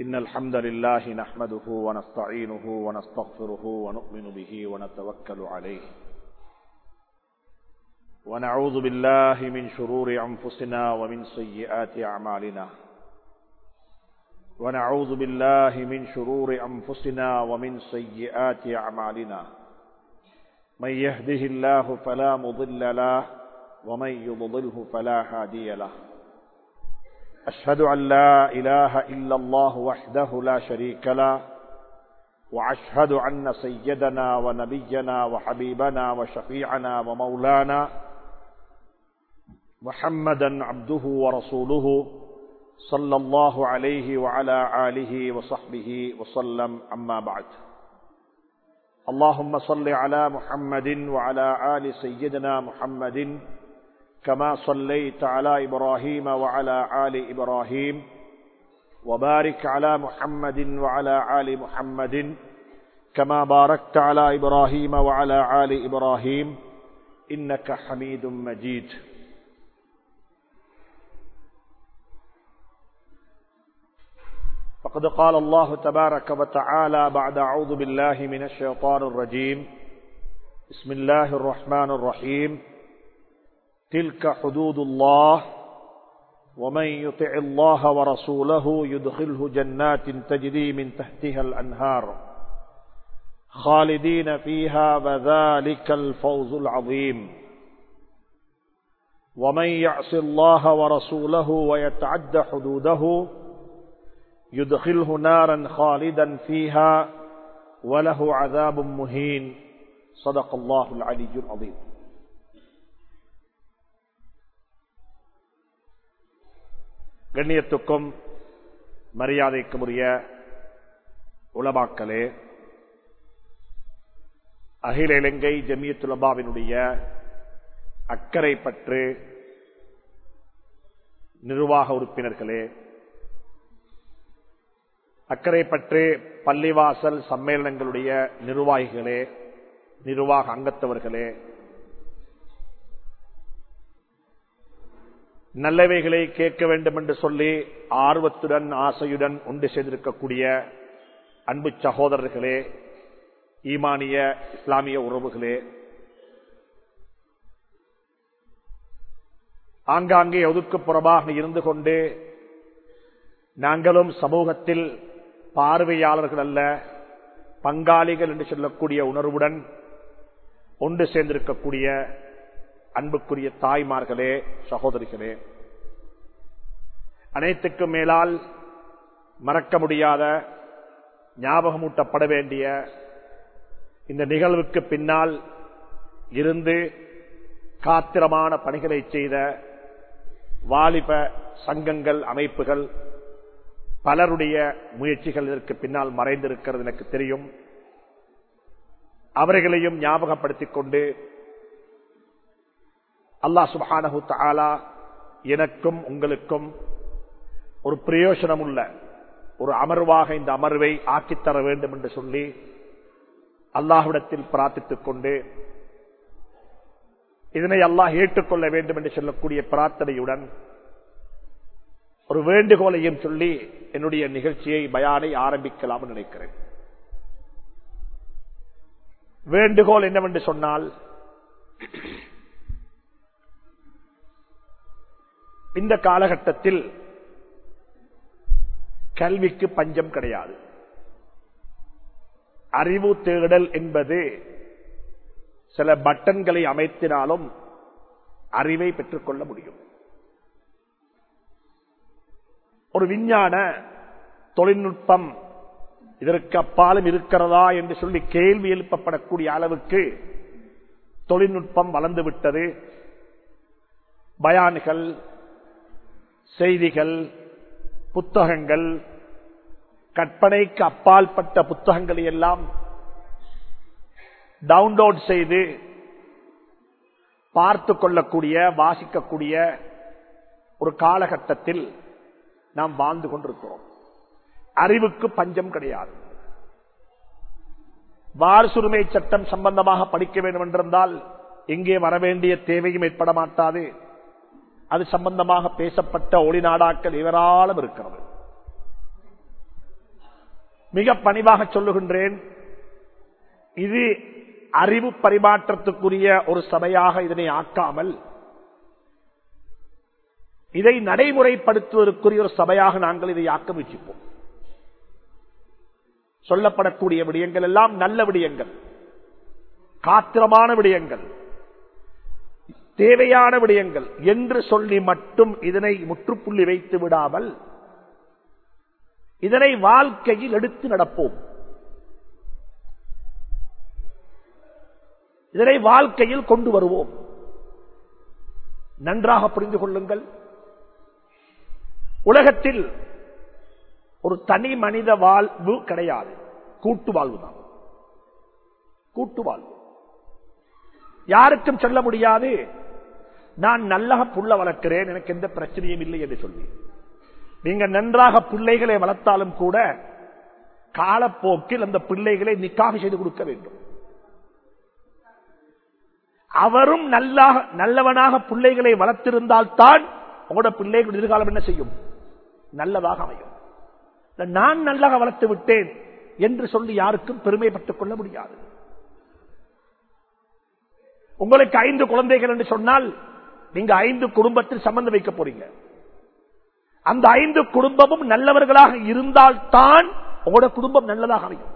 إن الحمد لله نحمده ونستعينه ونستغفره ونؤمن به ونتوكل عليه ونعوذ بالله من شرور أنفسنا ومن سيئات أعمالنا ونعوذ بالله من شرور أنفسنا ومن سيئات أعمالنا من يهده الله فلا مضل له ومن يضلله فلا هادي له أشهد أن لا إله إلا الله وحده لا شريك له وأشهد أن سيدنا ونبينا وحبيبنا وشفيعنا ومولانا محمدا عبده ورسوله صلى الله عليه وعلى آله وصحبه وسلم أما بعد اللهم صل على محمد وعلى آل سيدنا محمد كما صليت على إبراهيم وعلى آل إبراهيم وبارك على محمد وعلى آل محمد كما باركت على إبراهيم وعلى آل إبراهيم إنك حميد مجيد فقد قال الله تبارك وتعالى بعد أعوذ بالله من الشيطان الرجيم بسم الله الرحمن الرحيم تلك حدود الله ومن يطع الله ورسوله يدخله جنات تجري من تحتها الأنهار خالدين فيها وذلك الفوز العظيم ومن يعص الله ورسوله ويتعد حدوده يدخله نارا خالدا فيها وله عذاب مهين صدق الله العلي العظيم கண்ணியத்துக்கும் மரியாதைக்கும் உரிய உலமாக்களே அகில இலங்கை ஜமியத்துலபாவினுடைய அக்கறை பற்று நிர்வாக உறுப்பினர்களே அக்கறை பற்று பள்ளிவாசல் சம்மேளனங்களுடைய நிர்வாகிகளே நிர்வாக அங்கத்தவர்களே நல்லவைகளை கேட்க வேண்டும் என்று சொல்லி ஆர்வத்துடன் ஆசையுடன் ஒன்று செய்திருக்கக்கூடிய அன்பு சகோதரர்களே ஈமானிய இஸ்லாமிய உறவுகளே ஆங்காங்கே ஒதுக்குப்புறமாக இருந்து கொண்டு நாங்களும் சமூகத்தில் பார்வையாளர்கள் அல்ல பங்காளிகள் என்று சொல்லக்கூடிய உணர்வுடன் ஒன்று சேர்ந்திருக்கக்கூடிய அன்புக்குரிய தாய்மார்களே சகோதரிகளே அனைத்துக்கும் மேலால் மறக்க முடியாத ஞாபகமூட்டப்பட வேண்டிய இந்த நிகழ்வுக்கு பின்னால் இருந்து காத்திரமான பணிகளை செய்த வாலிப சங்கங்கள் அமைப்புகள் பலருடைய முயற்சிகள் இதற்கு பின்னால் மறைந்திருக்கிறது எனக்கு தெரியும் அவர்களையும் ஞாபகப்படுத்திக் கொண்டு அல்லாஹ் சுபானஹு தாலா எனக்கும் உங்களுக்கும் ஒரு பிரயோஜனம் உள்ள ஒரு அமர்வாக இந்த அமர்வை ஆக்கித்தர வேண்டும் என்று சொல்லி அல்லாஹ்விடத்தில் பிரார்த்தித்துக் கொண்டு இதனை அல்லாஹ் ஏற்றுக்கொள்ள வேண்டும் என்று சொல்லக்கூடிய பிரார்த்தனையுடன் ஒரு வேண்டுகோளையும் சொல்லி என்னுடைய நிகழ்ச்சியை பயானை ஆரம்பிக்கலாம் நினைக்கிறேன் வேண்டுகோள் என்னவென்று சொன்னால் இந்த காலகட்டத்தில் கல்விக்கு பஞ்சம் கிடையாது அறிவு தேடல் என்பது சில பட்டன்களை அமைத்தினாலும் அறிவை பெற்றுக்கொள்ள முடியும் ஒரு விஞ்ஞான தொழில்நுட்பம் இதற்கு அப்பாலும் இருக்கிறதா என்று சொல்லி கேள்வி எழுப்பப்படக்கூடிய அளவுக்கு தொழில்நுட்பம் வளர்ந்துவிட்டது பயான்கள் செய்திகள் புத்தகங்கள் கற்பனைக்கு அப்பால்பட்ட புத்தகங்களை எல்லாம் டவுன்லோட் செய்து பார்த்து கொள்ளக்கூடிய வாசிக்கக்கூடிய ஒரு காலகட்டத்தில் நாம் வாழ்ந்து கொண்டிருக்கிறோம் அறிவுக்கு பஞ்சம் கிடையாது வாரசுரிமை சட்டம் சம்பந்தமாக படிக்க வேண்டும் என்றிருந்தால் எங்கே வரவேண்டிய தேவையும் ஏற்பட மாட்டாது அது சம்பந்தமாக பேசப்பட்ட ஒளிநாடாக்கள் ஏராளம் இருக்கிறது மிக பணிவாக சொல்லுகின்றேன் இது அறிவு பரிமாற்றத்துக்குரிய ஒரு சபையாக இதனை ஆக்காமல் இதை நடைமுறைப்படுத்துவதற்குரிய ஒரு சபையாக நாங்கள் இதை ஆக்க முயற்சிப்போம் சொல்லப்படக்கூடிய விடயங்கள் எல்லாம் நல்ல விடயங்கள் காத்திரமான விடயங்கள் தேவையான விடயங்கள் என்று சொல்லி மட்டும் இதனை முற்றுப்புள்ளி வைத்து விடாமல் இதனை வாழ்க்கையில் எடுத்து நடப்போம் இதனை வாழ்க்கையில் கொண்டு வருவோம் நன்றாக புரிந்து கொள்ளுங்கள் உலகத்தில் ஒரு தனி மனித வாழ்வு கிடையாது கூட்டு வாழ்வு தான் கூட்டு வாழ்வு யாருக்கும் சொல்ல முடியாது நான் நல்லக புள்ள வளர்க்கிறேன் எனக்கு எந்த பிரச்சனையும் இல்லை என்று சொல்லி நீங்க நன்றாக பிள்ளைகளை வளர்த்தாலும் கூட காலப்போக்கில் அந்த பிள்ளைகளை நிக்காக செய்து கொடுக்க வேண்டும் அவரும் நல்லாக நல்லவனாக பிள்ளைகளை வளர்த்திருந்தால் தான் உங்களோட பிள்ளைகள் எதிர்காலம் என்ன செய்யும் நல்லதாக அமையும் நான் நல்லாக வளர்த்து விட்டேன் என்று சொல்லி யாருக்கும் பெருமைப்பட்டுக் கொள்ள முடியாது உங்களுக்கு ஐந்து குழந்தைகள் என்று சொன்னால் நீங்க ஐந்து குடும்பத்தில் சம்பந்தம் வைக்க போறீங்க அந்த ஐந்து குடும்பமும் நல்லவர்களாக இருந்தால் தான் உங்களோட குடும்பம் நல்லதாக அமையும்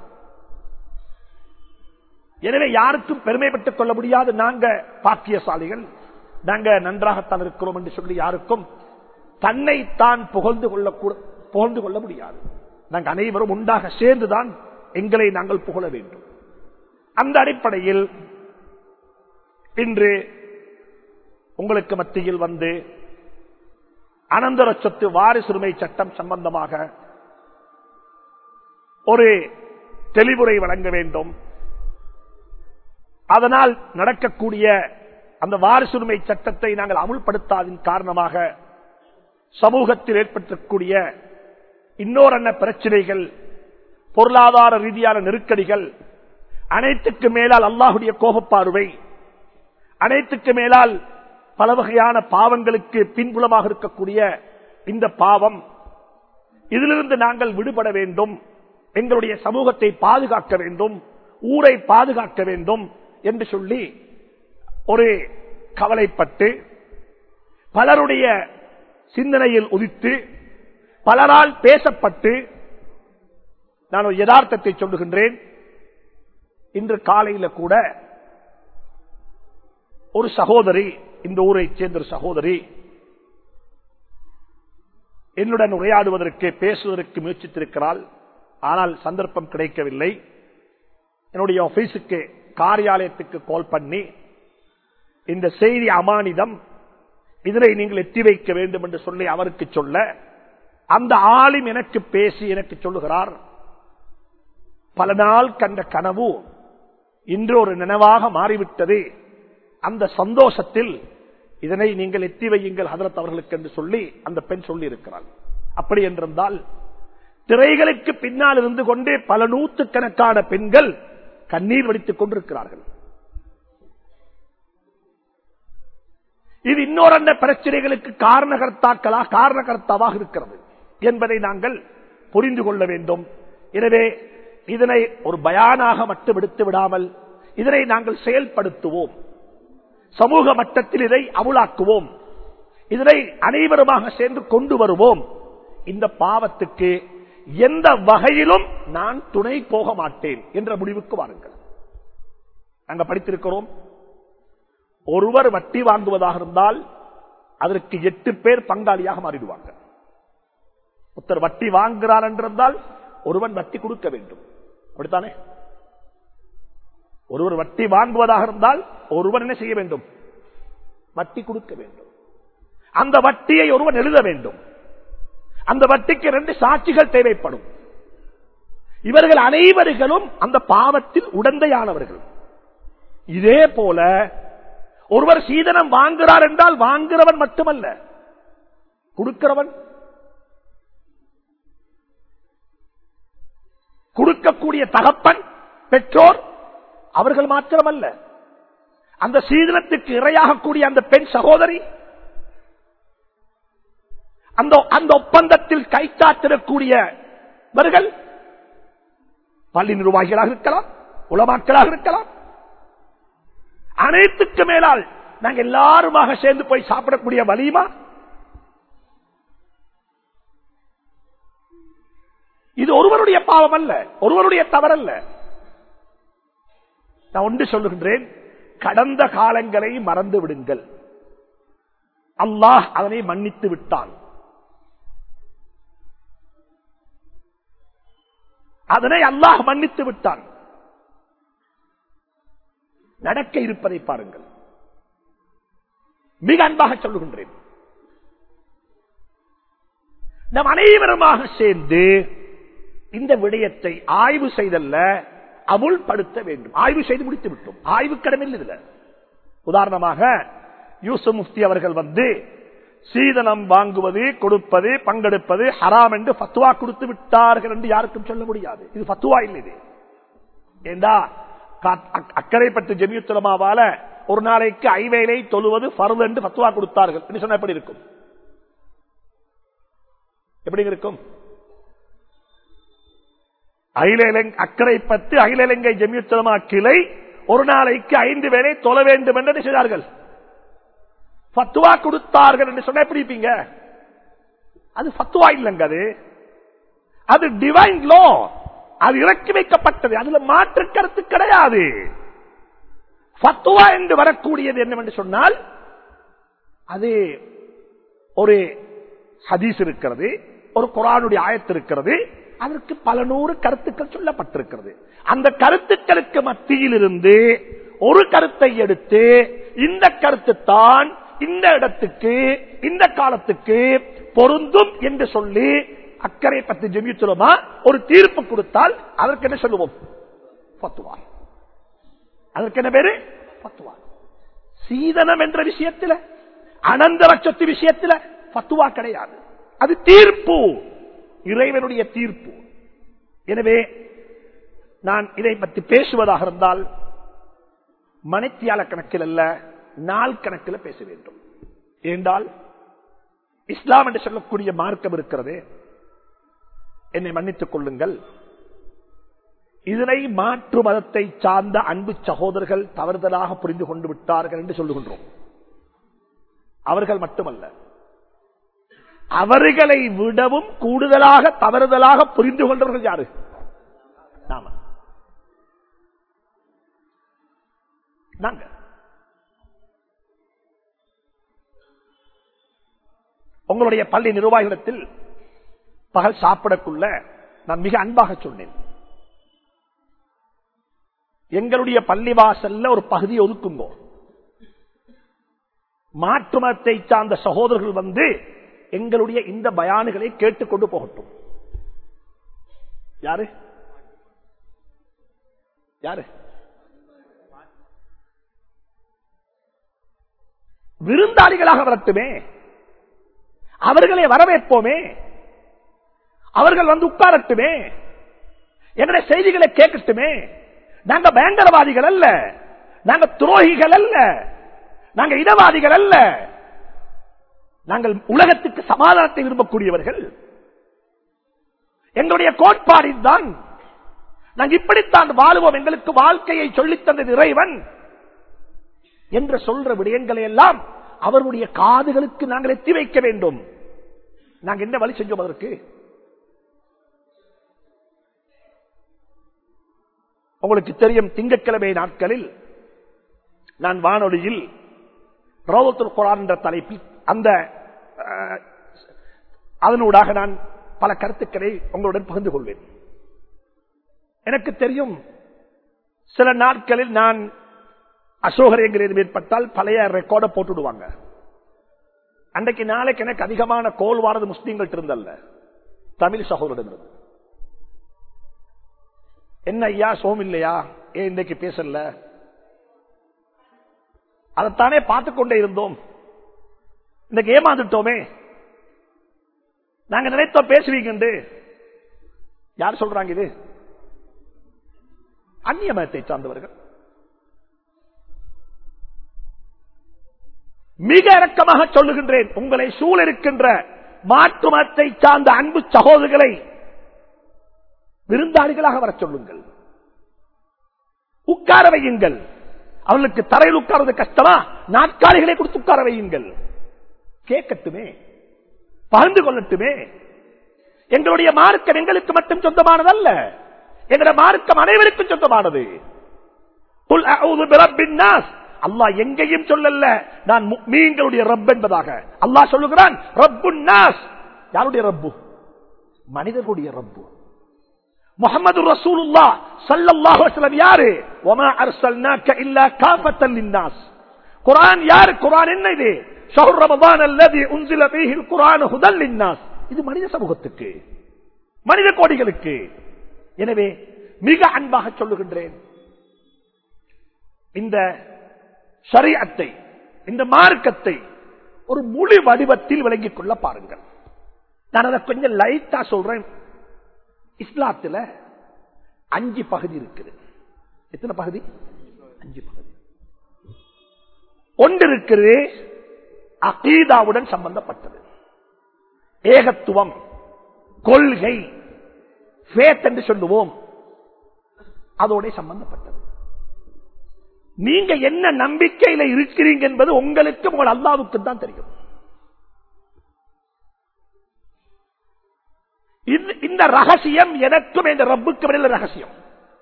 எனவே யாருக்கும் பெருமைப்பட்டுக் கொள்ள முடியாது நாங்க பாக்கியசாலிகள் நாங்க நன்றாகத்தான் இருக்கிறோம் என்று சொல்லி யாருக்கும் தன்னை தான் புகழ்ந்து கொள்ள புகழ்ந்து கொள்ள முடியாது நாங்கள் அனைவரும் உண்டாக சேர்ந்துதான் எங்களை நாங்கள் புகழ வேண்டும் அந்த அடிப்படையில் இன்று உங்களுக்கு மத்தியில் வந்து அனந்தர சொத்து வாரிசுரிமை சட்டம் சம்பந்தமாக ஒரு தெளிவுரை வழங்க வேண்டும் அதனால் நடக்கக்கூடிய அந்த வாரிசுரிமை சட்டத்தை நாங்கள் அமுல்படுத்தாதின் காரணமாக சமூகத்தில் ஏற்பட்டிருக்கக்கூடிய இன்னொரு பிரச்சனைகள் பொருளாதார ரீதியான நெருக்கடிகள் அனைத்துக்கு மேலால் அல்லாஹுடைய கோபப்பார்வை அனைத்துக்கு மேலால் பல வகையான பாவங்களுக்கு பின்புலமாக இருக்கக்கூடிய இந்த பாவம் இதிலிருந்து நாங்கள் விடுபட வேண்டும் எங்களுடைய சமூகத்தை பாதுகாக்க வேண்டும் ஊரை பாதுகாக்க வேண்டும் என்று சொல்லி ஒரு கவலைப்பட்டு பலருடைய சிந்தனையில் உதித்து பலரால் பேசப்பட்டு நான் ஒரு யதார்த்தத்தை சொல்லுகின்றேன் இன்று காலையில கூட ஒரு சகோதரி இந்த ஊரை சேர்ந்த ஒரு சகோதரி என்னுடன் உரையாடுவதற்கு பேசுவதற்கு முயற்சித்திருக்கிறாள் ஆனால் சந்தர்ப்பம் கிடைக்கவில்லை என்னுடைய ஆபீஸுக்கு காரியாலயத்துக்கு கால் பண்ணி இந்த செய்தி அமானிதம் இதனை நீங்கள் எத்தி வைக்க வேண்டும் என்று சொல்லி அவருக்கு சொல்ல அந்த ஆளும் எனக்கு பேசி எனக்கு சொல்லுகிறார் பல நாள் கண்ட கனவு இன்று ஒரு நினைவாக மாறிவிட்டது அந்த சந்தோஷத்தில் இதனை நீங்கள் எத்தி வையுங்கள் ஹதரத் அவர்களுக்கு என்று சொல்லி அந்த பெண் சொல்லி இருக்கிறார் அப்படி என்றிருந்தால் திரைகளுக்கு பின்னால் இருந்து கொண்டே பல நூற்றுக்கணக்கான பெண்கள் கண்ணீர் வடித்துக் கொண்டிருக்கிறார்கள் இது இன்னொரு பிரச்சனைகளுக்கு காரணகர்த்தாக்களா காரணகர்த்தாவாக இருக்கிறது என்பதை நாங்கள் புரிந்து கொள்ள வேண்டும் எனவே இதனை ஒரு பயானாக மட்டும் எடுத்து விடாமல் இதனை நாங்கள் செயல்படுத்துவோம் சமூக மட்டத்தில் இதை அமுலாக்குவோம் இதனை அனைவருமாக சேர்ந்து கொண்டு வருவோம் இந்த பாவத்துக்கு எந்த வகையிலும் நான் துணை போக மாட்டேன் என்ற முடிவுக்கு வாருங்கள் நாங்க படித்திருக்கிறோம் ஒருவர் வட்டி வாங்குவதாக இருந்தால் அதற்கு எட்டு பேர் பங்காளியாக மாறிடுவாங்க ஒருத்தர் வட்டி வாங்குகிறார் என்றிருந்தால் ஒருவன் வட்டி கொடுக்க வேண்டும் அப்படித்தானே ஒருவர் வட்டி வாங்குவதாக இருந்தால் ஒருவன் என்ன செய்ய வேண்டும் வட்டி கொடுக்க வேண்டும் அந்த வட்டியை ஒருவன் எழுத வேண்டும் அந்த வட்டிக்கு ரெண்டு சாட்சிகள் தேவைப்படும் இவர்கள் அனைவர்களும் அந்த பாவத்தில் உடந்தையானவர்கள் இதே போல ஒருவர் சீதனம் வாங்குகிறார் என்றால் வாங்குறவன் மட்டுமல்ல கொடுக்கிறவன் கொடுக்கக்கூடிய தகப்பன் பெற்றோர் அவர்கள் மாத்திரமல்ல அந்த சீதனத்துக்கு இரையாகக்கூடிய அந்த பெண் சகோதரி அந்த அந்த ஒப்பந்தத்தில் கைத்தாத்திடக்கூடியவர்கள் பள்ளி நிர்வாகிகளாக இருக்கலாம் உலமாக்களாக இருக்கலாம் அனைத்துக்கு மேலால் நாங்க எல்லாருமாக சேர்ந்து போய் சாப்பிடக்கூடிய வலியுமா இது ஒருவருடைய பாவம் அல்ல ஒருவருடைய தவறல்ல நான் ஒன்று சொல்லுகின்றேன் கடந்த காலங்களை மறந்து விடுங்கள் அல்லாஹ் அதனை மன்னித்து விட்டான் அதனை அல்லாஹ் மன்னித்து விட்டான் நடக்க இருப்பதை பாருங்கள் மிக அன்பாக சொல்லுகின்றேன் நம் அனைவருமாக சேர்ந்து இந்த விடயத்தை ஆய்வு செய்தல்ல அமுல்படுத்த வேண்டும் ஆய்வு செய்து முடித்து விட்டோம் ஆய்வு கடமையில் இதுல உதாரணமாக யூசுப் முஃப்தி அவர்கள் வந்து சீதனம் வாங்குவது கொடுப்பது பங்கெடுப்பது ஹராம் என்று பத்துவா கொடுத்து விட்டார்கள் என்று யாருக்கும் சொல்ல முடியாது இது பத்துவா இல்லை இது ஏண்டா அக்கறைப்பட்டு ஜெமியுத்துலமாவால ஒரு நாளைக்கு ஐவேலை தொழுவது பருது என்று பத்துவா கொடுத்தார்கள் என்று சொன்ன எப்படி இருக்கும் எப்படி இருக்கும் அக்கறை பத்து அகில இலங்கை ஜெமியுத்தலமா கிளை ஒரு நாளைக்கு ஐந்து வேலை தொழ வேண்டும் என்று செய்தார்கள் பத்துவா கொடுத்தார்கள் என்று சொன்ன எப்படி இருப்பீங்க அது பத்துவா இல்லைங்க அது அது டிவைன் லோ அது இறக்கி வைக்கப்பட்டது அதுல மாற்று கருத்து கிடையாது பத்துவா என்று வரக்கூடியது என்னவென்று சொன்னால் அது ஒரு ஹதீஸ் இருக்கிறது ஒரு குரானுடைய ஆயத்து இருக்கிறது அதற்கு பல நூறு கருத்துக்கள் சொல்லப்பட்டிருக்கிறது அந்த கருத்துக்களுக்கு மத்தியில் இருந்து ஒரு கருத்தை எடுத்து இந்த கருத்து தான் இந்த இடத்துக்கு இந்த காலத்துக்கு பொருந்தும் என்று சொல்லி அக்கறை பத்தி ஜெமிச்சுலமா ஒரு தீர்ப்பு கொடுத்தால் அதற்கு என்ன சொல்லுவோம் பத்துவா அதற்கு என்ன பேரு பத்துவா சீதனம் என்ற விஷயத்தில் அனந்தர சொத்து விஷயத்தில் பத்துவா கிடையாது அது தீர்ப்பு இறைவனுடைய தீர்ப்பு எனவே நான் இதை பற்றி பேசுவதாக இருந்தால் மனைத்தியால கணக்கில் அல்ல நாள் கணக்கில் பேச வேண்டும் ஏண்டால் இஸ்லாம் என்று சொல்லக்கூடிய மார்க்கம் இருக்கிறது என்னை மன்னித்துக் கொள்ளுங்கள் இதனை மாற்று மதத்தை சார்ந்த அன்பு சகோதரர்கள் தவறுதலாக புரிந்து கொண்டு விட்டார்கள் என்று சொல்லுகின்றோம் அவர்கள் மட்டுமல்ல அவர்களை விடவும் கூடுதலாக தவறுதலாக புரிந்து கொண்டவர்கள் யாரு நாம நாங்க உங்களுடைய பள்ளி நிர்வாகிடத்தில் பகல் சாப்பிடக்குள்ள நான் மிக அன்பாக சொன்னேன் எங்களுடைய பள்ளி வாசல்ல ஒரு பகுதியை ஒதுக்குங்கோ மாற்று மதத்தை சார்ந்த சகோதரர்கள் வந்து எங்களுடைய இந்த பயானுகளை கேட்டுக்கொண்டு போகட்டும் யாரு யாரு விருந்தாளிகளாக வரட்டுமே அவர்களை வரவேற்போமே அவர்கள் வந்து உட்காரட்டுமே என்னுடைய செய்திகளை கேட்கட்டுமே நாங்க பயங்கரவாதிகள் அல்ல நாங்க துரோகிகள் அல்ல நாங்க இடவாதிகள் அல்ல நாங்கள் உலகத்துக்கு சமாதானத்தை விரும்பக்கூடியவர்கள் எங்களுடைய கோட்பாடு தான் நாங்கள் இப்படித்தான் வாழுவோம் எங்களுக்கு வாழ்க்கையை சொல்லித் தந்தது இறைவன் என்று சொல்ற விடயங்களை எல்லாம் அவருடைய காதுகளுக்கு நாங்கள் எத்தி வைக்க வேண்டும் நாங்கள் என்ன வழி செஞ்சோம் அதற்கு உங்களுக்கு தெரியும் திங்கட்கிழமை நாட்களில் நான் வானொலியில் ரோவத்துல் குரான் என்ற தலைப்பில் அந்த அதனூடாக நான் பல கருத்துக்களை உங்களுடன் பகிர்ந்து கொள்வேன் எனக்கு தெரியும் சில நாட்களில் நான் அசோகர் எங்கிறது ஏற்பட்டால் பழைய ரெக்கார்டை போட்டுடுவாங்க அன்றைக்கு நாளைக்கு எனக்கு அதிகமான கோல் வாரது முஸ்லீம்கள் இருந்தல்ல தமிழ் சகோதரிடம் என்ன ஐயா சோம் இல்லையா ஏன் இன்றைக்கு பேசல அதைத்தானே பார்த்து கொண்டே இருந்தோம் இன்னைக்கு ஏமாந்துட்டோமே நாங்க நினைத்தோம் பேசுவீங்க யார் சொல்றாங்க இது அந்நிய மதத்தை சார்ந்தவர்கள் மிக இறக்கமாக சொல்லுகின்றேன் உங்களை சூழ இருக்கின்ற மாற்று மதத்தை சார்ந்த அன்பு சகோதரர்களை விருந்தாளிகளாக வர சொல்லுங்கள் உட்கார வையுங்கள் அவர்களுக்கு தரையில் உட்கார்வது கஷ்டமா நாற்காலிகளை கொடுத்து உட்கார வையுங்கள் கேட்கட்டுமே பகிர்ந்து கொள்ளட்டுமே எங்களுடைய மார்க்கம் எங்களுக்கு மட்டும் சொந்தமானதல்ல எங்களுடைய மார்க்கம் அனைவருக்கும் சொந்தமானது குல் அஊது பிரப்பின் நாஸ். அல்லாஹ் எங்கேயும் சொல்லல நான் மீன்களுடைய ரப் என்பதாக அல்லாஹ் சொல்லுகிறான் ரப்புன் நாஸ் யாருடைய ரப்பு மனிதர்களுடைய ரப்பு முகமது ரசூலுல்லா ஸல்லல்லாஹு அலைஹி வஸல்லம் யாரு வமா அர்சல்னாக இல்லா காஃபத்தன் லின்னாஸ் குர்ஆன் யாரு குர்ஆன் என்ன இது ஷஹ்ர் ரமதான் அல்லதி உன்சில ஃபீஹி குர்ஆன் ஹுதல் லின்னாஸ் இது மனித சமூகத்துக்கு மனித கோடிகளுக்கு எனவே மிக அன்பாக சொல்லுகின்றேன் இந்த ஷரியத்தை இந்த மார்க்கத்தை ஒரு முழு வடிவத்தில் விளங்கிக் கொள்ள பாருங்கள் நான் அதை கொஞ்சம் லைட்டா சொல்றேன் இஸ்லாத்துல அஞ்சு பகுதி இருக்குது எத்தனை பகுதி அஞ்சு பகுதி ஒன்று இருக்குது அகீதாவுடன் சம்பந்தப்பட்டது ஏகத்துவம் கொள்கை ஃபேத் என்று சொல்லுவோம் அதோட சம்பந்தப்பட்டது நீங்க என்ன நம்பிக்கையில இருக்கிறீங்க என்பது உங்களுக்கு உங்கள் அல்லாவுக்கு தான் தெரியும் இந்த- இந்த ரகசியம் எனக்கும் இந்த ரப்புக்கு இடையில ரகசியம்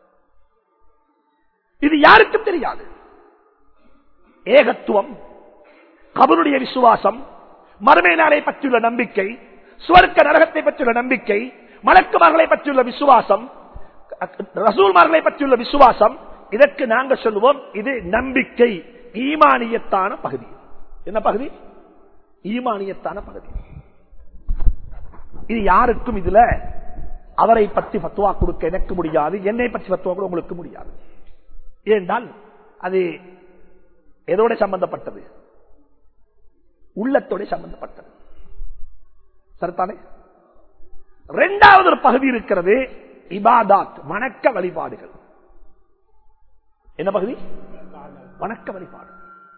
இது யாருக்கும் தெரியாது ஏகத்துவம் கபருடைய விசுவாசம் மறுமை நாளை பற்றியுள்ள நம்பிக்கை சுவர்க்க நரகத்தை பற்றியுள்ள நம்பிக்கை மலக்குமார்களை பற்றியுள்ள விசுவாசம் ரசூல்மார்களை பற்றியுள்ள விசுவாசம் இதற்கு நாங்க சொல்லுவோம் இது நம்பிக்கை ஈமானியத்தான பகுதி என்ன பகுதி ஈமானியத்தான பகுதி இது யாருக்கும் இதுல அவரை பற்றி பத்துவா கொடுக்க எனக்கு முடியாது என்னை பற்றி பத்துவா கூட உங்களுக்கு முடியாது ஏனென்றால் அது எதோட சம்பந்தப்பட்டது உள்ளத்தோட சம்பந்தப்பட்டது சரிதானே இரண்டாவது ஒரு பகுதி இருக்கிறது இபாதாத் வணக்க வழிபாடுகள் என்ன பகுதி வணக்க வழிபாடு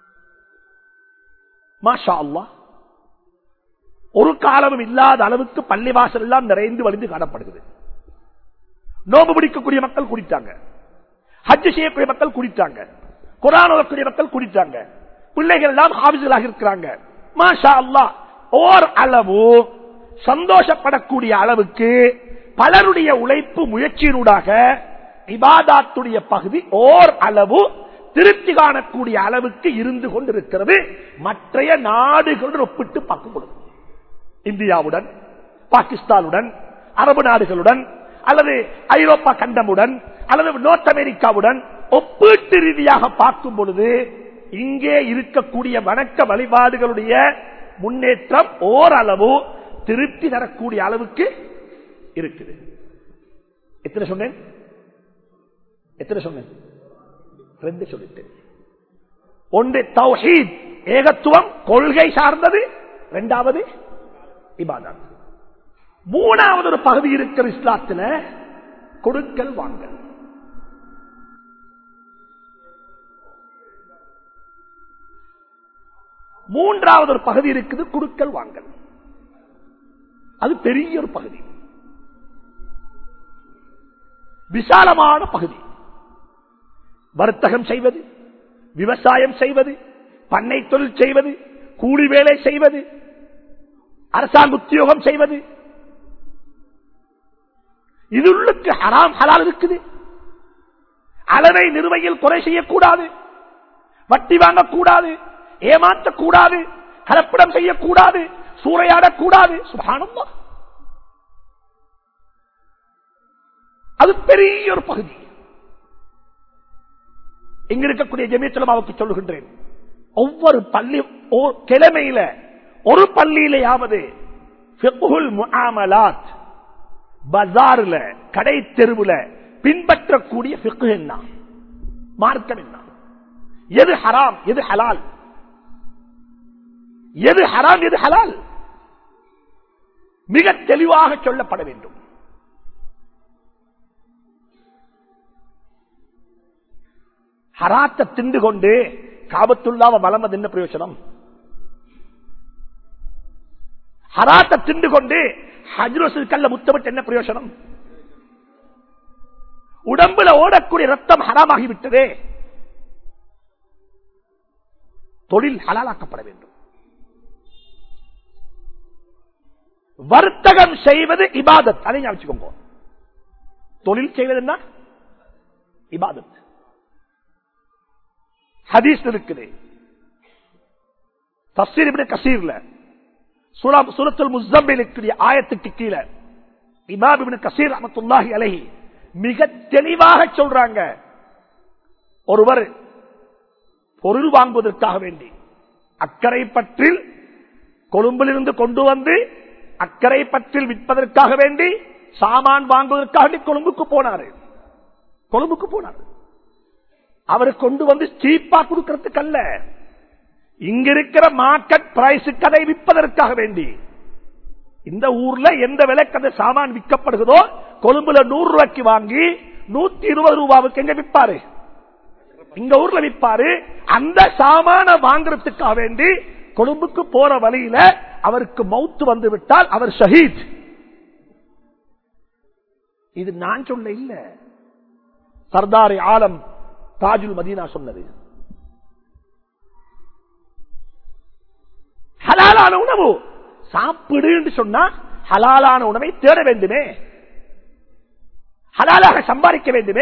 மாஷா அல்லாஹ் ஒரு காலமும் இல்லாத அளவுக்கு பள்ளிவாசல் எல்லாம் நிறைந்து வழிந்து காணப்படுகிறது நோம்பு பிடிக்கக்கூடிய மக்கள் குடித்தாங்க ஹஜ் செய்யக்கூடிய மக்கள் குடித்தாங்க குரான் ஓதக்கூடிய மக்கள் குடித்தாங்க பிள்ளைகள் எல்லாம் ஹாபிஸ்களாக இருக்கிறாங்க மாஷா அல்லாஹ் ஓர் அளவு சந்தோஷப்படக்கூடிய அளவுக்கு பலருடைய உழைப்பு முயற்சியினூடாக இபாதாத்துடைய பகுதி ஓர் அளவு திருப்தி காணக்கூடிய அளவுக்கு இருந்து கொண்டிருக்கிறது மற்றைய நாடுகளுடன் ஒப்பிட்டு பார்க்கும் பொழுது இந்தியாவுடன் பாகிஸ்தானுடன் அரபு நாடுகளுடன் அல்லது ஐரோப்பா கண்டமுடன் அல்லது நோர்த் அமெரிக்காவுடன் ஒப்பீட்டு ரீதியாக பார்க்கும் பொழுது இங்கே இருக்கக்கூடிய வணக்க வழிபாடுகளுடைய முன்னேற்றம் ஓரளவு திருப்தி தரக்கூடிய அளவுக்கு இருக்குது எத்தனை சொன்னேன் எத்தனை சொன்னேன் ரெண்டு சொல்லிட்டேன் ஒன்று தௌஹீத் ஏகத்துவம் கொள்கை சார்ந்தது இரண்டாவது இபாதத் மூணாவது ஒரு பகுதி இருக்கிற இஸ்லாத்துல கொடுக்கல் வாங்கல் மூன்றாவது ஒரு பகுதி இருக்குது கொடுக்கல் வாங்கல் அது பெரிய ஒரு பகுதி விசாலமான பகுதி வர்த்தகம் செய்வது விவசாயம் செய்வது பண்ணை தொழில் செய்வது கூலி வேலை செய்வது அரசாங்க உத்தியோகம் செய்வது இதுள்ளுக்கு ஹராம் ஹலால் இருக்குது அளவை நிறுவையில் குறை செய்யக்கூடாது வட்டி வாங்கக்கூடாது ஏமாற்றக்கூடாது கலப்படம் செய்யக்கூடாது சூறையாடக்கூடாது சுபானம்மா அது பெரிய ஒரு பகுதி இங்க இருக்கக்கூடிய ஜெமியச்சலமாவுக்கு சொல்லுகின்றேன் ஒவ்வொரு பள்ளி ஓ- கிழமையில ஒரு பள்ளியிலேயாவது ஃபிக்ஹுல் முஆமலாத் பஜார்ல கடை தெருவுல பின்பற்றக்கூடிய ஃபிக்ஹ் என்ன மார்க்கம் என்ன எது ஹராம் எது ஹலால் எது ஹராம் எது ஹலால் மிக தெளிவாக சொல்லப்பட வேண்டும் ஹராத்தை திண்டு கொண்டு காபத்துள்ளாவ வளமது என்ன பிரயோஜனம் ஹராத்தை திண்டு கொண்டு ஹஜ்ரோசில் கல்ல முத்தமிட்டு என்ன பிரயோஜனம் உடம்புல ஓடக்கூடிய ரத்தம் ஹராமாகிவிட்டதே தொழில் ஹலாலாக்கப்பட வேண்டும் வர்த்தகம் செய்வது இபாதத் அதை ஞாபகம் தொழில் செய்வது என்ன இபாதத் ஹதீஸ் இருக்குது தப்சீர் இப்னு கசீர்ல சூரா சூரத்துல் முஸ்தம்பில் இருக்கிற ஆயத்துக்கு கீழே இமாம் இப்னு கசீர் ரஹ்மத்துல்லாஹி அலைஹி மிக தெளிவாக சொல்றாங்க ஒருவர் பொருள் வாங்குவதற்காக வேண்டி அக்கறை பற்றில் கொழும்பிலிருந்து கொண்டு வந்து அக்கறை பற்றில் விற்பதற்காக வேண்டி சாமான் வாங்குவதற்காக வேண்டி கொழும்புக்கு போனாரு கொழும்புக்கு போனாரு அவர் கொண்டு வந்து சீப்பா கொடுக்கறதுக்கு அல்ல இங்க இருக்கிற மார்க்கெட் பிரைஸுக்கு அதை விற்பதற்காக வேண்டி இந்த ஊர்ல எந்த விலைக்கு அந்த சாமான் விற்கப்படுகிறதோ கொழும்புல நூறு ரூபாய்க்கு வாங்கி நூத்தி இருபது ரூபாவுக்கு எங்க விற்பாரு இங்க ஊர்ல விற்பாரு அந்த சாமான வாங்குறதுக்காக வேண்டி கொழும்புக்கு போற வழியில அவருக்கு மவுத்து வந்து விட்டால் அவர் ஷஹீத் இது நான் சொல்ல இல்ல சர்தாரி ஆலம் தாஜுல் மதீனா சொன்னது ஹலாலான உணவு சாப்பிடு என்று சொன்னா ஹலாலான உணவை தேட வேண்டுமே ஹலாலாக சம்பாதிக்க வேண்டுமே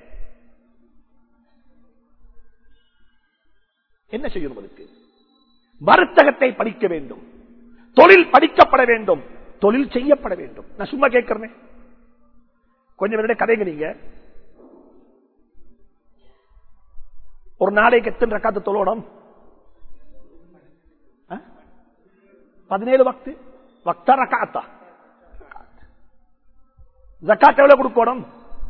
என்ன செய்யணும் அதுக்கு வர்த்தகத்தை படிக்க வேண்டும் தொழில் படிக்கப்பட வேண்டும் தொழில் செய்யப்பட வேண்டும் நான் சும்மா கேட்கிறேன் கொஞ்சம் நேரம் கதைங்க நீங்க ஒரு நாளைக்கு எத்தனை ரக்காத்து தொழணும் பதினேழு வக்து வக்தா ரக்காத்தா ஜக்காத் எவ்வளவு கொடுக்கணும்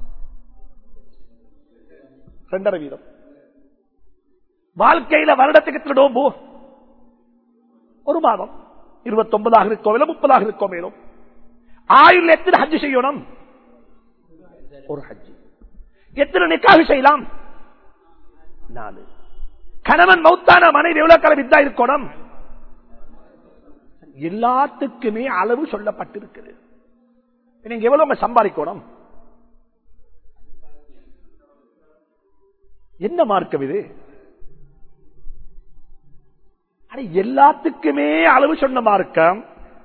ரெண்டரை வீதம் வாழ்க்கையில வருடத்துக்கு எத்தனை நோம்பு ஒரு மாதம் இருபத்தி ஒன்பதாக இருக்கோ மேலும் முப்பதாக இருக்கோ மேலும் ஆயுள் எத்தனை ஹஜ் செய்யணும் ஒரு ஹஜ் எத்தனை நிக்காக செய்யலாம் நாலு கணவன் மௌத்தான மனைவி எவ்வளவு காலம் வித்தா இருக்கணும் எல்லாத்துக்குமே அளவு சொல்லப்பட்டிருக்குது நீங்க எவ்வளவு சம்பாதிக்கணும் என்ன மார்க்கம் இது எல்லாத்துக்குமே அளவு சொன்ன மார்க்கம்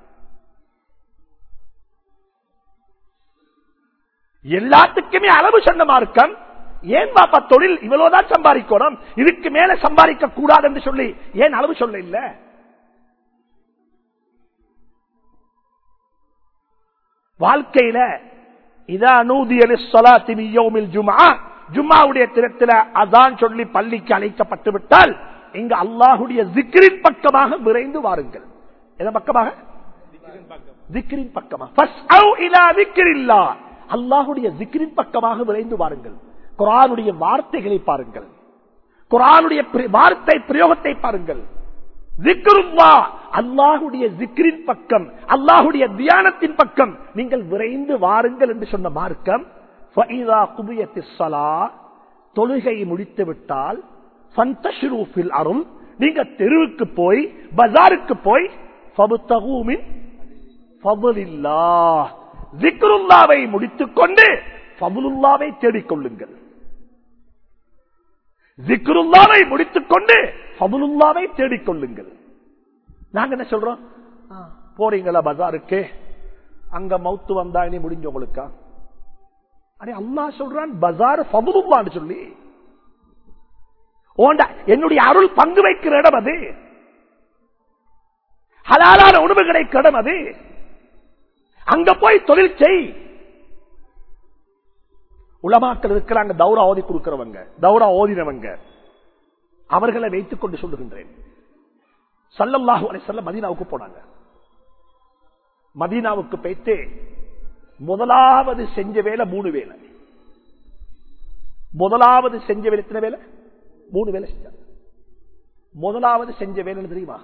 எல்லாத்துக்குமே அளவு சொன்ன மார்க்கம் ஏன் பாப்பா தொழில் இவ்வளவுதான் சம்பாதிக்கணும் இதுக்கு மேல சம்பாதிக்க கூடாது என்று சொல்லி ஏன் அளவு சொல்ல இல்ல வாழ்க்கையில இதா நூதியலி சொலாத்திமியோமில் ஜுமா ஜும்மாவுடைய தினத்தில் அதான் சொல்லி பள்ளிக்கு அழைக்கப்பட்டு விட்டால் இங்க அல்லாஹுடைய ஜிக்ரின் பக்கமாக விரைந்து வாருங்கள் எதன் பக்கமாக ஜிக்ரின் பக்கமாக அல்லாஹுடைய ஜிக்ரின் பக்கமாக விரைந்து வாருங்கள் குரானுடைய வார்த்தைகளை பாருங்கள் குரானுடைய வார்த்தை பிரயோகத்தை பாருங்கள் அல்லாஹுடைய ஜிக்ரின் பக்கம் அல்லாஹுடைய தியானத்தின் பக்கம் நீங்கள் விரைந்து வாருங்கள் என்று சொன்ன மார்க்கம் தொழுகை முடித்து விட்டால் அருள் நீங்க தெருவுக்கு போய் பஜாருக்கு போய் ஜிக்ருல்லாவை முடித்துக் கொண்டு பபுலுல்லாவை தேடிக்கொள்ளுங்கள் ஜிக்ருல்லாவை முடித்துக் கொண்டு பபுலுல்லாவை தேடிக்கொள்ளுங்கள் நாங்க என்ன சொல்றோம் போறீங்களா பஜாருக்கு அங்க மவுத்து வந்தா இனி முடிஞ்ச உங்களுக்கா அடே அல்லா சொல்றான் பஜார் பபுலுல்லான்னு சொல்லி என்னுடைய அருள் பங்கு வைக்கிற இடம் அது ஹலாலான உணவு கிடைக்கிற இடம் அது அங்க போய் தொழில் செய் உலமாக்கள் இருக்கிறாங்க தௌரா ஓதி கொடுக்கிறவங்க தௌரா ஓதினவங்க அவர்களை வைத்துக் கொண்டு சொல்லுகின்றேன் சல்லல்லாஹு அலை செல்ல மதீனாவுக்கு போனாங்க மதீனாவுக்கு போய்த்து முதலாவது செஞ்ச வேலை மூணு வேலை முதலாவது செஞ்ச வேலை எத்தனை வேலை மூணு வேலை செஞ்சாங்க முதலாவது செஞ்ச வேலை தெரியுமா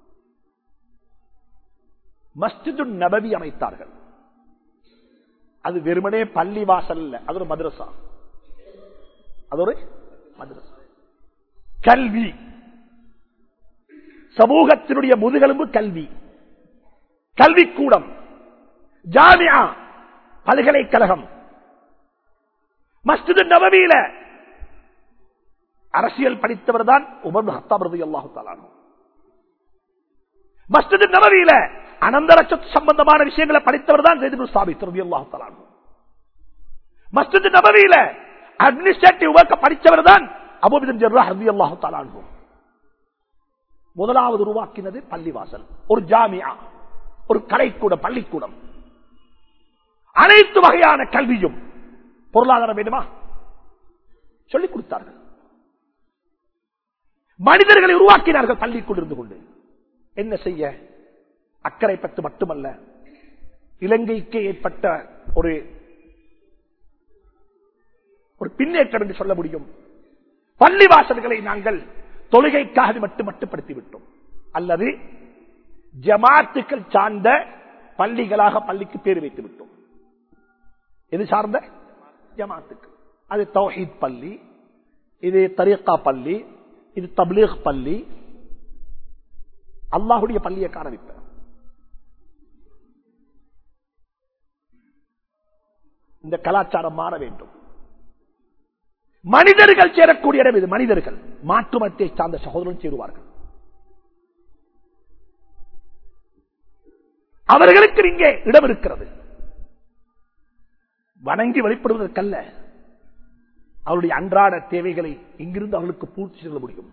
மஸ்ஜிது நபவி அமைத்தார்கள் அது வெறுமனே பள்ளி வாசல் அது ஒரு மദ്രസா அது ஒரு மദ്രസா கல்வி சமூகத்தினுடைய முதுகெலும்பு கல்வி கல்விக்கூடம் ஜாமியா பல்கலைக்கழகம் மஸ்ஜித் நபவியில அரசியல் படித்தவர் தான் உமர் ஹத்தாபிரதி அல்லாஹு தாலானு மஸ்ஜித் நபவியில அனந்தர சொத்து சம்பந்தமான விஷயங்களை படித்தவர் தான் ஜெய்து சாபித் ரவி அல்லாஹு தாலானு மஸ்ஜித் நபவியில அட்மினிஸ்ட்ரேட்டிவ் ஒர்க்க படித்தவர் தான் அபுபிதன் ஜர்ரா ரவி அல்லாஹு தாலானு முதலாவது உருவாக்கினது பள்ளிவாசல் ஒரு ஜாமியா ஒரு கலைக்கூடம் பள்ளிக்கூடம் அனைத்து வகையான கல்வியும் பொருளாதாரம் வேண்டுமா சொல்லிக் கொடுத்தார்கள் மனிதர்களை உருவாக்கினார்கள் பள்ளிக்குள் இருந்து கொண்டு என்ன செய்ய அக்கறை பத்து மட்டுமல்ல இலங்கைக்கு ஏற்பட்ட ஒரு ஒரு பின்னேற்றம் என்று சொல்ல முடியும் பள்ளி வாசல்களை நாங்கள் தொழுகைக்காக மட்டும் மட்டுப்படுத்தி விட்டோம் அல்லது ஜமாத்துக்கள் சார்ந்த பள்ளிகளாக பள்ளிக்கு பேர் வைத்து விட்டோம் எது சார்ந்த ஜமாத்துக்கு அது தௌஹீத் பள்ளி இது தரீக்கா பள்ளி இது தப்லீக் பள்ளி அல்லாஹுடைய பள்ளியை காணவிப்ப இந்த கலாச்சாரம் மாற வேண்டும் மனிதர்கள் சேரக்கூடிய இடம் இது மனிதர்கள் மாற்று மத்தியை சார்ந்த சகோதரன் சேருவார்கள் அவர்களுக்கு இங்கே இடம் இருக்கிறது வணங்கி வெளிப்படுவதற்கல்ல அவருடைய அன்றாட தேவைகளை இங்கிருந்து அவர்களுக்கு பூர்த்தி செய்ய முடியும்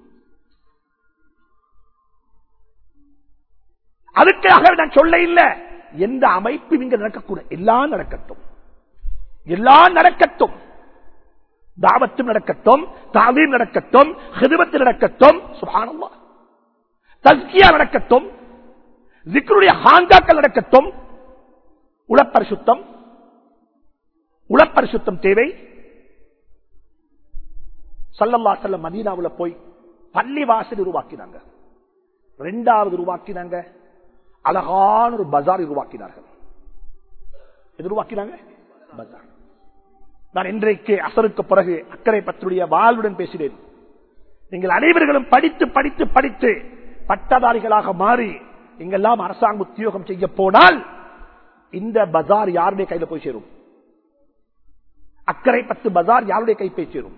அதுக்காக நான் சொல்ல இல்ல எந்த அமைப்பு இங்க நடக்கக்கூடாது எல்லாம் நடக்கட்டும் எல்லாம் நடக்கட்டும் தாவத்தும் நடக்கட்டும் தாவீம் நடக்கட்டும் ஹிதுபத்து நடக்கட்டும் சுபானம்மா தஸ்கியா நடக்கட்டும் ஜிக்ருடைய ஹாங்காக்கள் நடக்கட்டும் உளப்பரிசுத்தம் உளப்பரிசுத்தம் தேவை சல்லல்லா செல்ல மதீனாவுல போய் பள்ளி வாசல் உருவாக்கினாங்க ரெண்டாவது உருவாக்கினாங்க அழகான ஒரு பஜார் உருவாக்கினார்கள் எது உருவாக்கினாங்க பஜார் நான் இன்றைக்கு அசருக்கு பிறகு அக்கறை பற்றுடைய வாழ்வுடன் பேசினேன் நீங்கள் அனைவர்களும் படித்து படித்து படித்து பட்டதாரிகளாக மாறி இங்கெல்லாம் அரசாங்க உத்தியோகம் செய்ய போனால் இந்த பஜார் யாருடைய கையில போய் சேரும் அக்கறை பத்து பஜார் யாருடைய கை போய் சேரும்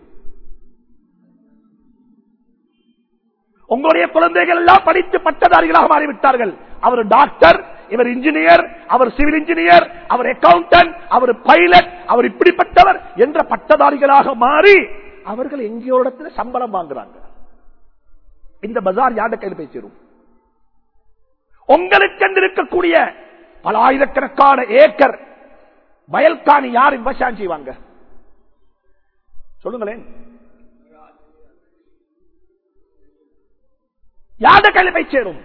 உங்களுடைய குழந்தைகள் எல்லாம் படித்து பட்டதாரிகளாக மாறிவிட்டார்கள் அவர் டாக்டர் இவர் இன்ஜினியர் அவர் சிவில் இன்ஜினியர் அவர் அக்கௌண்டன்ட் அவர் பைலட் அவர் இப்படிப்பட்டவர் என்ற பட்டதாரிகளாக மாறி அவர்கள் எங்கேயோ இடத்துல சம்பளம் வாங்குறாங்க இந்த பஜார் யாருடைய கையில் போய் சேரும் உங்களுக்கு இருக்கக்கூடிய பல ஆயிரக்கணக்கான ஏக்கர் வயல்காணி யார் விவசாயம் செய்வாங்க சொல்லுங்களேன் யாத கையில போய் சேரும்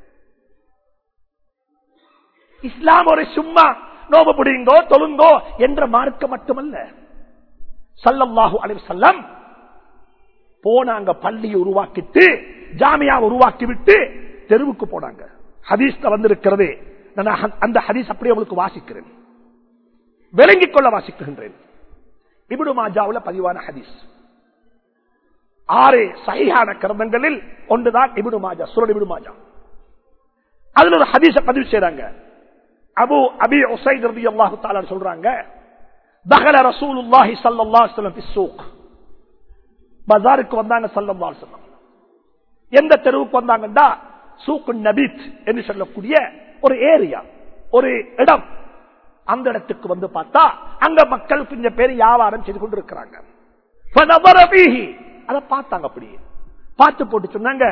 இஸ்லாம் ஒரு சும்மா நோப புடிங்கோ தொழுங்கோ என்ற மார்க்க மட்டுமல்ல சல்லல்லாஹு அலைஹி வஸல்லம் போனாங்க பள்ளியை உருவாக்கிட்டு ஜாமியா உருவாக்கி விட்டு தெருவுக்கு போனாங்க ஹதீஸ்ல வந்திருக்கிறது நான் அந்த ஹதீஸ் அப்படியே உங்களுக்கு வாசிக்கிறேன் விளங்கிக் கொள்ள வாசிக்கின்றேன் இபிடு மாஜாவுல பதிவான ஹதீஸ் ஆறு சகியான கிரந்தங்களில் ஒன்றுதான் இபிடு மாஜா சுரன் இபிடு மாஜா அதுல ஒரு ஹதீஸ பதிவு செய்றாங்க அபு அபி உசைத் ரதி அல்லாஹு தாலா சொல்றாங்க தகல ரசூலுல்லாஹி ஸல்லல்லாஹு அலைஹி வஸல்லம் ஃபி ஸூக் பஜாருக்கு வந்தாங்க ஸல்லல்லாஹு அலைஹி வஸல்லம் எந்த தெருவுக்கு வந்தாங்கடா சூக்கு நபீத் என்று சொல்லக்கூடிய ஒரு ஏரியா ஒரு இடம் அந்த இடத்துக்கு வந்து பார்த்தா அங்க மக்கள் கொஞ்சம் பேர் வியாபாரம் செய்து கொண்டிருக்கிறாங்க அதை பார்த்தாங்க அப்படியே பார்த்து போட்டு சொன்னாங்க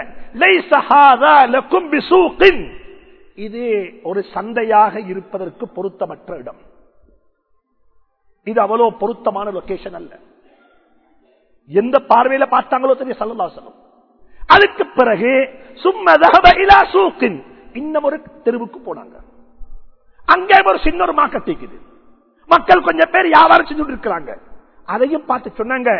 இது ஒரு சந்தையாக இருப்பதற்கு பொருத்தமற்ற இடம் இது அவ்வளவு பொருத்தமான லொகேஷன் அல்ல எந்த பார்வையில பார்த்தாங்களோ தெரியும் சல்லல்லாசனம் அதுக்கு பிறகு சும்மதகப சூக்கின் இன்னும் ஒரு தெருவுக்கு போனாங்க அங்கே ஒரு சின்ன ஒரு மார்க்கெட் இருக்குது மக்கள் கொஞ்சம் பேர் வியாபாரம் செஞ்சு இருக்கிறாங்க அதையும் பார்த்து சொன்னாங்க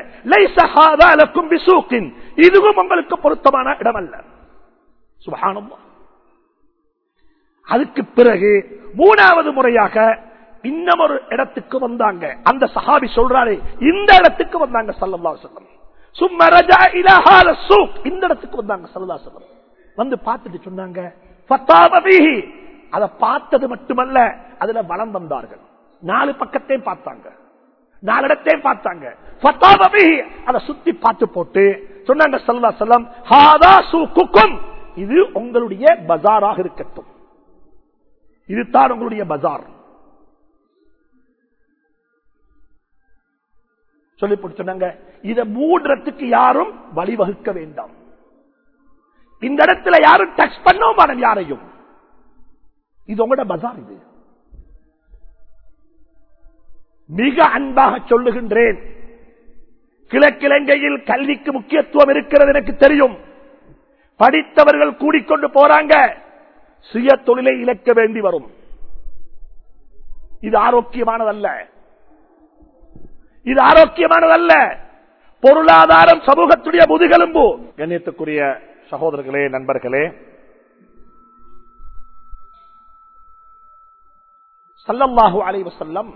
இதுவும் உங்களுக்கு பொருத்தமான இடம் அல்ல சுபகானம் அதுக்கு பிறகு மூணாவது முறையாக இன்னும் ஒரு இடத்துக்கு வந்தாங்க அந்த சஹாபி சொல்றாரு இந்த இடத்துக்கு வந்தாங்க சல்லல்லா சொல்லம் சும்மரஜா இலஹால சூக் இந்த இடத்துக்கு வந்தாங்க சல்லல்லா சொல்லம் வந்து பார்த்துட்டு சொன்னாங்க அதை பார்த்தது மட்டுமல்ல அதுல வளம் வந்தார்கள் நாலு பக்கத்தையும் பார்த்தாங்க நாலிடத்தையும் பார்த்தாங்க ஃபத்தாப பிஹி. அதை சுத்தி பார்த்து போட்டு சொன்னாங்க சல்லா செல்லம் ஹாதா சூக்குக்கும் இது உங்களுடைய பஜாராக இருக்கட்டும் இதுதான் உங்களுடைய பஜார் சொல்லி போட்டு சொன்னாங்க இதை மூடுறதுக்கு யாரும் வழிவகுக்க வேண்டாம் இந்த இடத்துல யாரும் டச் பண்ணவும் மாட்டோம் யாரையும் இது உங்களோட பஜார் இது மிக அன்பாக சொல்லுகின்றேன் கிழக்கிழங்கையில் கல்விக்கு முக்கியத்துவம் இருக்கிறது எனக்கு தெரியும் படித்தவர்கள் கூடிக்கொண்டு போறாங்க சுய தொழிலை இழக்க வேண்டி வரும் இது ஆரோக்கியமானதல்ல இது ஆரோக்கியமானதல்ல பொருளாதாரம் சமூகத்துடைய முதுகெலும்பு கண்ணியத்துக்குரிய சகோதரர்களே நண்பர்களே சல்லல்லாஹு அலைஹி வஸல்லம்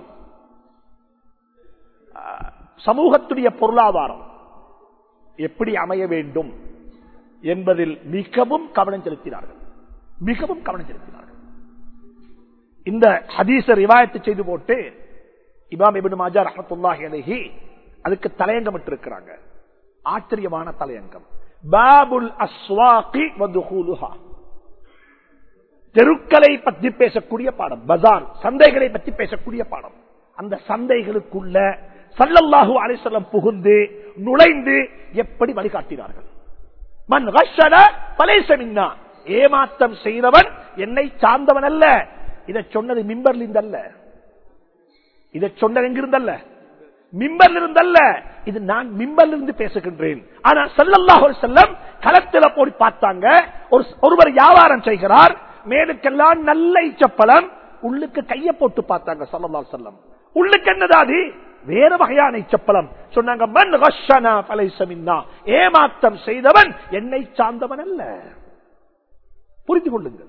அஹ், சமூகத்துடைய பொருளாதாரம் எப்படி அமைய வேண்டும் என்பதில் மிகவும் கவனம் செலுத்தினார்கள் மிகவும் கவனம் செலுத்தினார்கள் இந்த ஹதீஸ ரிவாயத்து செய்து போட்டு இமாம் இபின் மாஜா ரஹமத்துல்லாஹி அலைஹி அதுக்கு தலையங்கம் இருக்கிறாங்க ஆச்சரியமான தலையங்கம் பாபுல் அஸ்வாகி வதுஹூலுஹா தெருக்களை பற்றி பேசக்கூடிய பாடம் பஜார் சந்தைகளை பற்றி பேசக்கூடிய பாடம் அந்த சந்தைகளுக்குள்ள சல்லல்லாஹு அலிசல்லம் புகுந்து நுழைந்து எப்படி வழிகாட்டினார்கள் மண் ரஷன பலேசமின்னா ஏமாற்றம் செய்தவன் என்னை சார்ந்தவன் அல்ல இதை சொன்னது மிம்பர்ல இருந்தல்ல இதை சொன்னது எங்கிருந்தல்ல மிம்பர்ல இருந்தல்ல இது நான் மிம்பர்ல இருந்து பேசுகின்றேன் ஆனா சல்லல்லாஹு அலைஹி வஸல்லம் களத்துல போய் பார்த்தாங்க ஒரு ஒருவர் வியாபாரம் செய்கிறார் மேலுக்கெல்லாம் நல்ல இச்சப்பழம் உள்ளுக்கு கைய போட்டு பார்த்தாங்க சல்லல்லாஹு அலைஹி வஸல்லம் உள்ளுக்கு என்னதாது வேற வகையான இச்சப்பழம் சொன்னாங்க மன் ரஷனா ஃபலைஸ மின்னா ஏமாற்றம் செய்தவன் என்னை சார்ந்தவன் அல்ல புரிந்து கொள்ளுங்கள்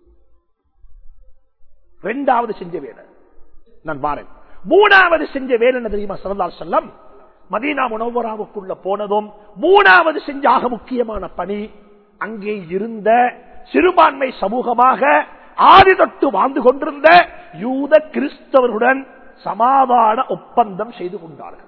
இரண்டாவது செஞ்ச வேலை நான் பாருங்க மூணாவது செஞ்ச வேலை என்ன தெரியுமா சல்லல்லாஹு அலைஹி வஸல்லம் மதீனா முனவராவுக்குள்ள போனதும் மூணாவது செஞ்ச ஆக முக்கியமான பணி அங்கே இருந்த சிறுபான்மை சமூகமாக ஆதி தொட்டு வாழ்ந்து கொண்டிருந்த யூத கிறிஸ்தவர்களுடன் சமாதான ஒப்பந்தம் செய்து கொண்டார்கள்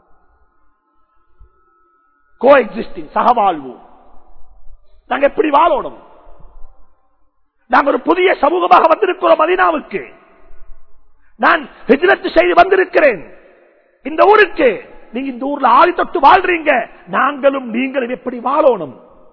கோ எக்ஸிஸ்டிங் சகவாழ்வு நாங்க எப்படி வாழணும் நாங்கள் ஒரு புதிய சமூகமாக வந்திருக்கிறோம் மதீனாவுக்கு நான் ஹிஜ்ரத் செய்து வந்திருக்கிறேன் இந்த ஊருக்கு நீங்க இந்த ஊர்ல ஆதி தொட்டு வாழ்றீங்க நாங்களும் நீங்களும் எப்படி வாழணும்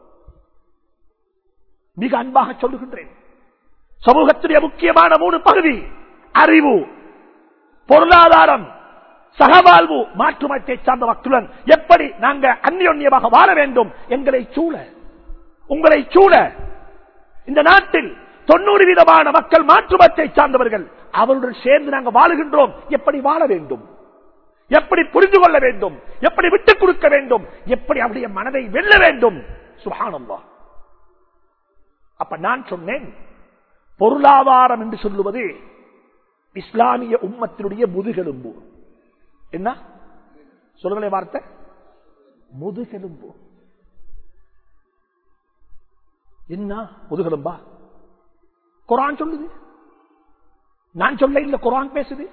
மிக அன்பாக சொல்லுகின்றேன் சமூகத்துடைய முக்கியமான மூணு பகுதி அறிவு பொருளாதாரம் சகவாழ்வு மாற்று மதத்தை சார்ந்த மக்களுடன் எப்படி நாங்க அந்நியோன்யமாக வாழ வேண்டும் எங்களை சூழ உங்களை சூழ இந்த நாட்டில் தொண்ணூறு விதமான மக்கள் மாற்று மதத்தை சார்ந்தவர்கள் அவருடன் சேர்ந்து நாங்கள் வாழுகின்றோம் எப்படி வாழ வேண்டும் எப்படி புரிந்து கொள்ள வேண்டும் எப்படி விட்டுக் கொடுக்க வேண்டும் எப்படி அவருடைய மனதை வெல்ல வேண்டும் சுகானந்தா அப்ப நான் சொன்னேன் பொருளாதாரம் என்று சொல்லுவது இஸ்லாமிய உம்மத்தினுடைய முதுகெலும்பு என்ன சொல்லுங்களே வார்த்தை முதுகெலும்பு என்ன முதுகெலும்பா குரான் சொல்லுது நான் சொல்ல இல்ல குரான் பேசுது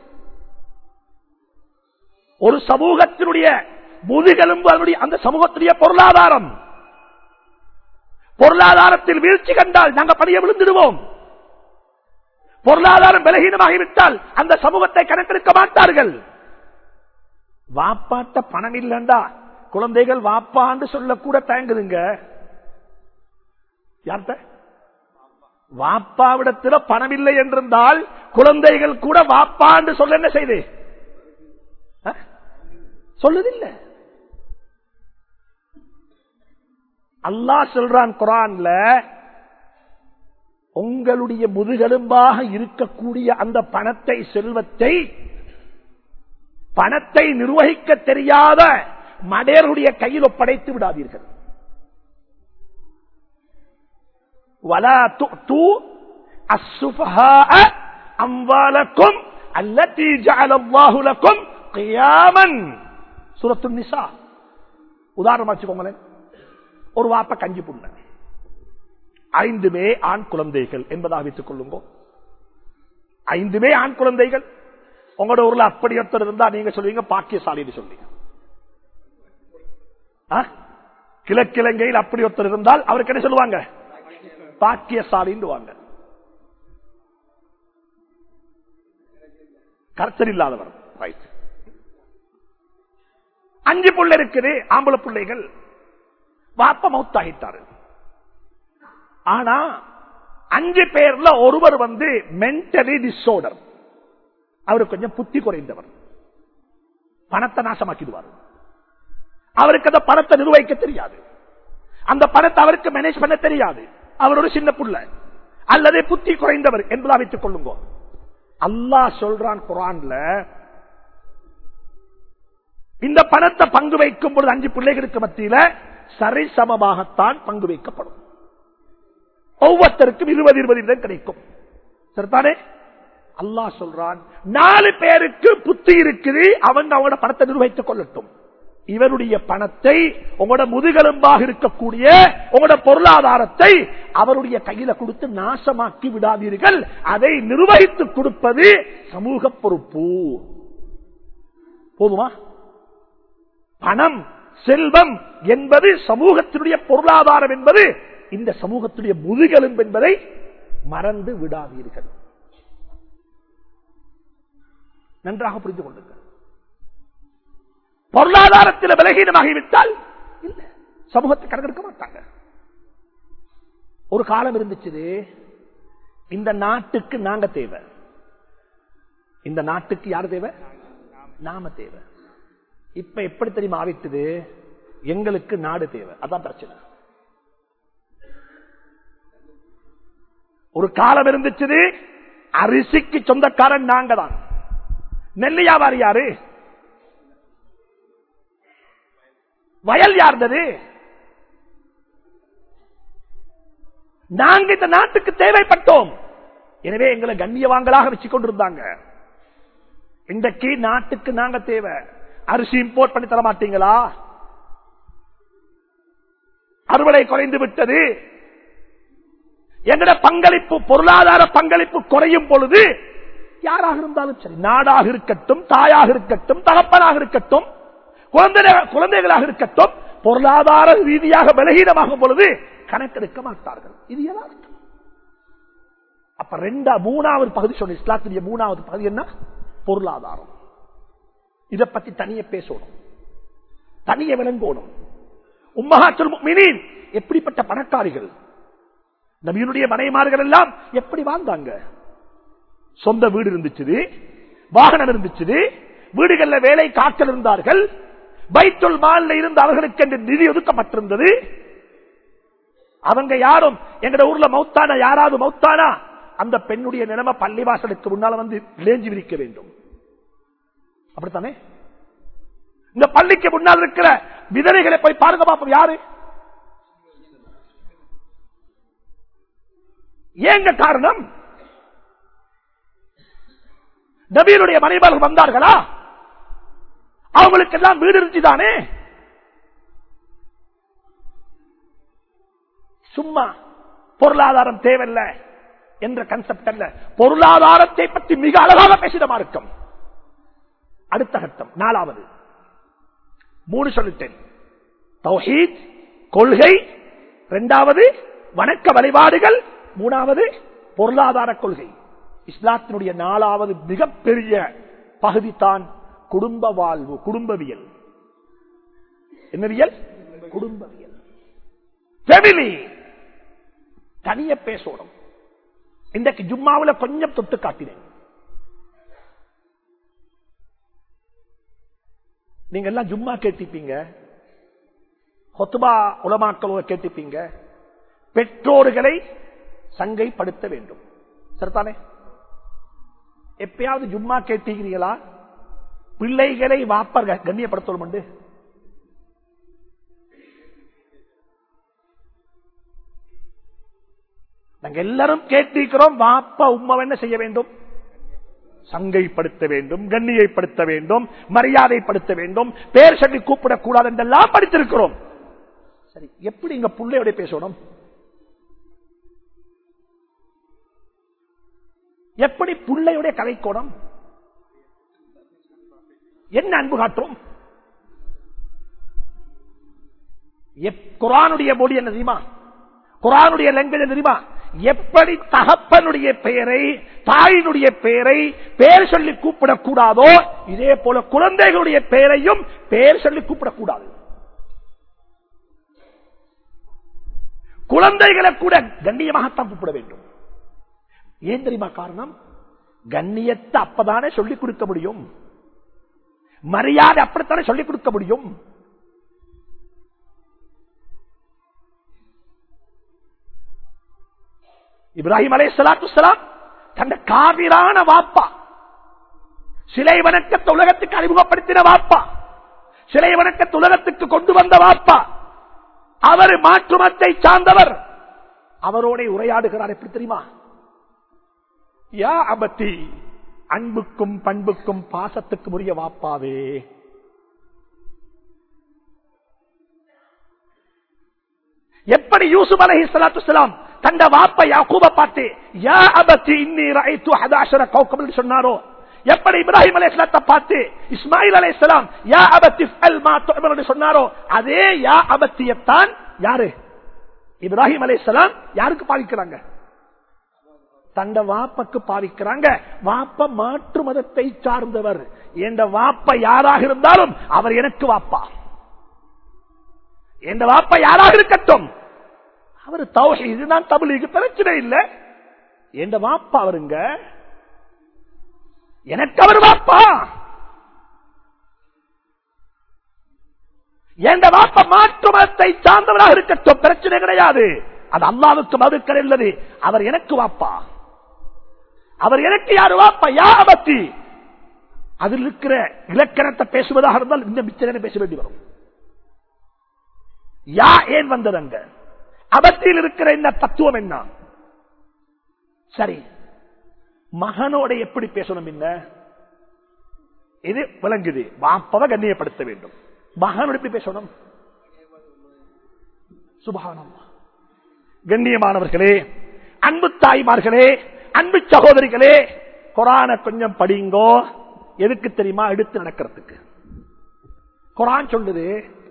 ஒரு சமூகத்தினுடைய முதுகெலும்பு அதனுடைய அந்த சமூகத்துடைய பொருளாதாரம் பொருளாதாரத்தில் வீழ்ச்சி கண்டால் நாங்கள் படிய விழுந்துடுவோம் பொருளாதாரம் பலகீனமாகிவிட்டால் அந்த சமூகத்தை கணக்கெடுக்க மாட்டார்கள் வாப்பாட்ட பணம் இல்லண்டா குழந்தைகள் வாப்பான்னு சொல்லக்கூட தயங்குதுங்க யார்கிட்ட வாப்பாவிடத்தில் பணம் இல்லை என்றிருந்தால் குழந்தைகள் கூட வாப்பான்னு சொல்ல என்ன செய்து அஹ்? சொல்லுதில்லை அல்லாஹ் சொல்றான் குரான்ல உங்களுடைய முதுகெலும்பாக இருக்கக்கூடிய அந்த பணத்தை செல்வத்தை பணத்தை நிர்வகிக்க தெரியாத மடையருடைய கையில் ஒப்படைத்து விடாதீர்கள் ولا تؤتوا السفهاء أموالكم التي جعل الله لكم قياما سورة النساء உதாரணமா வச்சுக்கோங்களேன் ஒரு வாப்ப கஞ்சி புண்ண ஐந்துமே ஆண் குழந்தைகள் என்பதாக வைத்துக் கொள்ளுங்க ஐந்துமே ஆண் குழந்தைகள் உங்களோட ஊர்ல அப்படி ஒருத்தர் இருந்தா நீங்க சொல்லுவீங்க பாக்கியசாலின்னு சொல்லி ஆ? கிழக்கிழங்கையில் அப்படி ஒருத்தர் இருந்தால் அவருக்கு என்ன சொல்லுவாங்க பாக்கியசாலின்னு வாங்க கர்த்தர் இல்லாதவர் ரைட் அஞ்சு புள்ள இருக்குது ஆம்பளை பிள்ளைகள் வாப்ப மௌத்தாகிட்டாரு ஆனா அஞ்சு பேர்ல ஒருவர் வந்து மென்டலி டிஸோர்டர் அவர் கொஞ்சம் புத்தி குறைந்தவர் பணத்தை நாசமாக்கிடுவார் அவருக்கு அந்த பணத்தை நிர்வகிக்க தெரியாது அந்த பணத்தை அவருக்கு மேனேஜ் பண்ண தெரியாது அவர் ஒரு சின்ன புள்ள அல்லது புத்தி குறைந்தவர் என்பதா வைத்துக் கொள்ளுங்க அல்லாஹ் சொல்றான் குரான்ல இந்த பணத்தை பங்கு வைக்கும் பொழுது அஞ்சு பிள்ளைகளுக்கு மத்தியில சரிசமமாகத்தான் பங்கு வைக்கப்படும் ஒவ்வொருத்தருக்கும் இருபது இருபது வீதம் கிடைக்கும் சரிதானே அல்லாஹ் சொல்றான் நாலு பேருக்கு புத்தி இருக்குது அவங்க அவங்களோட பணத்தை நிர்வகித்துக் கொள்ளட்டும் இவருடைய பணத்தை உங்களோட முதுகெலும்பாக இருக்கக்கூடிய உங்களோட பொருளாதாரத்தை அவருடைய கையில கொடுத்து நாசமாக்கி விடாதீர்கள் அதை நிர்வகித்து கொடுப்பது சமூக பொறுப்பு போதுமா பணம் செல்வம் என்பது சமூகத்தினுடைய பொருளாதாரம் என்பது இந்த சமூகத்துடைய முதுகெலும்பு என்பதை மறந்து விடாதீர்கள் நன்றாக புரிந்து கொள்ளுங்கள் பொருளாதாரத்தில் விலகீனமாகிவிட்டால் இல்ல சமூகத்தை கணக்கெடுக்க மாட்டாங்க ஒரு காலம் இருந்துச்சு இந்த நாட்டுக்கு நாங்க தேவை இந்த நாட்டுக்கு யார் தேவை நாம தேவை இப்ப எப்படி தெரியுமா ஆவிட்டது எங்களுக்கு நாடு தேவை அதான் பிரச்சனை ஒரு காலம் இருந்துச்சு அரிசிக்கு சொந்தக்காரன் நாங்க தான் நெல் வியாபாரி யாரு வயல் யார்ந்தது நாங்க இந்த நாட்டுக்கு தேவைப்பட்டோம் எனவே எங்களை கண்ணியவாங்களாக வச்சுக் கொண்டிருந்தாங்க இன்றைக்கு நாட்டுக்கு நாங்க தேவை அரிசி இம்போர்ட் பண்ணி தர மாட்டீங்களா அறுவடை குறைந்து விட்டது எங்கட பங்களிப்பு பொருளாதார பங்களிப்பு குறையும் பொழுது யாராக இருந்தாலும் சரி நாடாக இருக்கட்டும் தாயாக இருக்கட்டும் தகப்பனாக இருக்கட்டும் குழந்தை- குழந்தைகளாக இருக்கட்டும் பொருளாதார ரீதியாக பலகீனமாகும் பொழுது கணக்கெடுக்க மாட்டார்கள் இது யதார்த்தம் அப்ப ரெண்டா மூணாவது பகுதி சொன்ன இஸ்லாத்துடைய மூணாவது பகுதி என்ன பொருளாதாரம் இதை பத்தி தனிய பேசணும் தனிய விளங்கணும் உம்மஹாத்துல் முஃமினீன் எப்படிப்பட்ட பணக்காரிகள் நபியினுடைய மனைமார்கள் எல்லாம் எப்படி வாழ்ந்தாங்க சொந்த வீடு இருந்துச்சு வாகனம் இருந்துச்சு வீடுகள்ல வேலை காக்கல் இருந்தார்கள் பைத்துல் மால்ல இருந்து அவர்களுக்கு என்று நிதி ஒதுக்கப்பட்டிருந்தது அவங்க யாரும் எங்கட ஊர்ல மௌத்தானா யாராவது மௌத்தானா அந்த பெண்ணுடைய நிலைமை பள்ளிவாசலுக்கு முன்னால வந்து லேஞ்சி விரிக்க வேண்டும் அப்படித்தானே இந்த பள்ளிக்கு முன்னால் இருக்கிற விதவைகளை போய் பாருங்க பாப்போம் யாரு ஏங்க காரணம் நபியினுடைய மனைவார்கள் வந்தார்களா அவங்களுக்கு எல்லாம் வீடு இருந்துச்சுதானே சும்மா பொருளாதாரம் தேவையில்லை என்ற கன்செப்ட் அல்ல பொருளாதாரத்தை பற்றி மிக அழகாக பேசிடமா இருக்கும் அடுத்த கட்டம் நாலாவது மூணு சொல்லிட்டேன் தௌஹீத் கொள்கை இரண்டாவது வணக்க வழிபாடுகள் மூணாவது பொருளாதார கொள்கை இஸ்லாத்தினுடைய நாலாவது மிகப்பெரிய பகுதி தான் குடும்ப வாழ்வு குடும்பவியல் என்னவியல் குடும்பவியல் ஃபேமிலி தனிய பேசணும் இன்றைக்கு ஜும்மாவுல கொஞ்சம் தொட்டு காட்டினேன் நீங்க எல்லாம் ஜும்மா கேட்டிப்பீங்க ஹொத்துபா உலமாக்கள் கேட்டிப்பீங்க பெற்றோர்களை சங்கைப்படுத்த வேண்டும் சரிதானே எப்பயாவது ஜும்மா கேட்டீங்களா பிள்ளைகளை வாப்பர் கண்ணியப்படுத்தணும் உண்டு நாங்க எல்லாரும் கேட்டிருக்கிறோம் வாப்பா உம்மா என்ன செய்ய வேண்டும் சங்கைப்படுத்த வேண்டும் கண்ணியப்படுத்த வேண்டும் மரியாதைப்படுத்த வேண்டும் பேர் சொல்லி கூப்பிடக்கூடாது என்றெல்லாம் படித்திருக்கிறோம் சரி எப்படி இங்க பிள்ளையோட பேசணும் எப்படி பிள்ளையுடைய கதைக்கோணம் என்ன அன்பு காட்டும் எப்- குரானுடைய மொழி என்ன தெரியுமா குரானுடைய லாங்குவேஜ் என்ன தெரியுமா எப்படி தகப்பனுடைய பெயரை தாயினுடைய பெயரை பெயர் சொல்லி கூப்பிடக்கூடாதோ இதே போல குழந்தைகளுடைய பெயரையும் பெயர் சொல்லி கூப்பிடக்கூடாது குழந்தைகளை கூட கண்ணியமாகத்தான் கூப்பிட வேண்டும் ஏன் தெரியுமா காரணம் கண்ணியத்தை அப்பதானே சொல்லிக் கொடுக்க முடியும் மரியாதை அப்படித்தானே சொல்லிக் கொடுக்க முடியும் இப்ராஹிம் அலை சலாத்து தந்த காவிரான வாப்பா சிலை வணக்கத்தை உலகத்துக்கு அறிமுகப்படுத்தின வாப்பா சிலை வணக்கத்தை உலகத்துக்கு கொண்டு வந்த வாப்பா அவர் மாற்றுமத்தை சார்ந்தவர் அவரோட உரையாடுகிறார் எப்படி தெரியுமா யா அபத்தி அன்புக்கும் பண்புக்கும் பாசத்துக்கும் உரிய வாப்பாவே எப்படி யூசுப் அலஹி சலாத்து தந்த வாப்ப யாக்கூப பார்த்து யா அபத்தி இன்னி ரஐத்து ஹதாஷர கௌகபல் சொன்னாரோ எப்படி இப்ராஹிம் அலைஹிஸ்ஸலாத்தை பார்த்து இஸ்மாயில் அலைஹிஸ்ஸலாம் யா அபத்தி ஃபல் மா துஅமர் என்று சொன்னாரோ அதே யா அபத்தியத்தான் யாரு இப்ராஹிம் அலைஹிஸ்ஸலாம் யாருக்கு பாவிக்கிறாங்க தண்ட வாப்பக்கு பாவிக்கிறாங்க வாப்ப மாற்று மதத்தை சார்ந்தவர் என்ற வாப்ப யாராக இருந்தாலும் அவர் எனக்கு வாப்பா என்ற வாப்ப யாராக இருக்கட்டும் அவர் தௌஹி இதுதான் தமிழுக்கு பிரச்சனை இல்லை என்ற வாப்பா அவருங்க எனக்கு அவர் வாப்பா என்ற வாப்ப மாற்று மதத்தை சார்ந்தவராக இருக்கட்டும் பிரச்சனை கிடையாது அது அல்லாவுக்கு மதுக்கள் இல்லது அவர் எனக்கு வாப்பா அவர் எனக்கு யாரு வாப்பா யாபத்தி அதில் இருக்கிற இலக்கணத்தை பேசுவதாக இருந்தால் இந்த மிச்சனை பேச வேண்டி வரும் யா ஏன் வந்தது அங்க அபத்தில் இருக்கிற இந்த தத்துவம் என்ன சரி மகனோட எப்படி பேசணும் என்ன இது விளங்குது வாப்பவ கண்ணியப்படுத்த வேண்டும் மகனோட எப்படி பேசணும் சுபானம் கண்ணியமானவர்களே அன்பு தாய்மார்களே அன்பு சகோதரிகளே குரான கொஞ்சம் படிங்கோ எதுக்கு தெரியுமா எடுத்து நடக்கிறதுக்கு குரான் சொல்லுது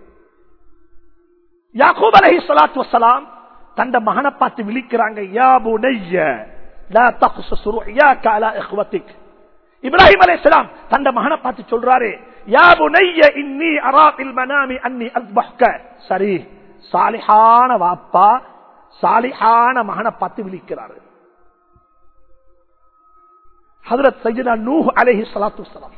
யாக்கூப் அலஹி சலாத்து வசலாம் தந்த மகனை பார்த்து விழிக்கிறாங்க யா புனைய லா தக்ஸஸ் ருஅயாக அலா இஹ்வதிக் இப்ராஹிம் அலைஹிஸ்ஸலாம் தந்த மகனை பார்த்து சொல்றாரு யா புனைய இன்னி அரா ஃபில் மனாமி அன்னி அஸ்பஹ்க சரி சாலிஹான வாப்பா சாலிஹான மகனை பார்த்து விழிக்கிறாரு ஹதரத் சையதா நூஹ் அலைஹி ஸலாத்து வஸலாம்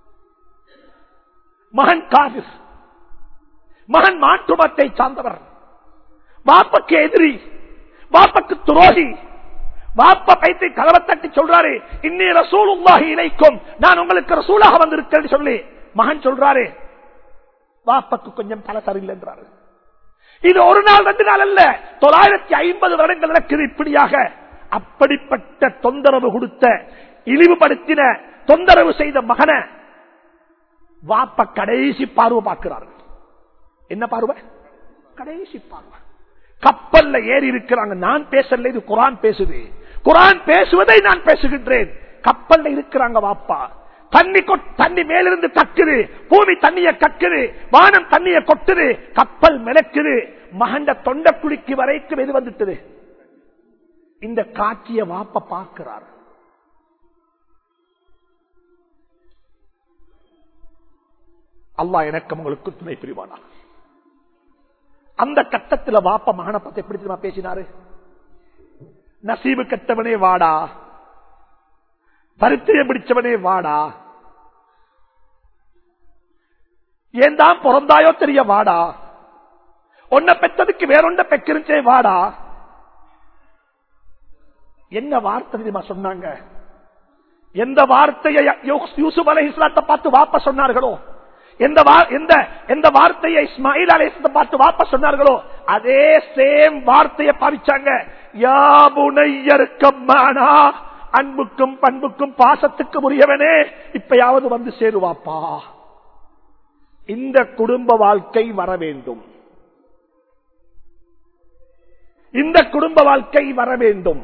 மகன் காஃபிர் மகன் மாற்றுமத்தை சார்ந்தவர் வாப்பக்கு எதிரி வாப்பக்கு துரோகி வாப்ப பைத்து கதவை தட்டி சொல்றாரு இன்னி ரசூல் உல்லாஹி இணைக்கும் நான் உங்களுக்கு ரசூலாக வந்திருக்கேன் சொல்லி மகன் சொல்றாரு வாப்பக்கு கொஞ்சம் தலை சரியில்லை என்றாரு இது ஒரு நாள் ரெண்டு நாள் அல்ல தொள்ளாயிரத்தி ஐம்பது வருடங்கள் நடக்குது இப்படியாக அப்படிப்பட்ட தொந்தரவு கொடுத்த இழிவுபடுத்தின தொந்தரவு செய்த மகனை வாப்ப கடைசி பார்வை பார்க்கிறார்கள் என்ன பார்வை கடைசி பார்வை கப்பல்ல ஏறி இருக்கிறாங்க நான் பேசல இது குரான் பேசுது குரான் பேசுவதை நான் பேசுகின்றேன் கப்பல்ல இருக்கிறாங்க வாப்பா தண்ணி கொட்- தண்ணி மேலிருந்து கக்குது பூமி தண்ணிய கக்குது வானம் தண்ணிய கொட்டுது கப்பல் மிளக்குது மகண்ட தொண்ட குழிக்கு வரைக்கும் எது வந்துட்டது இந்த காட்சிய வாப்ப பார்க்கிறார் அல்லாஹ் எனக்கு உங்களுக்கு துணை புரிவானா அந்த கட்டத்தில் வாப்ப மகனை பத்தி எப்படி தெரியுமா பேசினாரு நசீபு கட்டவனே வாடா பரித்திரியம் பிடிச்சவனே வாடா ஏன் தான் பிறந்தாயோ தெரிய வாடா ஒன்ன பெற்றதுக்கு வேறொன்ன பெக்கிருச்சே வாடா என்ன வார்த்தை தெரியுமா சொன்னாங்க எந்த வார்த்தையை யூசுப் அலை இஸ்லாத்தை பார்த்து வாப்ப சொன்னார்களோ எந்த வா- எந்த- எந்த வார்த்தையை இஸ்மாயில் அலைஹிஸ்ஸலாத்தை பார்த்து வாப்ப சொன்னார்களோ அதே சேம் வார்த்தையை பாவிச்சாங்க யா புனையருக்கம்மானா அன்புக்கும் பண்புக்கும் பாசத்துக்கும் உரியவனே இப்பயாவது வந்து சேருவாப்பா இந்த குடும்ப வாழ்க்கை வர வேண்டும் இந்த குடும்ப வாழ்க்கை வர வேண்டும்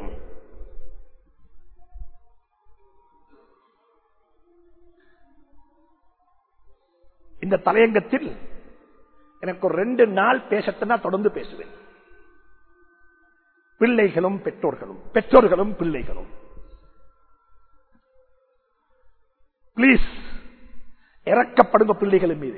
இந்த தலையங்கத்தில் எனக்கு ஒரு ரெண்டு நாள் பேசத்தனா தொடர்ந்து பேசுவேன் பிள்ளைகளும் பெற்றோர்களும் பெற்றோர்களும் பிள்ளைகளும் பிளீஸ் இறக்கப்படுங்க பிள்ளைகளின் மீது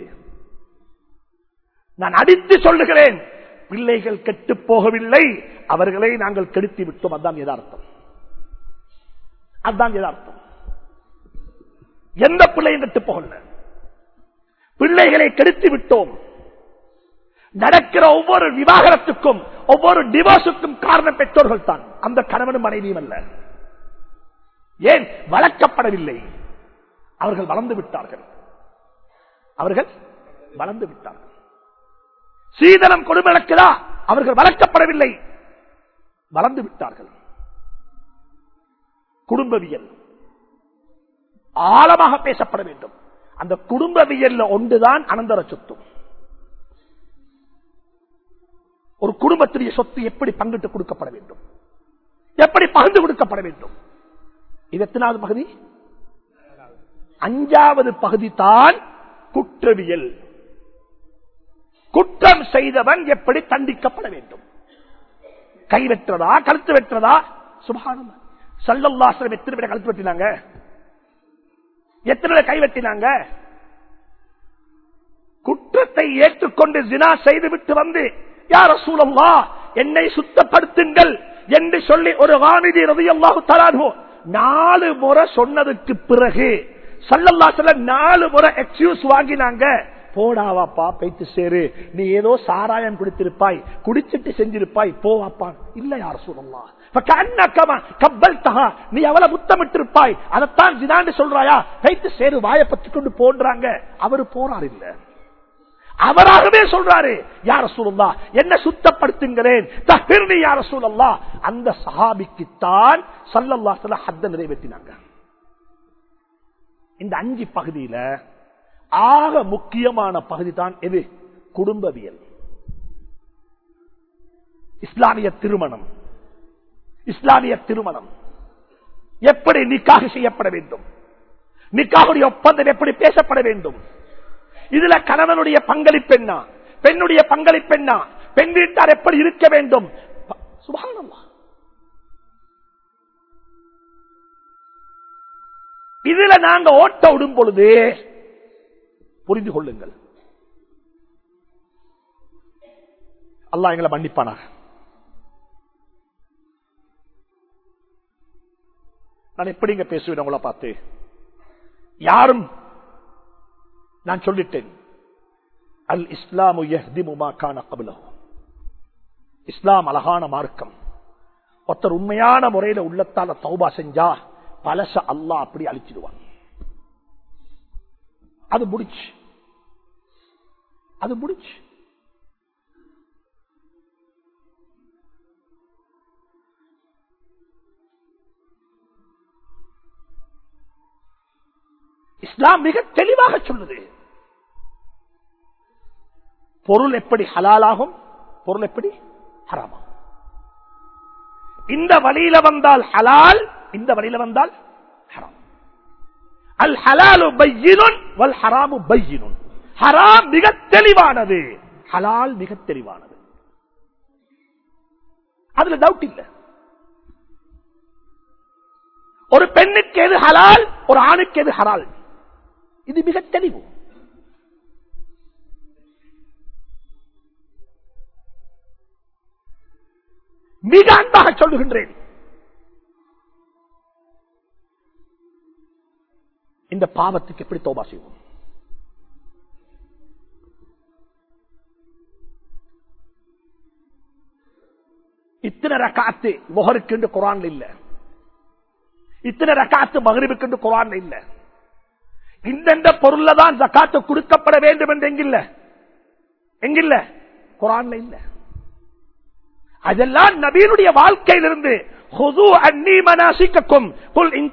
நான் அடித்து சொல்லுகிறேன் பிள்ளைகள் கெட்டு போகவில்லை அவர்களை நாங்கள் கெடுத்து விட்டோம் அதுதான் யதார்த்தம் அதுதான் யதார்த்தம் எந்த பிள்ளையும் கெட்டு போகல பிள்ளைகளை கெடுத்து விட்டோம் நடக்கிற ஒவ்வொரு விவாகரத்துக்கும் ஒவ்வொரு டிவோர்ஸுக்கும் காரணம் பெற்றோர்கள் தான் அந்த கணவனும் மனைவியும் அல்ல ஏன் வளர்க்கப்படவில்லை அவர்கள் வளர்ந்து விட்டார்கள் அவர்கள் வளர்ந்து விட்டார்கள் சீதனம் கொடுமை நடக்குதா அவர்கள் வளர்க்கப்படவில்லை வளர்ந்து விட்டார்கள் குடும்பவியல் ஆழமாக பேசப்பட வேண்டும் அந்த குடும்பவியல்ல ஒன்றுதான் அனந்தர சொத்தும் ஒரு குடும்பத்துடைய சொத்து எப்படி பங்கிட்டு கொடுக்கப்பட வேண்டும் எப்படி பகிர்ந்து கொடுக்கப்பட வேண்டும் இது எத்தனாவது பகுதி அஞ்சாவது பகுதி தான் குற்றவியல் குற்றம் செய்தவன் எப்படி தண்டிக்கப்பட வேண்டும் கை வெற்றதா கழுத்து வெற்றதா சுபானம் சல்லல்லாசனம் எத்தனை பேரை கழுத்து வெட்டினாங்க எத்தனை பேரை கை வெட்டினாங்க குற்றத்தை ஏற்றுக்கொண்டு ஜினா செய்துவிட்டு வந்து யார சூழல்லா என்னை சுத்தப்படுத்துங்கள் என்று சொல்லி ஒரு வானிதி ரதியல்லாஹு தலானோ நாலு முறை சொன்னதுக்கு பிறகு சல்லல்லா சொல்ல நாலு முறை எக்ஸ்கியூஸ் வாங்கினாங்க போடாவாப்பா பைத்து சேரு நீ ஏதோ சாராயம் குடித்திருப்பாய் குடிச்சிட்டு செஞ்சிருப்பாய் போவாப்பா இல்ல யார சொல்லலாம் நீ அவளை முத்தமிட்டிருப்பாய் அதைத்தான் ஜினாண்டு சொல்றாயா கைத்து சேரு வாய பத்தி கொண்டு போன்றாங்க அவரு போறார் இல்ல அவராகவே சொல்றாரு யார சூழல்லா என்ன சுத்தப்படுத்துங்கிறேன் தப்பிர்னி யார சூழல்லா அந்த சஹாபிக்குத்தான் சல்லல்லா சொல்ல ஹத்த நிறைவேற்றினாங்க இந்த அஞ்சு பகுதியில ஆக முக்கியமான பகுதி தான் எது குடும்பவியல் இஸ்லாமிய திருமணம் இஸ்லாமிய திருமணம் எப்படி நிக்காக செய்யப்பட வேண்டும் நிக்காவுடைய ஒப்பந்தம் எப்படி பேசப்பட வேண்டும் இதுல கணவனுடைய பங்களிப்பெண்ணா பெண்ணுடைய பங்களிப்பெண்ணா பெண் வீட்டார் எப்படி இருக்க வேண்டும் சுபானம்மா இதுல நாங்க ஓட்ட விடும் பொழுது புரிந்து கொள்ளுங்கள் அல்லா எங்களை மன்னிப்பானாக நான் எப்படிங்க பேசுவேன் உங்களை பார்த்து யாரும் நான் சொல்லிட்டேன் அல் இஸ்லாமு கான கபிலம் இஸ்லாம் அழகான மார்க்கம் ஒருத்தர் உண்மையான முறையில உள்ளத்தால தௌபா செஞ்சா பலச அல்லா அப்படி அழிச்சிடுவான் அது முடிச்சு அது முடிச்சு இஸ்லாம் மிக தெளிவாக சொல்லுது பொருள் எப்படி ஹலாலாகும் பொருள் எப்படி ஹராமாகும் இந்த வழியில வந்தால் ஹலால் இந்த வழியில வந்தால் ஹராம் அல் ஹலாலு பையினுன் வல் ஹராமு பையினுன் ஹராம் மிக தெளிவானது ஹலால் மிக தெளிவானது அதுல டவுட் இல்ல ஒரு பெண்ணுக்கு எது ஹலால் ஒரு ஆணுக்கு எது ஹலால் இது மிக தெளிவு மிக அன்பாக சொல்லுகின்றேன் இந்த பாவத்துக்கு எப்படி தோபா செய்வோம் இத்தனை ரக்காத்து முகருக்கு குரான் இல்ல இத்தனை ரக்காத்து மகரிபுக்கு குரான் இல்ல இந்தெந்த பொருள்ல தான் ஜக்காத்து கொடுக்கப்பட வேண்டும் என்று எங்கில்ல எங்கில்ல குரான்ல இல்ல அதெல்லாம் நபீனுடைய வாழ்க்கையிலிருந்து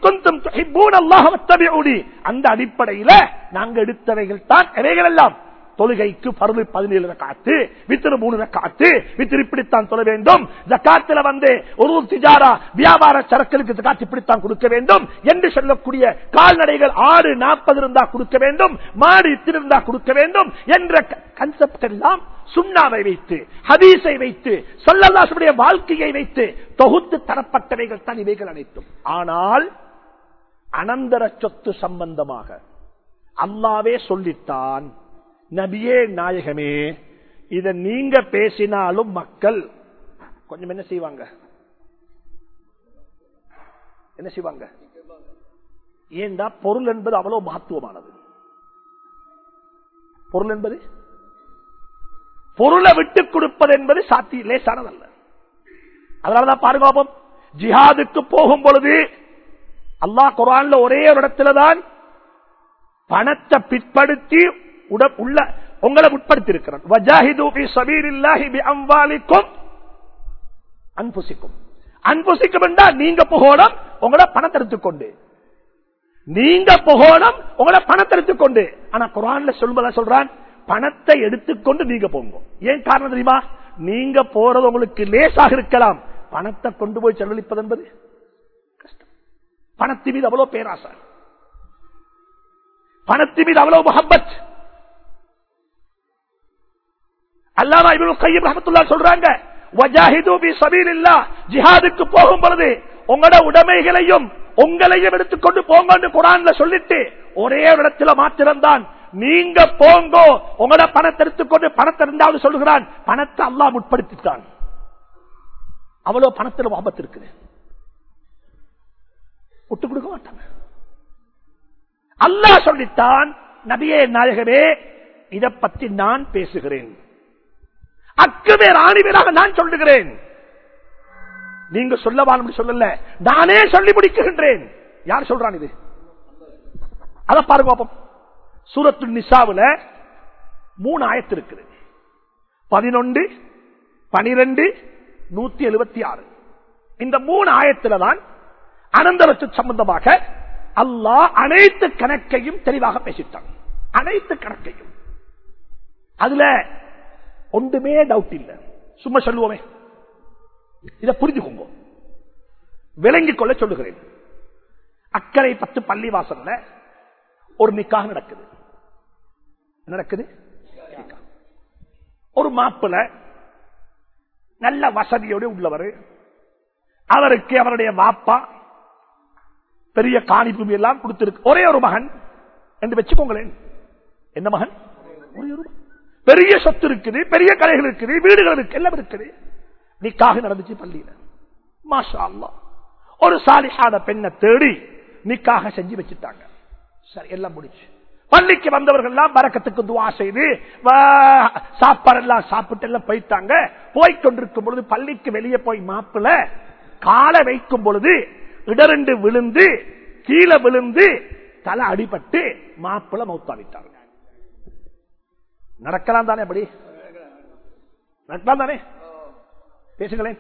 அந்த அடிப்படையில நாங்க எடுத்தவைகள் தான் எவைகள் எல்லாம் தொழுகைக்கு பருது பதினேழு ரக்காத்து வித்திரு மூணு ரக்காத்து வித்திரு இப்படித்தான் தொழ வேண்டும் ஜக்காத்துல வந்து ஒரு திஜாரா வியாபார சரக்குகளுக்கு ஜக்காத் இப்படித்தான் கொடுக்க வேண்டும் என்று சொல்லக்கூடிய கால்நடைகள் ஆறு நாற்பது இருந்தா கொடுக்க வேண்டும் மாடு இத்திரு இருந்தா கொடுக்க வேண்டும் என்ற கன்செப்ட் எல்லாம் சுண்ணாவை வைத்து ஹதீஸை வைத்து சொல்லல்லாசுடைய வாழ்க்கையை வைத்து தொகுத்து தரப்பட்டவைகள் தான் இவைகள் அனைத்தும் ஆனால் அனந்தர சொத்து சம்பந்தமாக அல்லாவே சொல்லித்தான் நபியே நாயகமே இத நீங்க பேசினாலும் மக்கள் கொஞ்சம் என்ன செய்வாங்க என்ன செய்வாங்க ஏண்டா பொருள் என்பது அவ்வளவு மகத்துவமானது பொருள் என்பது பொருளை விட்டுக் கொடுப்பது என்பது சாத்தி லேசானதல்ல அதனாலதான் பாருங்க ஜிஹாதுக்கு போகும் பொழுது அல்லாஹ் குரான்ல ஒரே ஒரு இடத்துல தான் பணத்தை பிற்படுத்தி உள்ள உங்களை உட்படுத்தி இருக்கிறான் அன்புசிக்கும் அன்புசிக்கும் என்றால் நீங்க புகோணம் உங்களோட பணத்தை எடுத்துக்கொண்டு நீங்க புகோணம் உங்களோட பணத்தை எடுத்துக்கொண்டு ஆனா குரான்ல சொல்வதா சொல்றான் பணத்தை எடுத்துக்கொண்டு நீங்க போங்க ஏன் காரணம் தெரியுமா நீங்க போறது உங்களுக்கு லேசாக இருக்கலாம் பணத்தை கொண்டு போய் செலவழிப்பது என்பது கஷ்டம் பணத்தின் மீது அவ்வளவு பேராசை பணத்தின் மீது அவ்வளவு முகப்பத் அல்லாமா இவரு கையம் ரஹமத்துல்லா சொல்றாங்க ஜிஹாதுக்கு போகும் பொழுது உங்களோட உடைமைகளையும் உங்களையும் எடுத்துக்கொண்டு போங்க குரான்ல சொல்லிட்டு ஒரே இடத்துல மாத்திரம்தான் நீங்க போங்கோ உங்களோட பணத்தை எடுத்துக்கொண்டு பணத்தை இருந்தாவது சொல்லுகிறான் பணத்தை அல்லா முற்படுத்தித்தான் அவ்வளவு பணத்தில் ஆபத்து இருக்குது விட்டு கொடுக்க மாட்டாங்க அல்லா சொல்லித்தான் நபியே நாயகமே இதை பற்றி நான் பேசுகிறேன் அக்குவே ராணிவராக நான் சொல்லுகிறேன் நீங்க சொல்லவான் சொல்லல நானே சொல்லி முடிக்கின்றேன் யார் சொல்றான் இது அத பாருங்க பாப்போம் சூரத்து நிசாவுல மூணு ஆயத்து இருக்குது பதினொன்று பனிரெண்டு நூத்தி எழுபத்தி ஆறு இந்த மூணு ஆயத்துல தான் அனந்தரத்து சம்பந்தமாக அல்லாஹ் அனைத்து கணக்கையும் தெளிவாக பேசிட்டான் அனைத்து கணக்கையும் அதுல ஒன்றுமே டவுட் இல்லை சும்மா சொல்லுவோமே இதை புரிஞ்சுக்கோங்க விளங்கிக் கொள்ள சொல்லுகிறேன் அக்கறை பத்து பள்ளி வாசல்ல ஒரு நிக்காக நடக்குது நடக்குது ஒரு மாப்பிள நல்ல வசதியோடு உள்ளவர் அவருக்கு அவருடைய வாப்பா பெரிய காணிப்பு எல்லாம் கொடுத்திருக்கு ஒரே ஒரு மகன் என்று வச்சுக்கோங்களேன் என்ன மகன் ஒரே ஒரு பெரிய சொத்து இருக்குது பெரிய கடைகள் இருக்குது வீடுகள் இருக்கு எல்லாம் இருக்குது நிக்காக நடந்துச்சு பள்ளியில மாஷா அல்லா ஒரு சாலிஹான பெண்ணை தேடி நிக்காக செஞ்சு வச்சுட்டாங்க சரி எல்லாம் முடிச்சு பள்ளிக்கு வந்தவர்கள் எல்லாம் பறக்கத்துக்கு துவா செய்து சாப்பாடு எல்லாம் சாப்பிட்டு எல்லாம் போயிட்டாங்க போய்கொண்டிருக்கும் பொழுது பள்ளிக்கு வெளியே போய் மாப்பிள காலை வைக்கும் பொழுது இடரெண்டு விழுந்து கீழே விழுந்து தலை அடிபட்டு மாப்பிள மௌத்தாவிட்டாங்க நடக்கலாம் தானே அப்படி நடக்கலாம் தானே பேசுங்களேன்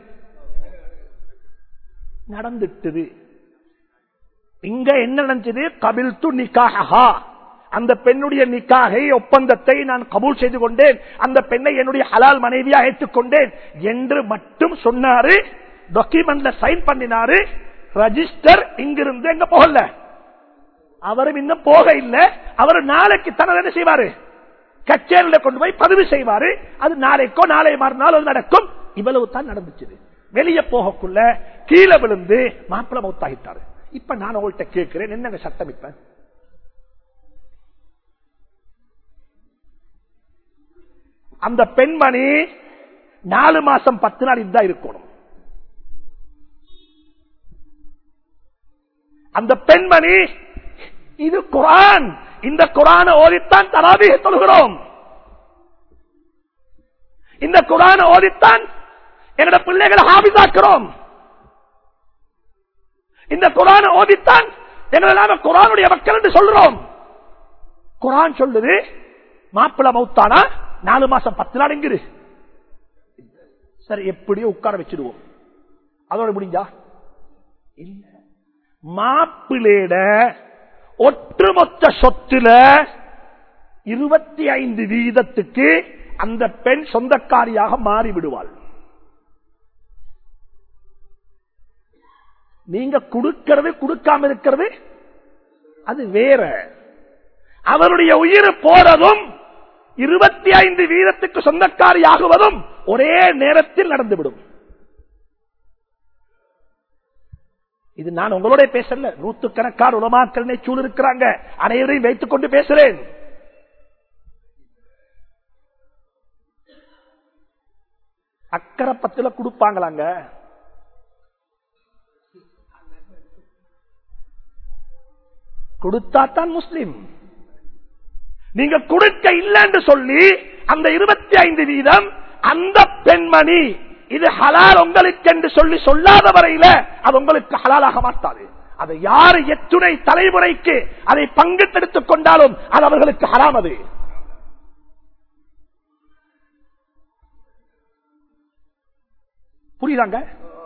நடந்துட்டது இங்க என்ன நடந்தது கபில் து நிக்காகா அந்த பெண்ணுடைய நிக்காகை ஒப்பந்தத்தை நான் கபூல் செய்து கொண்டேன் அந்த பெண்ணை என்னுடைய ஹலால் மனைவியாக ஏற்றுக்கொண்டேன் என்று மட்டும் சொன்னாரு டாக்குமெண்ட்ல சைன் பண்ணினாரு ரெஜிஸ்டர் இங்கிருந்து எங்க போகல அவரும் இன்னும் போக இல்லை அவர் நாளைக்கு தனது என்ன செய்வாரு கச்சேரியில கொண்டு போய் பதிவு செய்வாரு அது நாளைக்கோ நாளை மறுநாள் அது நடக்கும் இவ்வளவு தான் நடந்துச்சு வெளியே போகக்குள்ள கீழே விழுந்து மாப்பிள மௌத்தாகிட்டாரு இப்ப நான் உங்கள்கிட்ட கேட்கிறேன் என்னங்க சட்டம் இப்ப அந்த பெண்மணி நாலு மாசம் பத்து நாள் இதுதான் இருக்கணும் அந்த பெண்மணி இது குரான் இந்த குரான ஓதித்தான் தராபிக தொழுகிறோம் இந்த குரான ஓதித்தான் என்னோட பிள்ளைகளை ஹாபிதாக்கிறோம் இந்த குரான ஓதித்தான் எங்களை குரானுடைய மக்கள் என்று சொல்றோம் குரான் சொல்லுது மாப்பிள மௌத்தானா நாலு மாசம் பத்து நாள் எங்கிரு சரி எப்படியோ உட்கார வச்சிருவோம் அதோட முடிஞ்சா இல்ல மாப்பிளேட ஒட்டுமொத்த சொத்துல இருபத்தி ஐந்து வீதத்துக்கு அந்த பெண் சொந்தக்காரியாக மாறிவிடுவாள் நீங்க கொடுக்கிறது கொடுக்காம இருக்கிறது அது வேற அவருடைய உயிர் போறதும் இருபத்தி ஐந்து வீதத்துக்கு சொந்தக்காரி ஆகுவதும் ஒரே நேரத்தில் நடந்துவிடும் இது நான் உங்களோட பேசல நூத்துக்கணக்கான உலமாக்கள் சூழ் இருக்கிறாங்க அனைவரையும் வைத்துக் கொண்டு பேசுறேன் அக்கறை பத்துல கொடுப்பாங்களாங்க கொடுத்தாத்தான் முஸ்லிம் நீங்க கொடுக்க இல்லைன்னு சொல்லி அந்த இருபத்தி ஐந்து வீதம் அந்த பெண்மணி இது ஹலால் உங்களுக்கு என்று சொல்லி சொல்லாத வரையில அது உங்களுக்கு ஹலாலாக மாட்டாது அதை யாரு எத்துணை தலைமுறைக்கு அதை பங்கிட்டெடுத்துக் கொண்டாலும் அது அவர்களுக்கு ஹராம் அது புரியுதாங்க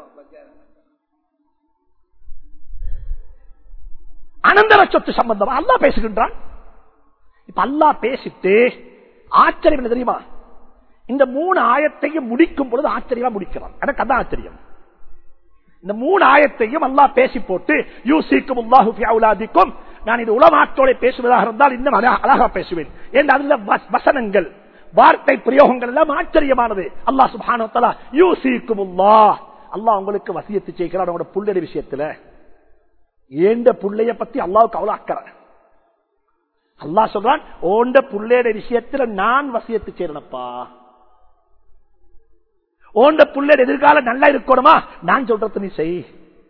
அனந்தர சொத்து சம்பந்தமா அல்லா பேசுகின்றான் இப்ப அல்லா பேசிட்டு ஆச்சரியம் என்ன தெரியுமா இந்த மூணு ஆயத்தையும் முடிக்கும் பொழுது ஆச்சரியமா முடிக்கிறான் எனக்கு அதான் ஆச்சரியம் இந்த மூணு ஆயத்தையும் அல்லா பேசி போட்டு யூசிக்கும் உல்லாஹு அவுலாதிக்கும் நான் இது உலமாற்றோட பேசுவதாக இருந்தால் இன்னும் அழகா அழகா பேசுவேன் ஏன் அதுல வஸ்- வசனங்கள் வார்த்தை பிரயோகங்கள் எல்லாம் ஆச்சரியமானது அல்லாஹ் சுபானோ யூசிக்கும் அல்லாஹ் உங்களுக்கு வசியத்து செய்கிறார் உங்களோட புள்ளடி விஷயத்துல ஏண்ட புள்ளைய பத்தி அல்லாவுக்கு அவ்வளவு அக்கறை அல்லாஹ் சொல்றான் ஓண்ட புள்ளையோட விஷயத்துல நான் வசியத்து செய்யறனப்பா ஓண்ட புள்ளையோட எதிர்காலம் நல்லா இருக்கணுமா நான் சொல்றது நீ செய்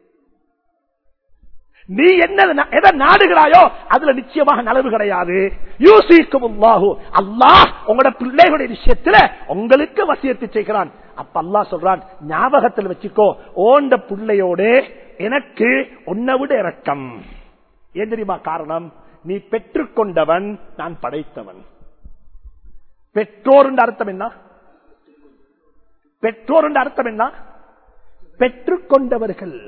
நீ என்ன எதை நாடுகிறாயோ அதுல நிச்சயமாக நலவு கிடையாது யூசிக்கும் அல்லாஹ் உங்களோட பிள்ளைகளுடைய விஷயத்துல உங்களுக்கு வசியத்து செய்கிறான் அப்ப அல்லாஹ் சொல்றான் ஞாபகத்தில் வச்சுக்கோ ஓண்ட பிள்ளையோட எனக்கு உன்னை விட இறக்கம் ஏன் தெரியுமா காரணம் நீ பெற்றுக்கொண்டவன் நான் படைத்தவன் பெற்றோர் அர்த்தம் என்ன பெற்றோர் அர்த்தம் என்ன பெற்றுக்கொண்டவர்கள்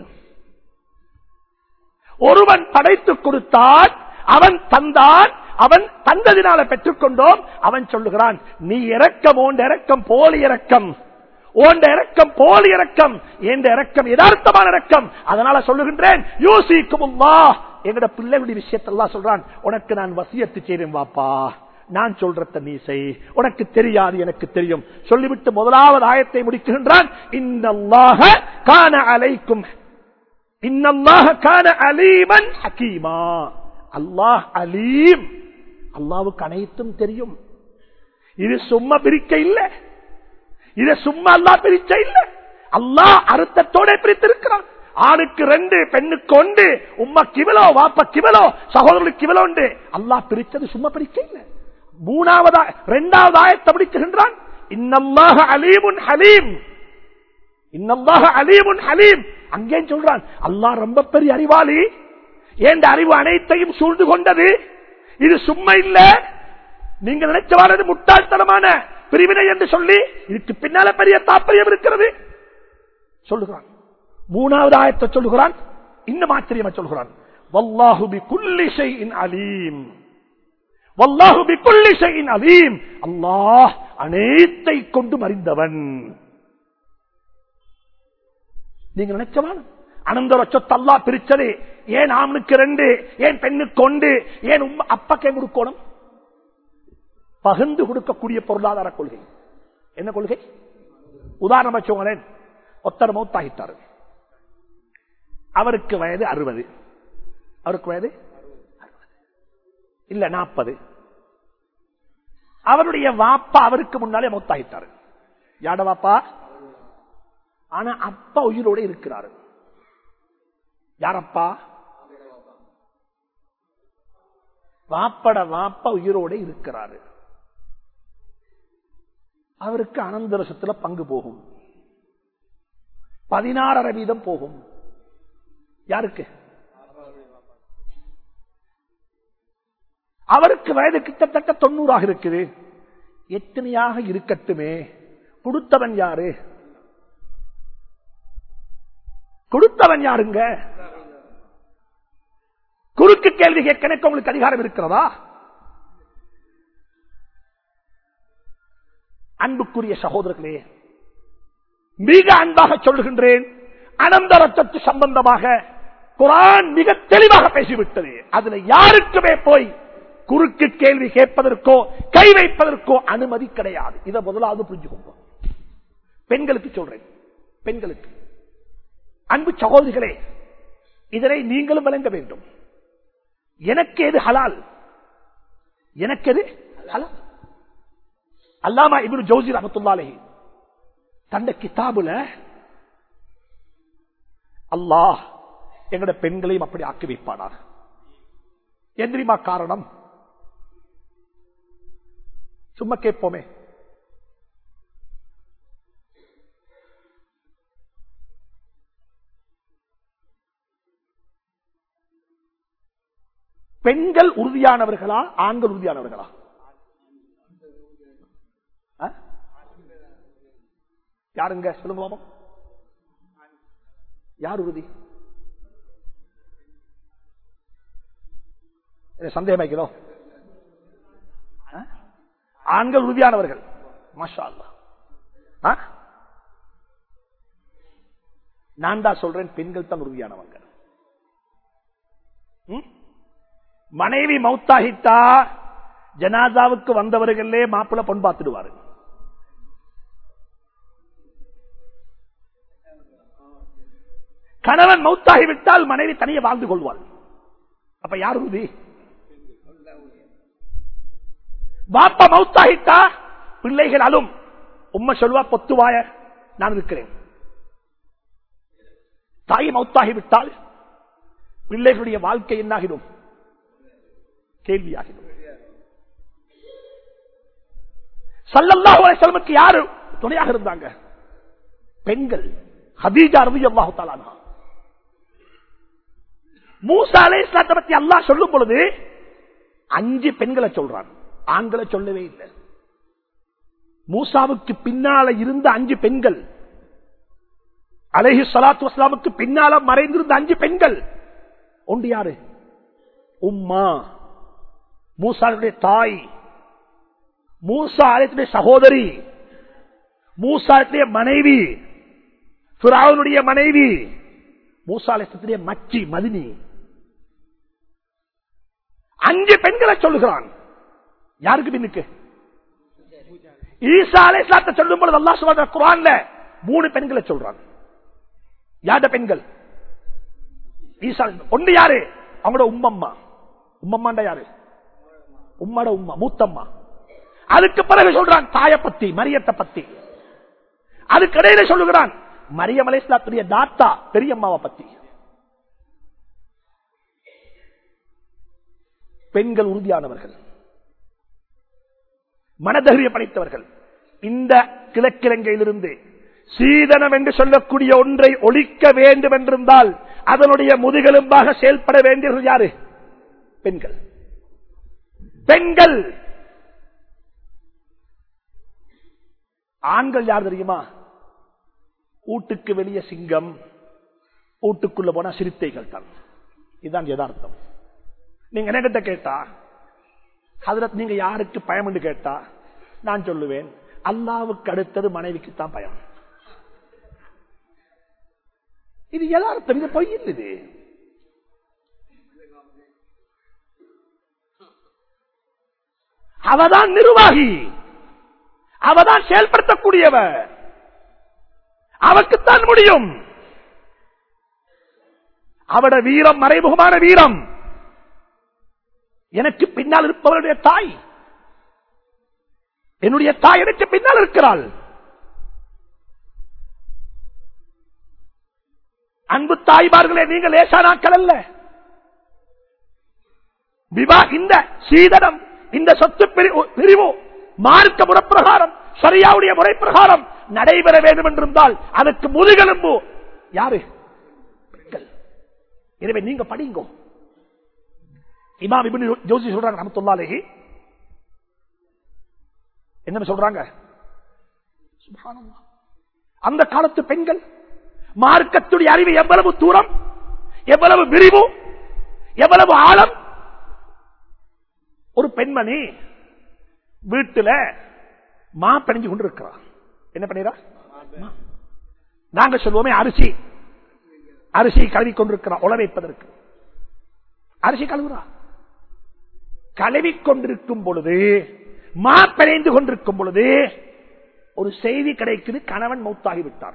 ஒருவன் படைத்துக் கொடுத்தான் அவன் தந்தான் அவன் தந்ததினால பெற்றுக்கொண்டோம் அவன் சொல்லுகிறான் நீ இறக்கம் ஓண்ட இறக்கம் போலி இறக்கம் ஓண்ட இறக்கம் போலி இறக்கம் என்ற இறக்கம் யதார்த்தமான இறக்கம் அதனால சொல்லுகின்றேன் யோசிக்கும் எங்கட பிள்ளைகளுடைய விஷயத்தெல்லாம் சொல்றான் உனக்கு நான் வசியத்து செய்றேன் வாப்பா நான் சொல்றத நீ செய் உனக்கு தெரியாது எனக்கு தெரியும் சொல்லிவிட்டு முதலாவது ஆயத்தை முடிக்கின்றான் இன்னல்லாக காண அலைக்கும் இன்னல்லாக காண அலீமன் ஹக்கீமா அல்லாஹ் அலீம் அல்லாவுக்கு அனைத்தும் தெரியும் இது சும்மா பிரிக்க இல்ல இது சும்மா அல்லா பிரிச்ச இல்ல அல்லாஹ் அர்த்தத்தோட பிரித்திருக்கிறான் ஆணுக்கு ரெண்டு பெண்ணுக்கு ஒன்று உம்மா கிவலோ வாப்ப கிவலோ சகோதரர்களுக்கு கிவலோ உண்டு அல்லாஹ் பிரிச்சது சும்மா பிரிக்க இல்ல மூணாவதா இரண்டாவது ஆயத்தை பிடிக்கின்றான் இன்னல்லாக அலீமுன் ஹலீம் இன்னல்லாக அலீமுன் ஹலீம் அங்கே சொல்றான் அல்லாஹ் ரொம்ப பெரிய அறிவாளி ஏண்ட அறிவு அனைத்தையும் சூழ்ந்து கொண்டது இது சும்மா இல்ல நீங்க நினைச்சவானது முட்டாள்தனமான பிரிவினை என்று சொல்லி இதுக்கு பின்னால பெரிய தாற்பயம் இருக்கிறது சொல்லுகிறான் மூணாவது ஆயத்தை சொல்லுகிறான் இன்னும் ஆச்சரியமா சொல்லுகிறான் வல்லாஹு பி குல்லி ஷைஇன் அலீம் வல்லாஹு பி குல்லி ஷைஇன் அலீம் அல்லாஹ் அனைத்தை கொண்டு மறிந்தவன் நீங்க நினைச்சவான் அனந்தர சொத்தல்லா பிரிச்சது ஏன் ஆணுக்கு ரெண்டு ஏன் பெண்ணுக்கு ஒன்று ஏன் உம்மா அப்பாக்கே கொடுக்கணும் பகிர்ந்து கொடுக்கக்கூடிய பொருளாதார கொள்கை என்ன கொள்கை உதாரணம் வச்சோங்களேன் ஒத்தர் மௌத்தாகிட்டாரு அவருக்கு வயது அறுபது அவருக்கு வயது இல்ல நாற்பது அவருடைய வாப்பா அவருக்கு முன்னாலே மௌத்தாகிட்டாரு யாட வாப்பா ஆனா அப்பா உயிரோட இருக்கிறாரு யாரப்பா வாப்பட வாப்பா உயிரோட இருக்கிறாரு அவருக்கு அனந்தரசத்துல பங்கு போகும் பதினாறரை வீதம் போகும் யாருக்கு அவருக்கு வயது கிட்டத்தட்ட தொண்ணூறாக இருக்குது எத்தனையாக இருக்கட்டுமே கொடுத்தவன் யாரு கொடுத்தவன் யாருங்க குறுக்கு கேள்வி கேட்க உங்களுக்கு அதிகாரம் இருக்கிறதா அன்புக்குரிய சகோதரர்களே மிக அன்பாக சொல்லுகின்றேன் அனந்தரத்தத்து சம்பந்தமாக குரான் மிக தெளிவாக பேசிவிட்டது அதுல யாருக்குமே போய் குறுக்கு கேள்வி கேட்பதற்கோ கை வைப்பதற்கோ அனுமதி கிடையாது இதை முதலாவது புரிஞ்சுக்கோங்க பெண்களுக்கு சொல்றேன் பெண்களுக்கு அன்பு சகோதரிகளே இதனை நீங்களும் விளங்க வேண்டும் எனக்கு எது ஹலால் எனக்கு எது ஹலால் அல்லாமா இப்னு ஜோசி ரஹமத்துல்லாஹி தந்த கிதாபுல அல்லாஹ் எங்கட பெண்களையும் அப்படி ஆக்கி வைப்பானார் ஏன் தெரியுமா காரணம் சும்மா கேட்போமே பெண்கள் உறுதியானவர்களா ஆண்கள் உறுதியானவர்களா ஆ? யாருங்க சொல்லுங்க பாப்போம். யார் உறுதி இது சந்தேகமாக்கிறோ ஆண்கள் உறுதியானவர்கள் மாஷா அல்லாஹ். ஆ? நான் தான் சொல்றேன் பெண்கள் தான் உறுதியானவங்க ம்? மனைவி மௌத்தாகிட்டா ஜனாதாவுக்கு வந்தவர்களே மாப்பிள்ள பொன் பார்த்துடுவாரு கணவன் மௌத்தாகிவிட்டால் மனைவி தனியே வாழ்ந்து கொள்வாள் அப்ப யார் உறுதி பாப்பா மௌத்தாகிட்டா பிள்ளைகள் அலும் உம்மை சொல்வா பொத்துவாய நான் இருக்கிறேன் தாய் மௌத்தாகிவிட்டால் பிள்ளைகளுடைய வாழ்க்கை என்னாகிடும் கேள்வியாகிடும் சல்லல்லாஹு அலைஹி வஸல்லமுக்கு யாரு துணையாக இருந்தாங்க பெண்கள் ஹதீஜா ரலியல்லாஹு தஆலா அன்ஹா மூசா அலைஹிஸ்ஸலாத்தை பத்தி அல்லாஹ் சொல்லும் பொழுது அஞ்சு பெண்களை சொல்றான் ஆண்களை சொல்லவே இல்லை மூசாவுக்கு பின்னால இருந்த அஞ்சு பெண்கள் அலைஹி ஸலாத்து வஸ்ஸலாமுக்கு பின்னால மறைந்திருந்த அஞ்சு பெண்கள் ஒன்று யாரு உம்மா மூசாவுடைய தாய் மூசா அலைத்துடைய சகோதரி மூசாவுடைய மனைவி பிராவனுடைய மனைவி மூசா அலைத்துடைய மச்சி மதினி அஞ்சு பெண்களை சொல்லுகிறான் யாருக்கு பின்னுக்கு ஈசா அலைஹிஸ்ஸலாத்தை சொல்லும் பொழுது அல்லாஹ் சொல்ற குர்ஆன்ல மூணு பெண்களை சொல்றான் யார்ட பெண்கள் ஈசா ஒன்று யாரு அவங்களோட உம்மம்மா உம்மம்மாண்ட யாரு உம்மோட உம்மா மூத்தம்மா அதுக்கு பிறகு சொல்றான் தாய பத்தி மரியத்தை பத்தி அதுக்கு இடையில சொல்லுகிறான் மரியம் அலைஸ்லாத்துடைய தாத்தா பெரியம்மாவை பத்தி பெண்கள் உறுதியானவர்கள் மனதைரிய படைத்தவர்கள் இந்த கிழக்கிழங்கையிலிருந்து சீதனம் என்று சொல்லக்கூடிய ஒன்றை ஒழிக்க வேண்டும் என்றிருந்தால் அதனுடைய முதுகெலும்பாக செயல்பட வேண்டியது யாரு பெண்கள் பெண்கள் ஆண்கள் யார் தெரியுமா வீட்டுக்கு வெளியே சிங்கம் வீட்டுக்குள்ள போனா சிறுத்தைகள் தான் இதுதான் யதார்த்தம் நீங்க என்ன கேட்டா ஹதரத் நீங்க யாருக்கு பயம் என்று கேட்டா நான் சொல்லுவேன் அல்லாவுக்கு அடுத்தது மனைவிக்கு தான் பயம் இது யதார்த்தம் இது பொய் இல்லை இது அவதான் நிர்வாகி அவதான் செயல்படுத்தக்கூடியவ அவக்குத்தான் முடியும் அவட வீரம் மறைமுகமான வீரம் எனக்கு பின்னால் இருப்பவருடைய தாய் என்னுடைய தாய் எனக்கு பின்னால் இருக்கிறாள் அன்பு தாய்மார்களே நீங்கள் லேசானாக்கள் அல்ல விவா இந்த சீதனம் இந்த சொத்து பிரிவு பிரிவு மார்க்க முறைப்பிரகாரம் சரியாவுடைய முறை பிரகாரம் நடைபெற வேண்டும் என்றிருந்தால் அதற்கு முதுகெலும்பு யாரு பெண்கள் எனவே நீங்க படிங்கோ இமாம் இப்னு ஜோசி சொல்றாங்க ரஹ்மத்துல்லாஹி என்ன சொல்றாங்க சுப்ஹானல்லாஹ். அந்த காலத்து பெண்கள் மார்க்கத்துடைய அறிவு எவ்வளவு தூரம் எவ்வளவு விரிவு எவ்வளவு ஆழம் ஒரு பெண்மணி வீட்டுல மா பிணைஞ்சு கொண்டு இருக்கிறா என்ன பண்ணிடா நாங்க சொல்லுவோமே அரிசி அரிசி கழுவி கொண்டிருக்கிறான் உழ வைப்பதற்கு அரிசி கழுவுறா கழுவி கொண்டிருக்கும் பொழுது மா பிணைந்து கொண்டிருக்கும் பொழுது ஒரு செய்தி கிடைக்குது கணவன் மௌத்தாகி விட்டார்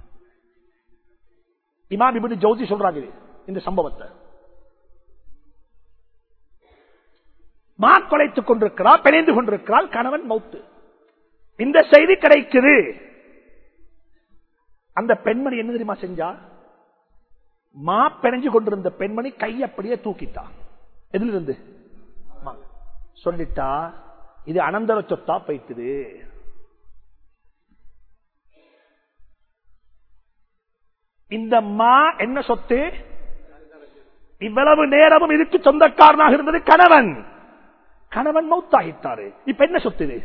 இமாம் இப்படி ஜோதி சொல்றாங்க இது, இந்த சம்பவத்தை மா கொலைத்துக் கொண்டிருக்கிறார் பிணைந்து கொண்டிருக்கிறாள் கணவன் மௌத்து இந்த செய்தி கிடைக்குது அந்த பெண்மணி என்ன தெரியுமா செஞ்சா மா பிணைஞ்சு கொண்டிருந்த பெண்மணி கை அப்படியே தூக்கிட்டா எதுல இருந்து மா. சொல்லிட்டா இது அனந்தர சொத்தா போய்த்துது இந்த மா என்ன சொத்து இவ்வளவு நேரமும் இதுக்கு சொந்தக்காரனாக இருந்தது கணவன் கணவன் மௌத்தாகிட்டாரு இப்ப என்ன சொத்து இது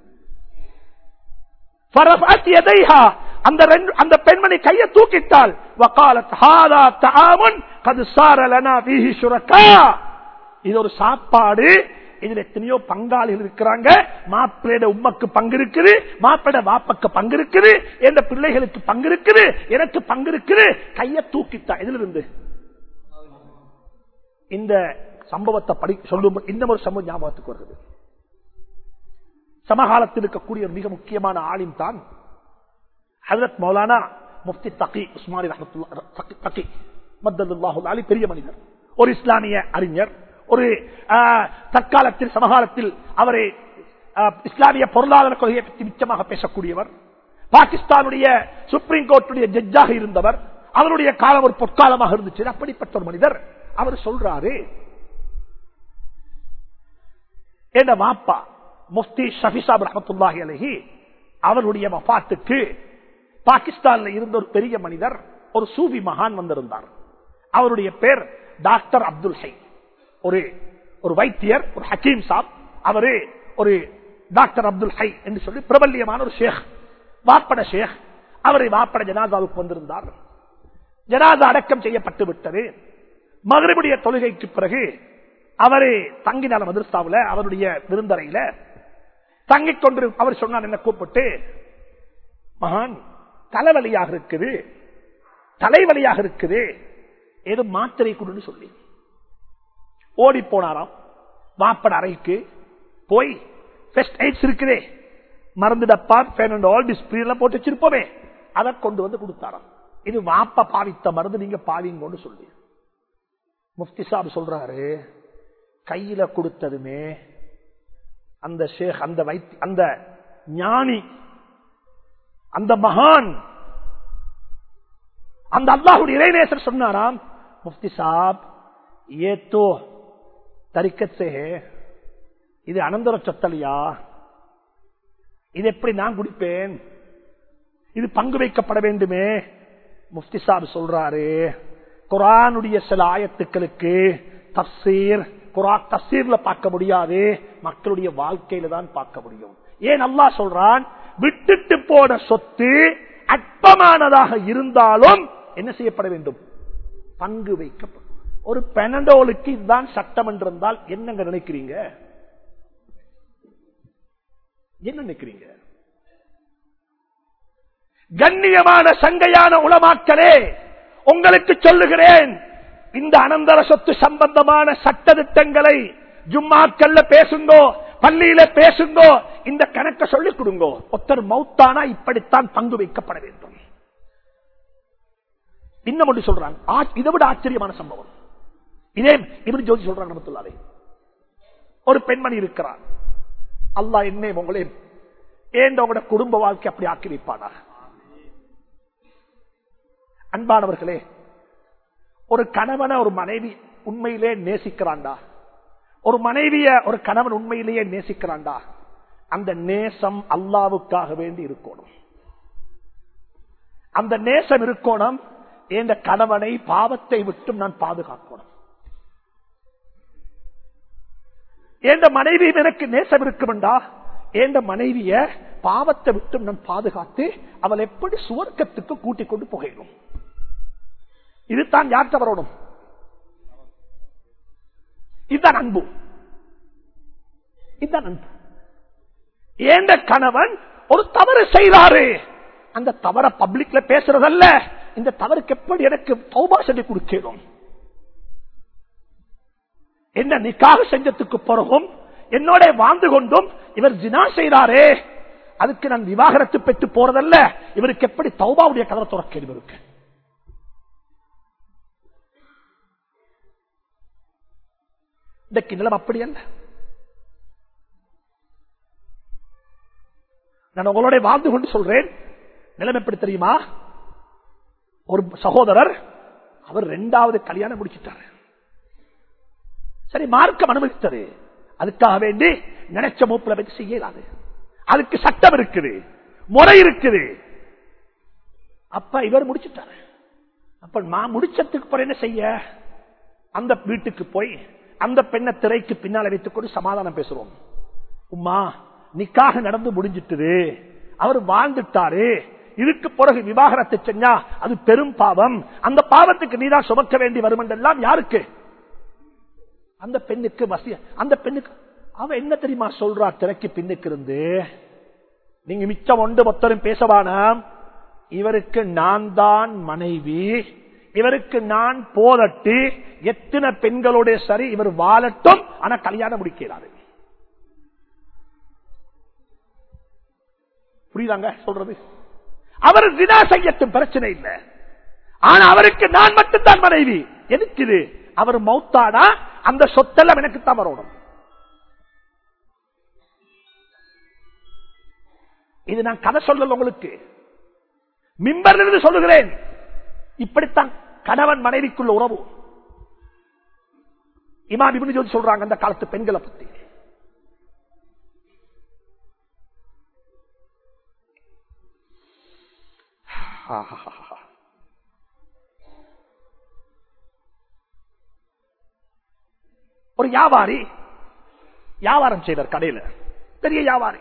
فرفعت يديها அந்த ரெண்டு- அந்த பெண்மணி கையை தூக்கிட்டாள் وقالت هذا طعام قد صار لنا فيه شركاء இது ஒரு சாப்பாடு இதுல எத்தனையோ பங்காளிகள் இருக்கிறாங்க மாப்பிள்ளையோட உம்மக்கு பங்கு இருக்குது மாப்பிளோட வாப்பக்கு பங்கு இருக்குது எந்த பிள்ளைகளுக்கு பங்கு இருக்குது எனக்கு பங்கு இருக்குது கையை தூக்கிட்டா இதுல இருந்து இந்த சம்பவத்தை படி சொல்லும் இன்னும் ஒரு சம்பவம் ஞாபகத்துக்கு வருகிறது சமகாலத்தில் இருக்கக்கூடிய ஒரு மிக முக்கியமான ஆலிம் தான் ஹசரத் மௌலானா முஃப்தி தகி உஸ்மானி ரஹமத்துல்லா தகி- தகி மத்தல்லாஹுல் அலி பெரிய மனிதர் ஒரு இஸ்லாமிய அறிஞர் ஒரு ஆ, தற்காலத்தில் சமகாலத்தில் அவரை ஆ, இஸ்லாமிய பொருளாதார கொள்கையை பற்றி மிச்சமாக பேசக்கூடியவர் பாகிஸ்தானுடைய சுப்ரீம் கோர்ட்டுடைய ஜட்ஜாக இருந்தவர் அவருடைய காலம் ஒரு பொற்காலமாக இருந்துச்சு அப்படிப்பட்ட ஒரு மனிதர் அவர் சொல்றாரு என்ன வாப்பா முஃப்தி ஷபிசாப் ரஹமத்துல்லாஹி அலஹி அவருடைய வபாத்துக்கு பாகிஸ்தான்ல இருந்த ஒரு பெரிய மனிதர் ஒரு சூஃபி மகான் வந்திருந்தார் அவருடைய பேர் டாக்டர் அப்துல் ஹை ஒரு ஒரு வைத்தியர் ஒரு ஹக்கீம் சாப் அவரு ஒரு டாக்டர் அப்துல் ஹை என்று சொல்லி பிரபல்யமான ஒரு ஷேக் வாப்பட ஷேக் அவரை வாப்பட ஜனாதாவுக்கு வந்திருந்தார் ஜனாதா அடக்கம் செய்யப்பட்டு விட்டது மகரிபுடைய தொழுகைக்கு பிறகு அவரு தங்கினால மதரசாவுல அவருடைய விருந்தரையில தங்கிக் கொண்டு அவர் சொன்னார் என்ன கூப்பிட்டு மகான் தலைவலியாக இருக்குது தலைவலியாக இருக்குது ஏதோ மாத்திரை கொடுன்னு சொல்லி ஓடி போனாராம் வாப்பட அறைக்கு போய் பெஸ்ட் எய்ட்ஸ் இருக்குதே மருந்து டப்பா பேனண்டால் டிஸ்பிளே போட்டு வச்சிருப்போமே அதை கொண்டு வந்து கொடுத்தாராம் இது வாப்ப பாவித்த மருந்து நீங்க பாவிங்கன்னு சொல்லி முஃப்தி சாப் சொல்றாரு கையில கொடுத்ததுமே அந்த ஷேக் அந்த வைத்தி அந்த ஞானி அந்த மகான் அந்த அல்லாஹுடைய இறைநேசர் சொன்னாராம் முஃப்தி சாப் ஏ தோ தரிக்கத் சே ஹே. இது அனந்தர சொத்தலியா இது எப்படி நான் குடிப்பேன் இது பங்கு வைக்கப்பட வேண்டுமே முஃப்தி சாப் சொல்றாரு குரானுடைய சில ஆயத்துக்களுக்கு தப்சீர் குரான் தப்சீர்ல பார்க்க முடியாது மக்களுடைய வாழ்க்கையில தான் பார்க்க முடியும் ஏன் அல்லாஹ் சொல்றான் விட்டுட்டு போன சொத்து அற்பமானதாக இருந்தாலும் என்ன செய்யப்பட வேண்டும் பங்கு வைக்கப்படும் ஒரு பெனடோலுக்கு இதுதான் சட்டம் என்றிருந்தால் என்னங்க நினைக்கிறீங்க என்ன நினைக்கிறீங்க கண்ணியமான சங்கையான உளமாக்களே உங்களுக்கு சொல்லுகிறேன் இந்த அனந்தர சொத்து சம்பந்தமான சட்ட திட்டங்களை ஜும்மாக்கல்ல பேசுங்கோ பள்ளியில பேசுங்கோ இந்த கணக்கை சொல்லிக் கொடுங்கோ ஒருத்தர் மௌத்தானா இப்படித்தான் பங்கு வைக்கப்பட வேண்டும் இன்னும் ஒன்று சொல்றாங்க ஆ- இதை விட ஆச்சரியமான சம்பவம் இதே இப்படி ஜோதி சொல்றாங்க நமத்துள்ளாவே ஒரு பெண்மணி இருக்கிறார் அல்லாஹ் என்ன உங்களே ஏன் உங்களோட குடும்ப வாழ்க்கை அப்படி ஆக்கி வைப்பானா அன்பானவர்களே ஒரு கணவனை ஒரு மனைவி உண்மையிலே நேசிக்கிறான்டா ஒரு மனைவிய ஒரு கணவன் உண்மையிலேயே நேசிக்கிறான்டா அந்த நேசம் அல்லாவுக்காக வேண்டி இருக்கணும் அந்த நேசம் இருக்கணும் என்ற கணவனை பாவத்தை விட்டும் நான் பாதுகாக்கணும் எந்த மனைவி எனக்கு நேசம் இருக்குமெண்டா எந்த மனைவிய பாவத்தை விட்டும் நான் பாதுகாத்து அவள் எப்படி சுவர்க்கத்துக்கு கூட்டிக் கொண்டு புகையணும் இதுதான் யார்கிட்ட வரணும் இதுதான் அன்பு இதுதான் அன்பு ஏந்த கணவன் ஒரு தவறு செய்கிறாரு அந்த தவற பப்ளிக்ல பேசுறதல்ல இந்த தவறுக்கு எப்படி எனக்கு தௌபா சொல்லி கொடுக்கணும் என்ன நிக்காக செஞ்சதுக்கு பிறகும் என்னோட வாழ்ந்து கொண்டும் இவர் ஜினா செய்கிறாரே அதுக்கு நான் விவாகரத்து பெற்று போறதல்ல இவருக்கு எப்படி தௌபாவுடைய கதவை துறக்க இவருக்கு இன்றைக்கு நிலம் அப்படி அல்ல நான் உங்களோட வாழ்ந்து கொண்டு சொல்றேன் நிலம் எப்படி தெரியுமா ஒரு சகோதரர் அவர் ரெண்டாவது கல்யாணம் முடிச்சிட்டாரு சரி மார்க்கம் அனுமதித்தது அதுக்காக வேண்டி நினைச்ச மூப்பில வச்சு செய்யலாது அதுக்கு சட்டம் இருக்குது முறை இருக்குது அப்ப இவர் முடிச்சிட்டாரு அப்ப நான் முடிச்சதுக்கு பிறகு என்ன செய்ய அந்த வீட்டுக்கு போய் அந்த பெண்ணை திரைக்கு பின்னால வைத்துக் கொண்டு சமாதானம் பேசுறோம் உமா நிக்காக நடந்து முடிஞ்சிட்டது அவர் வாழ்ந்துட்டாரு இதுக்கு பிறகு விவாகரத்தை செஞ்சா அது பெரும் பாவம் அந்த பாவத்துக்கு நீதான் சுமக்க வேண்டி வரும் என்றெல்லாம் யாருக்கு அந்த பெண்ணுக்கு வசிய அந்த பெண்ணுக்கு அவ என்ன தெரியுமா சொல்றா திரைக்கு பின்னுக்கு இருந்து நீங்க மிச்சம் ஒன்று மொத்தரும் பேசவானாம் இவருக்கு நான் தான் மனைவி இவருக்கு நான் போதட்டு எத்தனை பெண்களோட சரி இவர் வாழட்டும் ஆனா கல்யாணம் முடிக்கிறாரு புரியுதாங்க சொல்றது அவர் தினா செய்யட்டும் பிரச்சனை இல்லை ஆனா அவருக்கு நான் மட்டும்தான் மனைவி எதுக்கு இது அவர் மௌத்தானா அந்த சொத்தெல்லாம் எனக்கு தான் வரணும் இது நான் கதை சொல்லல உங்களுக்கு மிம்பரிலிருந்து சொல்லுகிறேன் இப்படித்தான் கணவன் மனைவிக்குள்ள உறவு இமாம் இப்னு ஜோதி சொல்றாங்க அந்த காலத்து பெண்களை பத்தி ஒரு வியாபாரி வியாபாரம் செய்தார் கடையில பெரிய வியாபாரி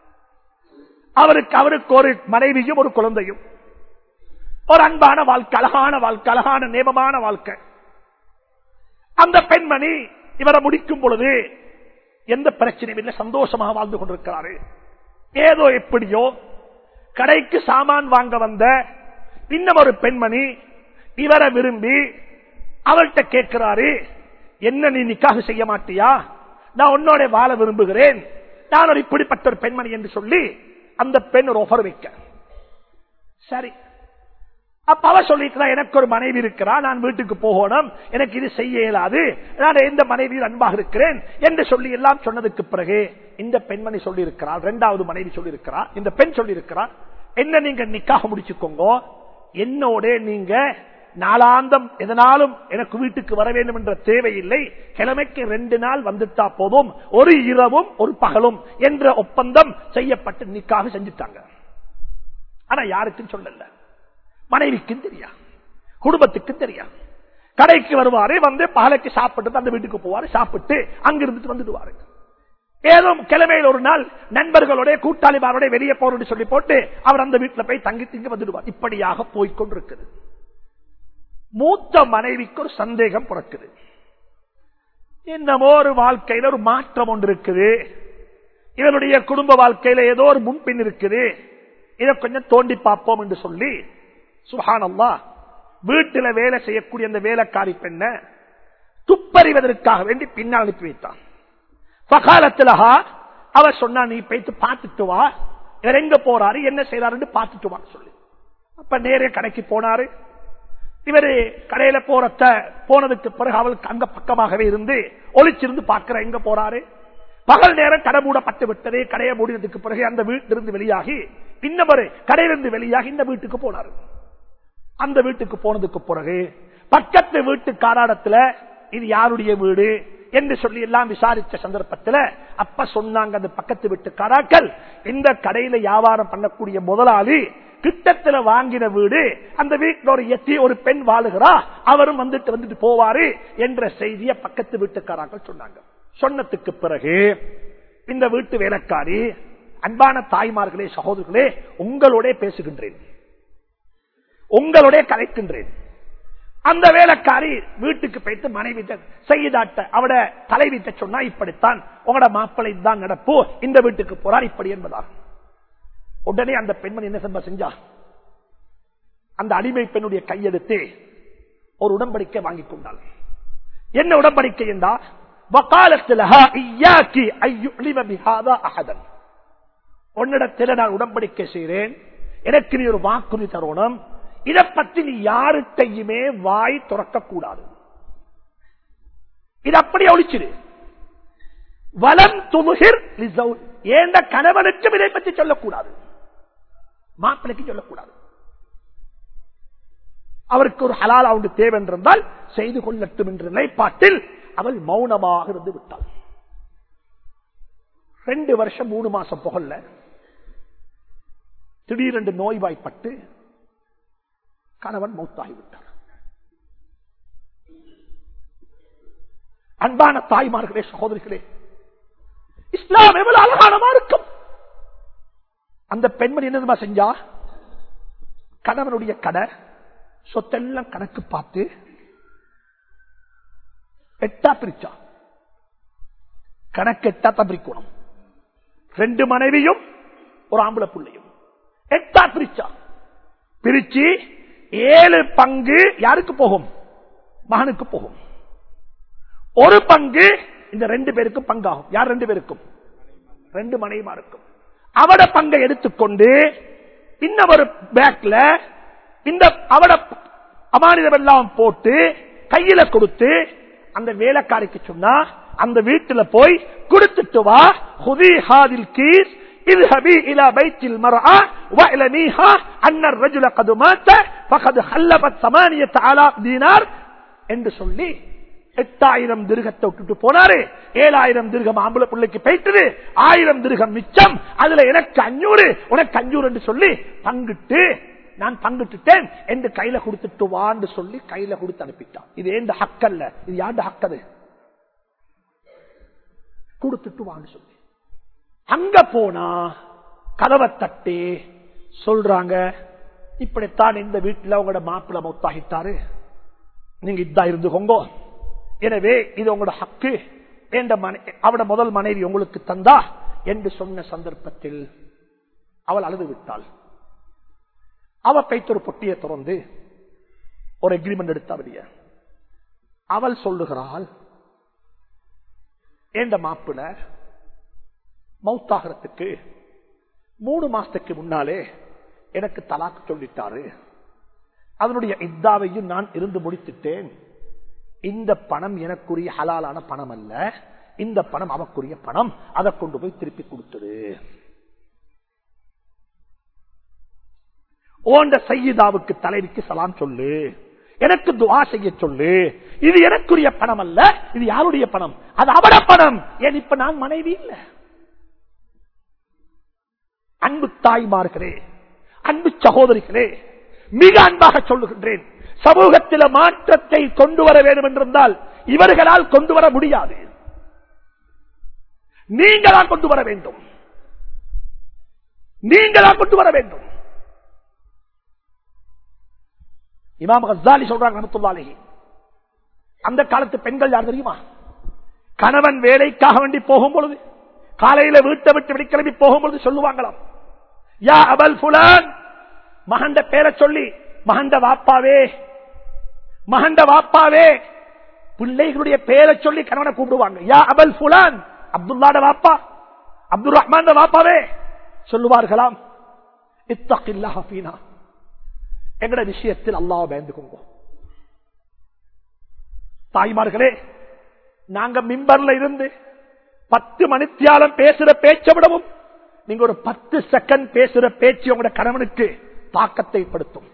அவருக்கு அவருக்கு ஒரு மனைவியும் ஒரு குழந்தையும் ஒரு அன்பான வாழ்க்கை அழகான வாழ்க்கை அழகான நேபமான வாழ்க்கை அந்த பெண்மணி இவரை முடிக்கும் பொழுது எந்த பிரச்சனையும் இல்லை சந்தோஷமாக வாழ்ந்து கொண்டிருக்கிறாரு ஏதோ எப்படியோ கடைக்கு சாமான் வாங்க வந்த இன்னும் ஒரு பெண்மணி இவரை விரும்பி அவள்கிட்ட கேட்கிறாரு என்ன நீ நிக்காக செய்ய மாட்டியா நான் உன்னோட வாழ விரும்புகிறேன் நான் ஒரு இப்படிப்பட்ட ஒரு பெண்மணி என்று சொல்லி அந்த பெண் ஒரு ஒஃபர் வைக்க சரி அப்ப அவ சொல்லிக்கிறா எனக்கு ஒரு மனைவி இருக்கிறா நான் வீட்டுக்கு போகணும் எனக்கு இது செய்ய இயலாது நான் எந்த மனைவியில் அன்பாக இருக்கிறேன் என்று சொல்லி எல்லாம் சொன்னதுக்கு பிறகு இந்த பெண்மணி சொல்லி இருக்கிறார் இரண்டாவது மனைவி சொல்லி இருக்கிறார் இந்த பெண் சொல்லி இருக்கிறார் என்ன நீங்க நிக்காக முடிச்சுக்கோங்க என்னோட நீங்க நாளாந்தம் எதனாலும் எனக்கு வீட்டுக்கு வர வேண்டும் என்ற தேவையில்லை கிழமைக்கு ரெண்டு நாள் வந்துட்டா போதும் ஒரு இரவும் ஒரு பகலும் என்ற ஒப்பந்தம் செய்யப்பட்டு நிக்காக செஞ்சுட்டாங்க ஆனா யாருக்கும் சொல்லல மனைவிக்கும் தெரியா குடும்பத்துக்கும் தெரியா கடைக்கு வருவாரு வந்து பாலைக்கு சாப்பிட்டு அந்த வீட்டுக்கு போவாரு சாப்பிட்டு அங்கிருந்து வந்துடுவாரு ஏதோ கிழமையில் ஒரு நாள் நண்பர்களோட கூட்டாளிமாரோட வெளியே போறோம்னு சொல்லி போட்டு அவர் அந்த வீட்டுல போய் தங்கி திங்க வந்துடுவார் இப்படியாக போய்கொண்டிருக்குது மூத்த மனைவிக்கு ஒரு சந்தேகம் பிறக்குது என்னமோ ஒரு வாழ்க்கையில ஒரு மாற்றம் ஒன்று இருக்குது இவனுடைய குடும்ப வாழ்க்கையில ஏதோ ஒரு முன்பின் இருக்குது இதை கொஞ்சம் தோண்டி பார்ப்போம் என்று சொல்லி சுஹானல்லா வீட்டில வேலை செய்யக்கூடிய அந்த வேலைக்காரி பெண்ண துப்பறிவதற்காக வேண்டி பின்னால் அனுப்பி வைத்தான் பகாலத்திலஹா அவ சொன்னா நீ போயிட்டு பார்த்துட்டு வா இவர் எங்க போறாரு என்ன செய்யறாரு பார்த்துட்டு வா சொல்லி அப்ப நேரே கடைக்கு போனாரு இவரு கடையில போறத போனதுக்கு பிறகு அவளுக்கு அங்க பக்கமாகவே இருந்து ஒளிச்சிருந்து பார்க்கிற எங்க போறாரு பகல் நேரம் கடை மூடப்பட்டு விட்டது கடையை மூடினதுக்கு பிறகு அந்த வீட்டிலிருந்து வெளியாகி இன்னொரு கடையிலிருந்து வெளியாகி இந்த வீட்டுக்கு போனாரு அந்த வீட்டுக்கு போனதுக்கு பிறகு பக்கத்து வீட்டு காராடத்துல இது யாருடைய வீடு என்று சொல்லி எல்லாம் விசாரிச்ச சந்தர்ப்பத்தில் அப்ப சொன்னாங்க அந்த பக்கத்து வீட்டு காராக்கள் இந்த கடையில வியாபாரம் பண்ணக்கூடிய முதலாளி கிட்டத்துல வாங்கின வீடு அந்த வீட்டில் ஒரு எத்தி ஒரு பெண் வாழுகிறா அவரும் வந்துட்டு வந்துட்டு போவாரு என்ற செய்தியை பக்கத்து வீட்டுக்காராக்கள் சொன்னாங்க சொன்னதுக்கு பிறகு இந்த வீட்டு வேலைக்காரி அன்பான தாய்மார்களே சகோதரர்களே உங்களோட பேசுகின்றேன் உங்களோட கலைக்கின்றேன் அந்த வேலைக்காரி வீட்டுக்கு போயிட்டு மனைவி செய்தாட்ட அவட தலைவிட்ட சொன்னா இப்படித்தான் உங்களோட மாப்பிள்ளை தான் நடப்போ இந்த வீட்டுக்கு போறார் இப்படி என்பதா உடனே அந்த பெண்மணி என்ன சம்பா செஞ்சா அந்த அடிமை பெண்ணுடைய கையெடுத்து ஒரு உடன்படிக்கை வாங்கி கொண்டாள் என்ன உடன்படிக்கை என்றா உன்னிடத்தில் நான் உடன்படிக்கை செய்கிறேன் எனக்கு நீ ஒரு வாக்குறுதி தருணம் இதை பற்றி நீ யாருக்கையுமே வாய் துறக்க கூடாது இது அப்படி ஒழிச்சிடு வலம் துமுகிர் ஏந்த கணவனுக்கும் இதை பற்றி சொல்லக்கூடாது மாப்பிளைக்கு சொல்லக்கூடாது அவருக்கு ஒரு ஹலால் அவனுக்கு தேவை என்றிருந்தால் செய்து கொள்ளட்டும் என்ற நிலைப்பாட்டில் அவள் மௌனமாக இருந்து விட்டாள் ரெண்டு வருஷம் மூணு மாசம் புகழ்ல திடீரென்று நோய்வாய்ப்பட்டு கணவன் மௌத்தாகிவிட்டார் அன்பான தாய்மார்களே சகோதரிகளே இஸ்லாம் எவ்வளவு அழகானமா இருக்கும் அந்த பெண்மணி என்னமா செஞ்சா கணவனுடைய கடை சொத்தெல்லாம் கணக்கு பார்த்து எட்டா பிரிச்சா கணக்கு எட்டா தான் பிரிக்கணும் ரெண்டு மனைவியும் ஒரு ஆம்பளை பிள்ளையும் எட்டா பிரிச்சா பிரிச்சு ஏழு பங்கு யாருக்கு போகும் மகனுக்கு போகும் ஒரு பங்கு இந்த ரெண்டு பேருக்கும் பங்காகும் யார் ரெண்டு பேருக்கும் ரெண்டு மனைவிமா இருக்கும் அவட பங்கை எடுத்துக்கொண்டு இன்னும் ஒரு பேக்ல இந்த அவட அமானிதம் எல்லாம் போட்டு கையில கொடுத்து அந்த வேலைக்காரிக்கு சொன்னா அந்த வீட்டுல போய் கொடுத்துட்டு வா ஹுதி ஹாதில் கீஸ் اذهبي الى بيت المرأة واعلميها ان الرجل قد مات فقد خلفت ثمانية آلاف دينار என்று சொல்லி எட்டாயிரம் திருகத்தை விட்டுட்டு போனாரு ஏழாயிரம் திருகம் ஆம்பளை பிள்ளைக்கு போயிட்டது ஆயிரம் திருகம் மிச்சம் அதுல எனக்கு அஞ்சூறு உனக்கு அஞ்சூறு என்று சொல்லி பங்கிட்டு நான் பங்கிட்டுட்டேன் என்று கையில கொடுத்துட்டு வான்னு சொல்லி கையில கொடுத்து அனுப்பிட்டான் இது ஏண்ட ஹக்கல்ல இது யாண்ட ஹக்கது கொடுத்துட்டு வான்னு சொல்லி அங்க போனா கதவை தட்டி சொல்றாங்க இப்படித்தான் இந்த வீட்டுல உங்களோட மாப்பிள்ள மொத்தாகிட்டாரு நீங்க இதா இருந்துக்கோங்க எனவே இது உங்களோட ஹக்கு அவட முதல் மனைவி உங்களுக்கு தந்தா என்று சொன்ன சந்தர்ப்பத்தில் அவள் அழுது விட்டாள் அவ கைத்தொரு பொட்டியை திறந்து ஒரு எக்ரிமெண்ட் எடுத்தபடிய அவள் சொல்லுகிறாள் ஏண்ட மாப்பிள மௌத்தாகிறதுக்கு மூணு மாசத்துக்கு முன்னாலே எனக்கு தலாக்கு சொல்லிட்டாரு அதனுடைய இத்தாவையும் நான் இருந்து முடித்துட்டேன் இந்த பணம் எனக்குரிய ஹலாலான பணம் அல்ல இந்த பணம் அவக்குரிய பணம் அதை கொண்டு போய் திருப்பி கொடுத்தது ஓண்ட சையீதாவுக்கு தலைவிக்கு சலாம் சொல்லு எனக்கு துவா செய்ய சொல்லு இது எனக்குரிய பணம் அல்ல இது யாருடைய பணம் அது அவட பணம் ஏன் இப்ப நான் மனைவி இல்ல அன்பு தாய்மார்களே அன்பு சகோதரிகளே மிக அன்பாக சொல்லுகின்றேன் சமூகத்தில மாற்றத்தை கொண்டு வர வேண்டும் என்றிருந்தால் இவர்களால் கொண்டு வர முடியாது நீங்களா கொண்டு வர வேண்டும் நீங்களா கொண்டு வர வேண்டும் இமாம் ஹசாலி சொல்றாங்க ரமத்துல்லாலே அந்த காலத்து பெண்கள் யார் தெரியுமா கணவன் வேலைக்காக வேண்டி போகும் பொழுது காலையில வீட்டை விட்டு வெளிக்கிளம்பி போகும் பொழுது சொல்லுவாங்களாம் யா அபல் புலான் மகண்ட பேரை சொல்லி மகண்ட வாப்பாவே மகண்ட வாப்பாவே பிள்ளைகளுடைய பேரை சொல்லி கணவனை கூப்பிடுவாங்க யா அபல் புலான் அப்துல்லாட வாப்பா அப்துல் ரஹ்மான் வாப்பாவே சொல்லுவார்களாம் இத்தகில்லா ஹபீனா எங்கட விஷயத்தில் அல்லாஹ் பயந்துக்கோங்க தாய்மார்களே நாங்க மிம்பர்ல இருந்து பத்து மணித்தியாலம் பேசுற பேச்சை விடவும் நீங்க ஒரு பத்து செகண்ட் பேசுற பேச்சு உங்களோட கணவனுக்கு தாக்கத்தை ஏற்படுத்தும்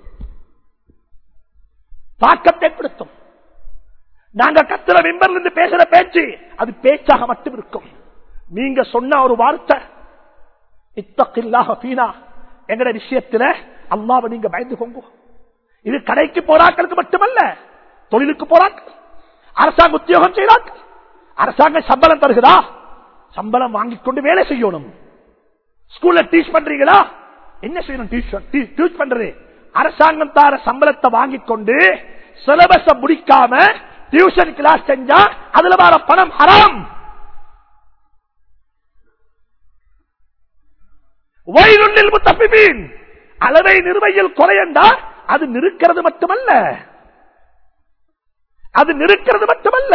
தாக்கத்தை ஏற்படுத்தும் நாங்க கத்துற மிம்பர்ல இருந்து பேசுற பேச்சு அது பேச்சாக மட்டும் இருக்கும் நீங்க சொன்ன ஒரு வார்த்தை இத்தகில்லாக பீனா எங்கட விஷயத்துல அல்லாவை நீங்க பயந்துக்கோங்க இது கடைக்கு போறாக்களுக்கு மட்டுமல்ல தொழிலுக்கு போறாக்கள் அரசாங்க உத்தியோகம் செய்யறாக்கள் அரசாங்கம் சம்பளம் தருகிறா சம்பளம் வாங்கிக் கொண்டு வேலை செய்யணும் ஸ்கூல்ல டீச் பண்றீங்களா என்ன செய்யணும் டீச் பண்றது அரசாங்கம் தார சம்பளத்தை வாங்கிக் கொண்டு சிலபஸ முடிக்காம டியூஷன் கிளாஸ் செஞ்சா அதுல வர பணம் ஹராம் வயலுள்ளில் முத்தப்பிமீன் அளவை நிறுவையில் குறையண்டா அது நிறுக்கிறது மட்டுமல்ல அது நிறுக்கிறது மட்டுமல்ல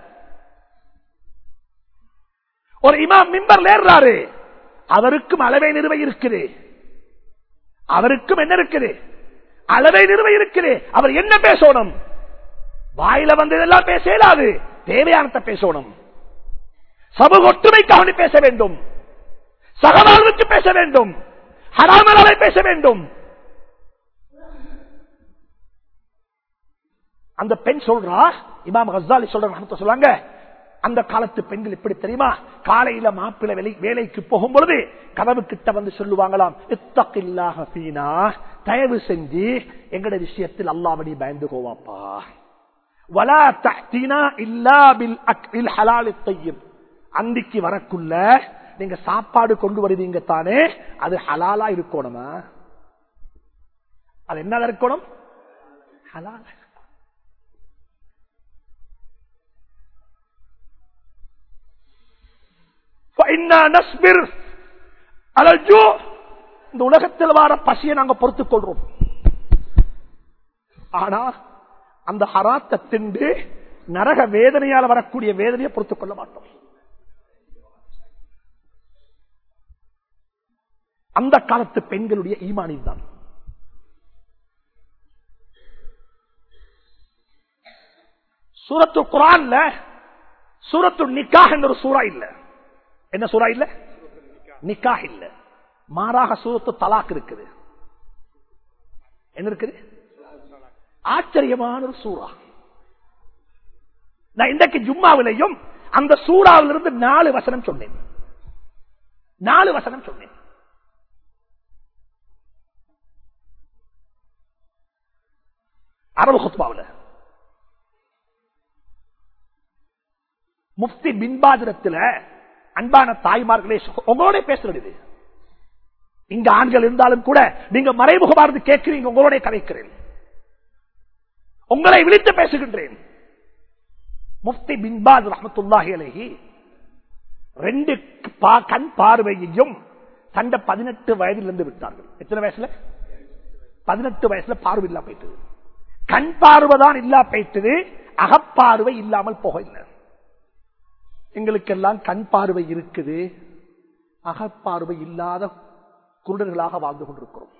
ஒரு இமாம் மிம்பர் ஏறாரு அவருக்கும் அளவை நிறுவை இருக்குது அவருக்கும் என்ன இருக்குது அளவை நிறுவை இருக்குது அவர் என்ன பேசணும் வாயில வந்ததெல்லாம் பேச இயலாது தேவையானத்தை பேசணும் சமூக ஒற்றுமைக்காக பேச வேண்டும் சகவாழ்வுக்கு பேச வேண்டும் ஹராமலாவை பேச வேண்டும் அந்த பெண் சொல்றா இமாம் ஹசாலி சொல்ற சொல்லுவாங்க அந்த காலத்து பெண்கள் எப்படி தெரியுமா காலையில மாப்பிள்ளை வேலை வேலைக்கு போகும் பொழுது கதவு கிட்ட வந்து சொல்லுவாங்களாம் இத்தக்கில்லாக பீனா தயவு செஞ்சு எங்கட விஷயத்தில் அல்லாவடி பயந்து கோவாப்பா வலா தீனா இல்லா பில் அக்ல் ஹலால் தையும் அந்திக்கு வரக்குள்ள நீங்க சாப்பாடு கொண்டு வருவீங்க தானே அது ஹலாலா இருக்கணுமா அது என்ன இருக்கணும் ஹலாலா இந்த உலகத்தில் வார பசியை நாங்க பொறுத்துக் கொள்றோம் ஆனா அந்த ஹராத்தை திண்டு நரக வேதனையால் வரக்கூடிய வேதனையை பொறுத்துக் கொள்ள மாட்டோம் அந்த காலத்து பெண்களுடைய ஈமானி தான் சூரத்து குரான்ல சூரத்து நிக்காக என்ற ஒரு சூறா இல்ல என்ன சூறா இல்ல நிக்காக இல்ல மாறாக சூரத்து தலாக் இருக்குது என்ன இருக்குது ஆச்சரியமான ஒரு சூறா நான் இன்றைக்கு ஜும்மாவிலையும் அந்த சூறாவிலிருந்து நாலு வசனம் சொன்னேன் நாலு வசனம் சொன்னேன் அரபு குத்பாவில் முஃப்தி பின்பாதிரத்தில் அன்பான தாய்மார்களே உங்களோட பேசுறது இங்க ஆண்கள் இருந்தாலும் கூட நீங்க மறைமுகமானது கேட்கிறீங்க உங்களோட கதைக்கிறேன் உங்களை விழித்து பேசுகின்றேன் முஃப்தி பின்பாத் ரஹமத்துல்லாஹி அலஹி ரெண்டு கண் பார்வையையும் தண்ட பதினெட்டு வயதிலிருந்து விட்டார்கள் எத்தனை வயசுல பதினெட்டு வயசுல பார்வை இல்லா போயிட்டது கண் பார்வைதான் இல்லா போயிட்டது அகப்பார்வை இல்லாமல் போக இல்லை எங்களுக்கெல்லாம் கண் பார்வை இருக்குது அகப்பார்வை இல்லாத குருடர்களாக வாழ்ந்து கொண்டிருக்கிறோம்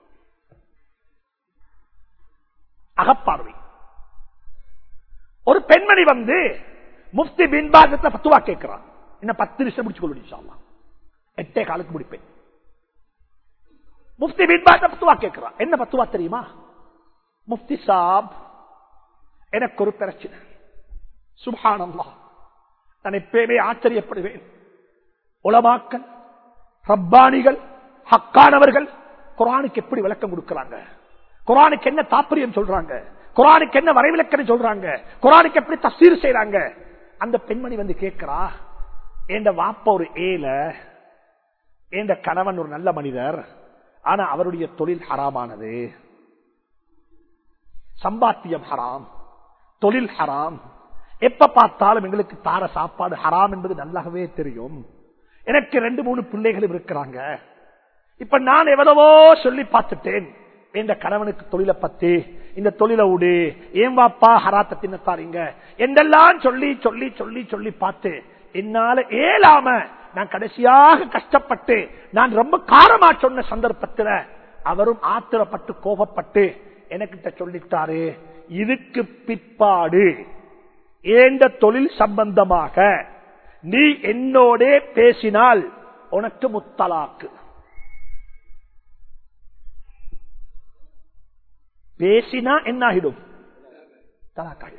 அகப்பார்வை ஒரு பெண்மணி வந்து முஃப்தி பின்பாகத்துல பத்துவா கேட்கிறான் என்ன பத்து நிமிஷம் முடிச்சு கொள்ளும் எட்டே காலுக்கு முடிப்பேன் முஃப்தி பின்பாக பத்துவா கேட்கிறான் என்ன பத்துவா தெரியுமா முஃப்தி சாப் எனக்கு ஒரு பிரச்சனை சுபானம்லா நான் எப்பயுமே ஆச்சரியப்படுவேன் உலமாக்கல் ரப்பானிகள் ஹக்கானவர்கள் குரானுக்கு எப்படி விளக்கம் கொடுக்கிறாங்க குரானுக்கு என்ன தாற்பயம் சொல்றாங்க குரானுக்கு என்ன வரைவிலக்கணை சொல்றாங்க குரானுக்கு எப்படி தசீர் செய்யறாங்க அந்த பெண்மணி வந்து கேட்கிறா என் வாப்ப ஒரு ஏல என் கணவன் ஒரு நல்ல மனிதர் ஆனா அவருடைய தொழில் ஹராமானது சம்பாத்தியம் ஹராம் தொழில் ஹராம் எப்ப பார்த்தாலும் எங்களுக்கு தார சாப்பாடு ஹராம் என்பது நல்லாகவே தெரியும் எனக்கு ரெண்டு மூணு பிள்ளைகளும் இருக்கிறாங்க இப்ப நான் எவ்வளவோ சொல்லி பார்த்துட்டேன் இந்த கணவனுக்கு தொழிலை பத்தி இந்த தொழிலை விடு ஏன் வாப்பா ஹராத்த தின்னத்தாரீங்க என்றெல்லாம் சொல்லி சொல்லி சொல்லி சொல்லி பார்த்து என்னால ஏலாம நான் கடைசியாக கஷ்டப்பட்டு நான் ரொம்ப காரமா சொன்ன சந்தர்ப்பத்துல அவரும் ஆத்திரப்பட்டு கோபப்பட்டு எனக்கிட்ட சொல்லிட்டாரு இதுக்கு பிற்பாடு ஏண்ட தொழில் சம்பந்தமாக நீ என்னோட பேசினால் உனக்கு முத்தலாக்கு பேசினா என்ன ஆகிடும் தலாக்காயிடும்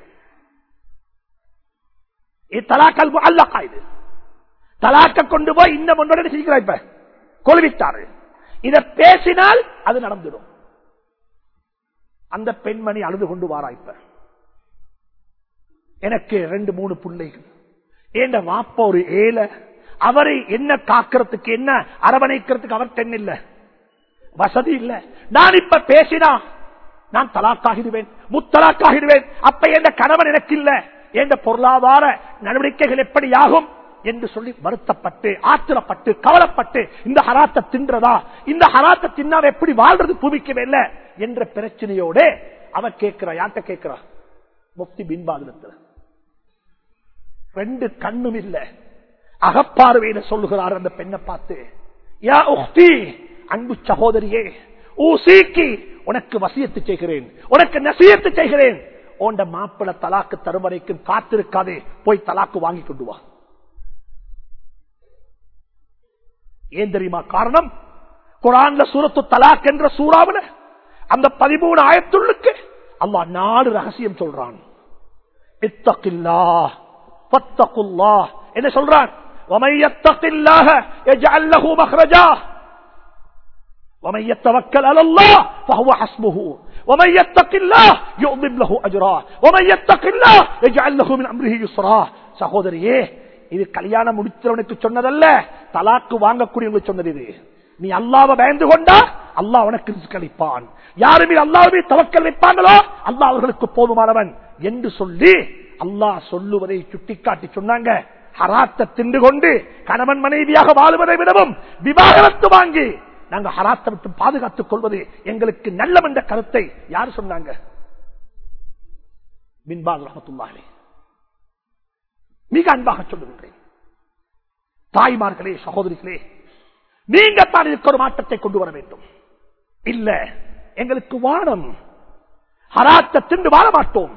தலாக்கல் அல்ல காயுது தலாக்க கொண்டு போய் இந்த முன்னோட சீக்கிரம் இப்ப கொள்வித்தாரு இத பேசினால் அது நடந்துடும் அந்த பெண்மணி அழுது கொண்டு வாரா இப்ப எனக்கு ரெண்டு மூணு பிள்ளைகள் ஏண்ட வாப்ப ஒரு ஏல அவரை என்ன காக்கிறதுக்கு என்ன அரவணைக்கிறதுக்கு அவர் தென் இல்ல வசதி இல்ல நான் இப்ப பேசினா நான் தலாக்காகிடுவேன் முத்தலாக்காகிடுவேன் அப்ப எந்த கணவன் எனக்கு இல்ல எந்த பொருளாதார நடவடிக்கைகள் எப்படி ஆகும் என்று சொல்லி வருத்தப்பட்டு ஆத்திரப்பட்டு கவலைப்பட்டு இந்த ஹராத்தை தின்றதா இந்த ஹராத்தை தின்னாம எப்படி வாழ்றது பூமிக்கவே இல்ல என்ற பிரச்சனையோட அவ கேட்கிறா யார்கிட்ட கேட்கிறா முப்தி பின்பாதனத்துல ரெண்டு கண்ணும் இல்ல அகப்பார்வையில சொல்லுகிறார் அந்த பெண்ணை பார்த்து யா உக்தி அன்பு சகோதரியே ஊசிக்கு உனக்கு வசியத்து செய்கிறேன் உனக்கு நசியத்து செய்கிறேன் உண்ட மாப்பிள தலாக்கு தரும் வரைக்கும் காத்திருக்காதே போய் தலாக்கு வாங்கி கொண்டு வா ஏன் தெரியுமா காரணம் குரான்ல சூரத்து தலாக் என்ற சூறாவில அந்த பதிமூணு ஆயத்துள்ளுக்கு அல்லா நாலு ரகசியம் சொல்றான் இத்தகில்லா பத்தகுல்லா என்ன சொல்றான் ومن يتق الله يجعل له مخرجا ومن يتوكل على الله فهو حسبه ومن يتق الله يؤذب له اجرا ومن يتق الله يجعل له من امره يسرا சகோதரியே இது கல்யாணம் முடித்தவனுக்கு சொன்னதல்ல தலாக்கு வாங்கக்கூடியவங்களுக்கு சொன்னது இது நீ அல்லாவை பயந்து கொண்டா அல்லாஹ் உனக்கு ரிஸ்க் அளிப்பான் யாருமே அல்லாவே தவக்கல் வைப்பாங்களோ அல்லாஹ் அவர்களுக்கு போதுமானவன் என்று சொல்லி அல்லாஹ் சொல்லுவதை சுட்டிக்காட்டி சொன்னாங்க ஹராத்தை தின்று கொண்டு கணவன் மனைவியாக வாழ்வதை விடவும் விவாகரத்து வாங்கி நாங்க ஹராத்தை விட்டு பாதுகாத்துக் கொள்வது எங்களுக்கு நல்லம் என்ற கருத்தை யார் சொன்னாங்க பின்பால் ரஹமத்துல்லாஹே மிக அன்பாக சொல்லுகின்றேன் தாய்மார்களே சகோதரிகளே நீங்க தான் இதுக்கு ஒரு மாற்றத்தை கொண்டு வர வேண்டும் இல்ல எங்களுக்கு வானம் ஹராத்தை திண்டு வாழ மாட்டோம்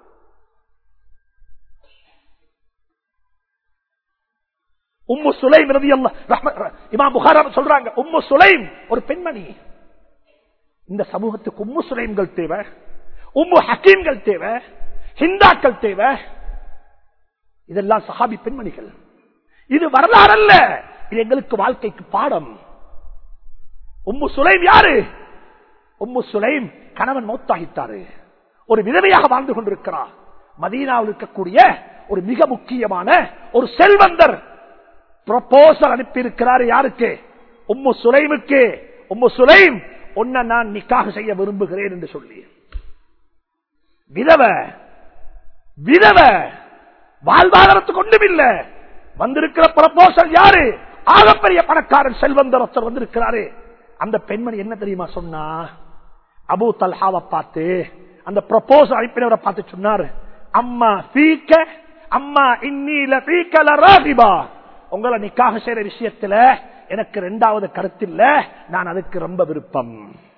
உம்மு சுலைம் ரதி இமாம் புகாரா சொல்றாங்க உம்மு சுலைம் ஒரு பெண்மணி இந்த சமூகத்துக்கு உம்மு சுலைம்கள் தேவை உம்மு ஹக்கீம்கள் தேவை ஹிந்தாக்கள் தேவை இதெல்லாம் சஹாபி பெண்மணிகள் இது வரலாறு அல்ல இது எங்களுக்கு வாழ்க்கைக்கு பாடம் உம்மு சுலைம் யாரு உம்மு சுலைம் கணவன் மௌத்தாகித்தாரு ஒரு விதவையாக வாழ்ந்து கொண்டிருக்கிறார் மதீனாவில் இருக்கக்கூடிய ஒரு மிக முக்கியமான ஒரு செல்வந்தர் ப்ரொபோசல் அனுப்பி இருக்கிறார் யாருக்கு உம்மு சுலைமுக்கு உம்மு சுலைம் உன்னை நான் நிக்காக செய்ய விரும்புகிறேன் என்று சொல்லி விதவ விதவ வாழ்வாதாரத்துக்கு ஒன்றும் இல்ல வந்திருக்கிற ப்ரொபோசல் யாரு ஆகப்பெரிய பணக்காரன் செல்வந்தர் ஒருத்தர் வந்திருக்கிறாரு அந்த பெண்மணி என்ன தெரியுமா சொன்னா அபு தல்ஹாவை பார்த்து அந்த ப்ரொபோசல் அனுப்பினவரை பார்த்து சொன்னார் அம்மா சீக்க அம்மா இன்னில சீக்கல ராகிபா உங்களை நிக்காக செய்யற விஷயத்துல எனக்கு ரெண்டாவது கருத்தில்ல நான் அதுக்கு ரொம்ப விருப்பம்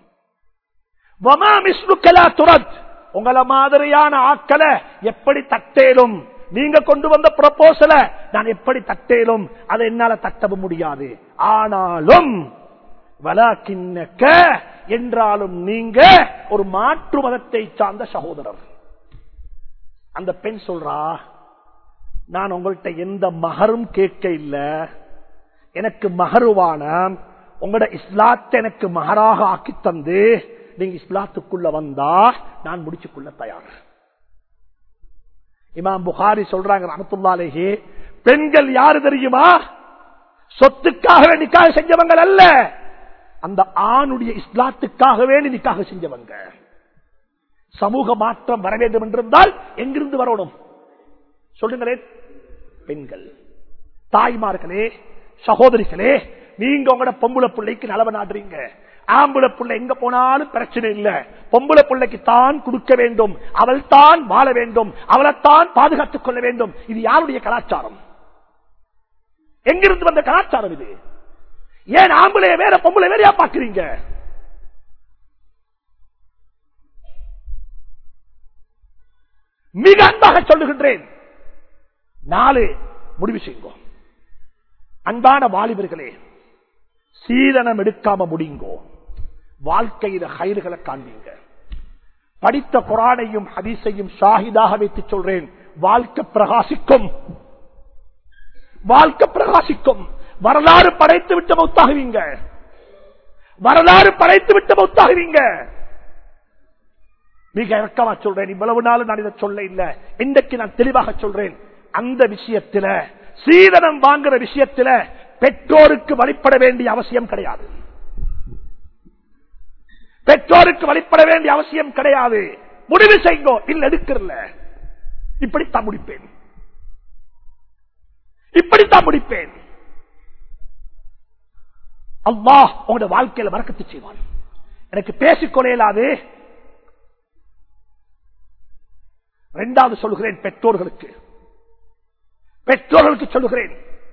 உங்கள மாதிரியான ஆக்களை எப்படி தட்டேலும் நீங்க கொண்டு வந்த ப்ரொபோசல நான் எப்படி தட்டேலும் அதை என்னால தட்டவும் முடியாது ஆனாலும் வலாக்கின்னக்க என்றாலும் நீங்க ஒரு மாற்று மதத்தை சார்ந்த சகோதரர் அந்த பெண் சொல்றா நான் உங்கள்கிட்ட எந்த மகரும் கேட்க இல்ல எனக்கு மகருவான உங்களோட இஸ்லாத்தை எனக்கு மகராக ஆக்கி தந்து நீங்க இஸ்லாத்துக்குள்ள வந்தா நான் முடிச்சுக்குள்ள தயார் இமாம் புகாரி சொல்றாங்க ரமத்துல்லாலேயே பெண்கள் யாரு தெரியுமா சொத்துக்காக நிக்காக செஞ்சவங்க அல்ல அந்த ஆணுடைய இஸ்லாத்துக்காகவே நிக்காக செஞ்சவங்க சமூக மாற்றம் வர வேண்டும் என்றிருந்தால் எங்கிருந்து வரணும் சொல்லுங்களேன் பெண்கள் தாய்மார்களே சகோதரிகளே நீங்க உங்களோட பொம்புல பிள்ளைக்கு நலவ நாடுறீங்க ஆம்புல பிள்ளை எங்க போனாலும் பிரச்சனை இல்ல பொம்புல பிள்ளைக்கு தான் கொடுக்க வேண்டும் அவள் தான் வாழ வேண்டும் அவளைத்தான் பாதுகாத்துக் கொள்ள வேண்டும் இது யாருடைய கலாச்சாரம் எங்கிருந்து வந்த கலாச்சாரம் இது ஏன் ஆம்புலைய வேற பொம்பளை வேறையா பாக்குறீங்க மிக அன்பாக சொல்லுகின்றேன் நாலு முடிவு செய்வோம் அன்பான வாலிபர்களே சீதனம் எடுக்காம முடிங்கோ வாழ்க்கையில கயிறுகளை காண்பீங்க படித்த குரானையும் ஹதீஸையும் ஷாஹிதாக வைத்து சொல்றேன் வாழ்க்கை பிரகாசிக்கும் வாழ்க்கை பிரகாசிக்கும் வரலாறு படைத்து விட்டு மௌத்தாகுவீங்க வரலாறு படைத்து விட்டு மௌத்தாகுவீங்க மிக இறக்கமா சொல்றேன் இவ்வளவு நாள் நான் இதை சொல்ல இல்ல இன்றைக்கு நான் தெளிவாக சொல்றேன் அந்த விஷயத்துல சீதனம் வாங்குற விஷயத்துல பெற்றோருக்கு வழிபட வேண்டிய அவசியம் கிடையாது பெற்றோருக்கு வழிபட வேண்டிய அவசியம் கிடையாது முடிவு செய்யுங்கோ இல்ல எடுக்கிறல இப்படித்தான் முடிப்பேன் இப்படித்தான் முடிப்பேன் அல்லாஹ் உங்களோட வாழ்க்கையில மறக்கத்து செய்வான் எனக்கு பேசிக்கொள்ள இயலாது இரண்டாவது சொல்கிறேன் பெற்றோர்களுக்கு பெற்றோர்களுக்கு சொல்லுகிறேன்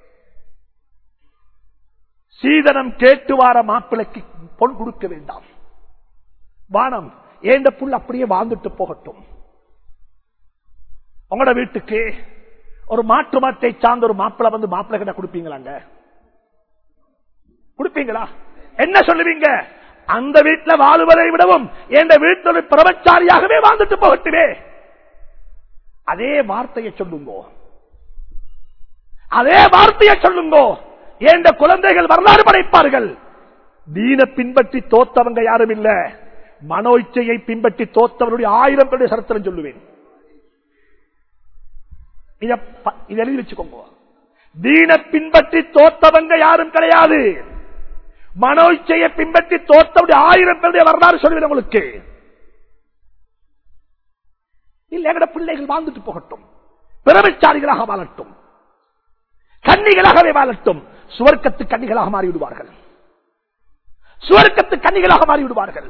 சீதனம் கேட்டு வார மாப்பிளைக்கு பொன் கொடுக்க வேண்டாம் வானம் ஏந்த புல் அப்படியே வாழ்ந்துட்டு போகட்டும் உங்களோட வீட்டுக்கு ஒரு மாற்று மத்தை சார்ந்த ஒரு மாப்பிளை வந்து மாப்பிள்ளை கிட்ட கொடுப்பீங்களாங்க கொடுப்பீங்களா என்ன சொல்லுவீங்க அந்த வீட்டில் வாழுவதை விடவும் எந்த வீட்டில் ஒரு பிரபச்சாரியாகவே வாழ்ந்துட்டு போகட்டுமே அதே வார்த்தையை சொல்லுங்கோ அதே வார்த்தையை சொல்லுங்கோ எந்த குழந்தைகள் வரலாறு படைப்பார்கள் தீன பின்பற்றி தோத்தவங்க யாரும் இல்ல மனோ இச்சையை பின்பற்றி தோத்தவருடைய ஆயிரம் பேருடைய சரித்திரம் சொல்லுவேன் இத ப- இத எழுதி வச்சுக்கோங்க தீன பின்பற்றி தோத்தவங்க யாரும் கிடையாது மனோ இச்சையை பின்பற்றி தோத்தவருடைய ஆயிரம் பேருடைய வரலாறு சொல்லுவேன் உங்களுக்கு இல்ல எங்கட பிள்ளைகள் வாழ்ந்துட்டு போகட்டும் பிரமச்சாரிகளாக வாழட்டும் கன்னிகளாகவே வாழட்டும் சுவர்க்கத்து கன்னிகளாக மாறிவிடுவார்கள் சுவர்க்கத்து கன்னிகளாக மாறிவிடுவார்கள்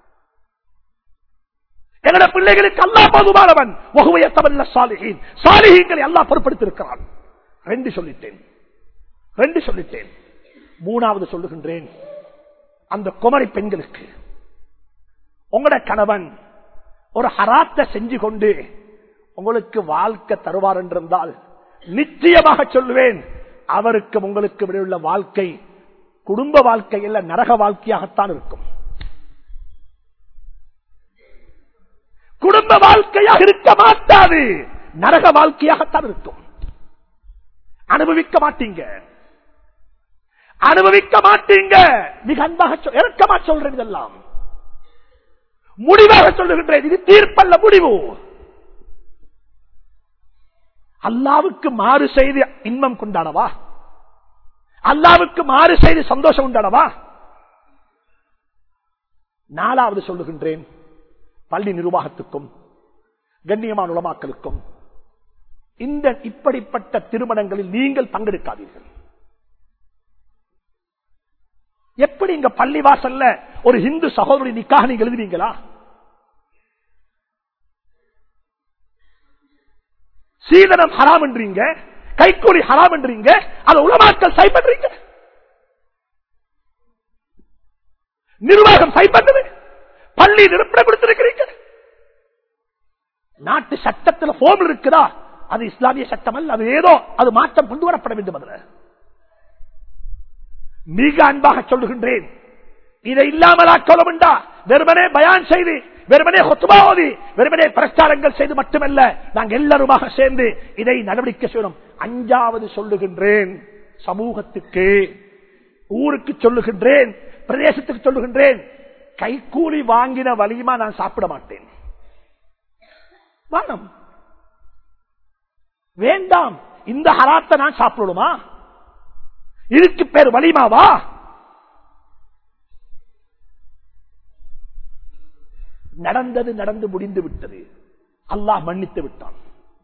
எங்கட பிள்ளைகளுக்கு அல்லா போதுமானவன் ஒகுவையத்தவல்ல சாலிஹீன் சாலிஹீன்களை அல்லாஹ் பொறுப்படுத்திருக்கிறான் ரெண்டு சொல்லிட்டேன் ரெண்டு சொல்லிட்டேன் மூணாவது சொல்லுகின்றேன் அந்த குமரி பெண்களுக்கு உங்களோட கணவன் ஒரு ஹராத்தை செஞ்சு கொண்டு உங்களுக்கு வாழ்க்கை தருவார் என்றிருந்தால் நிச்சயமாக சொல்லுவேன் அவருக்கு உங்களுக்கு இடையுள்ள வாழ்க்கை குடும்ப வாழ்க்கை இல்ல நரக வாழ்க்கையாகத்தான் இருக்கும் குடும்ப வாழ்க்கையாக இருக்க மாட்டாது நரக வாழ்க்கையாகத்தான் இருக்கும் அனுபவிக்க மாட்டீங்க அனுபவிக்க மாட்டீங்க மிக அன்பாக சொல்- இறக்கமா சொல்றேன் இதெல்லாம் முடிவாக சொல்லுகின்றேன் இது தீர்ப்பல்ல முடிவு அல்லாவுக்கு மாறு செய்து இன்பம் கொண்டாடவா அல்லாவுக்கு மாறு செய்து சந்தோஷம் உண்டாடவா நாலாவது சொல்லுகின்றேன் பள்ளி நிர்வாகத்துக்கும் கண்ணியமான உலமாக்களுக்கும் இந்த இப்படிப்பட்ட திருமணங்களில் நீங்கள் பங்கெடுக்காதீர்கள் எப்படி இங்க பள்ளிவாசல்ல ஒரு இந்து சகோதரி நிக்காக நீங்க எழுதுவீங்களா சீதனம் ஹராம் என்றீங்க கைக்கூலி ஹராம் என்றீங்க அதை உலமாக்கள் சை பண்றீங்க நிர்வாகம் சை பண்ணுது பள்ளி நிரப்பட கொடுத்திருக்கிறீங்க நாட்டு சட்டத்தில் போம் இருக்குதா அது இஸ்லாமிய சட்டம் அல்ல அது ஏதோ அது மாற்றம் கொண்டு வரப்பட வேண்டும் அதுல மிக அன்பாக சொல்லுகின்றேன் இதை இல்லாமலாக்கணும் உண்டா வெறுமனே பயான் செய்து வெறுமனே கொத்துமா ஓதி வெறுமனே பிரச்சாரங்கள் செய்து மட்டுமல்ல நாங்கள் எல்லாருமாக சேர்ந்து இதை நடவடிக்கை செய்யணும் அஞ்சாவது சொல்லுகின்றேன் சமூகத்துக்கு ஊருக்கு சொல்லுகின்றேன் பிரதேசத்துக்கு சொல்லுகின்றேன் கைக்கூலி வாங்கின வலியுமா நான் சாப்பிட மாட்டேன் வானம் வேண்டாம் இந்த ஹராத்தை நான் சாப்பிடணுமா இதுக்கு பேர் வலிமாவா நடந்தது நடந்து முடிந்து விட்டது அல்லாஹ் மன்னித்து விட்டான்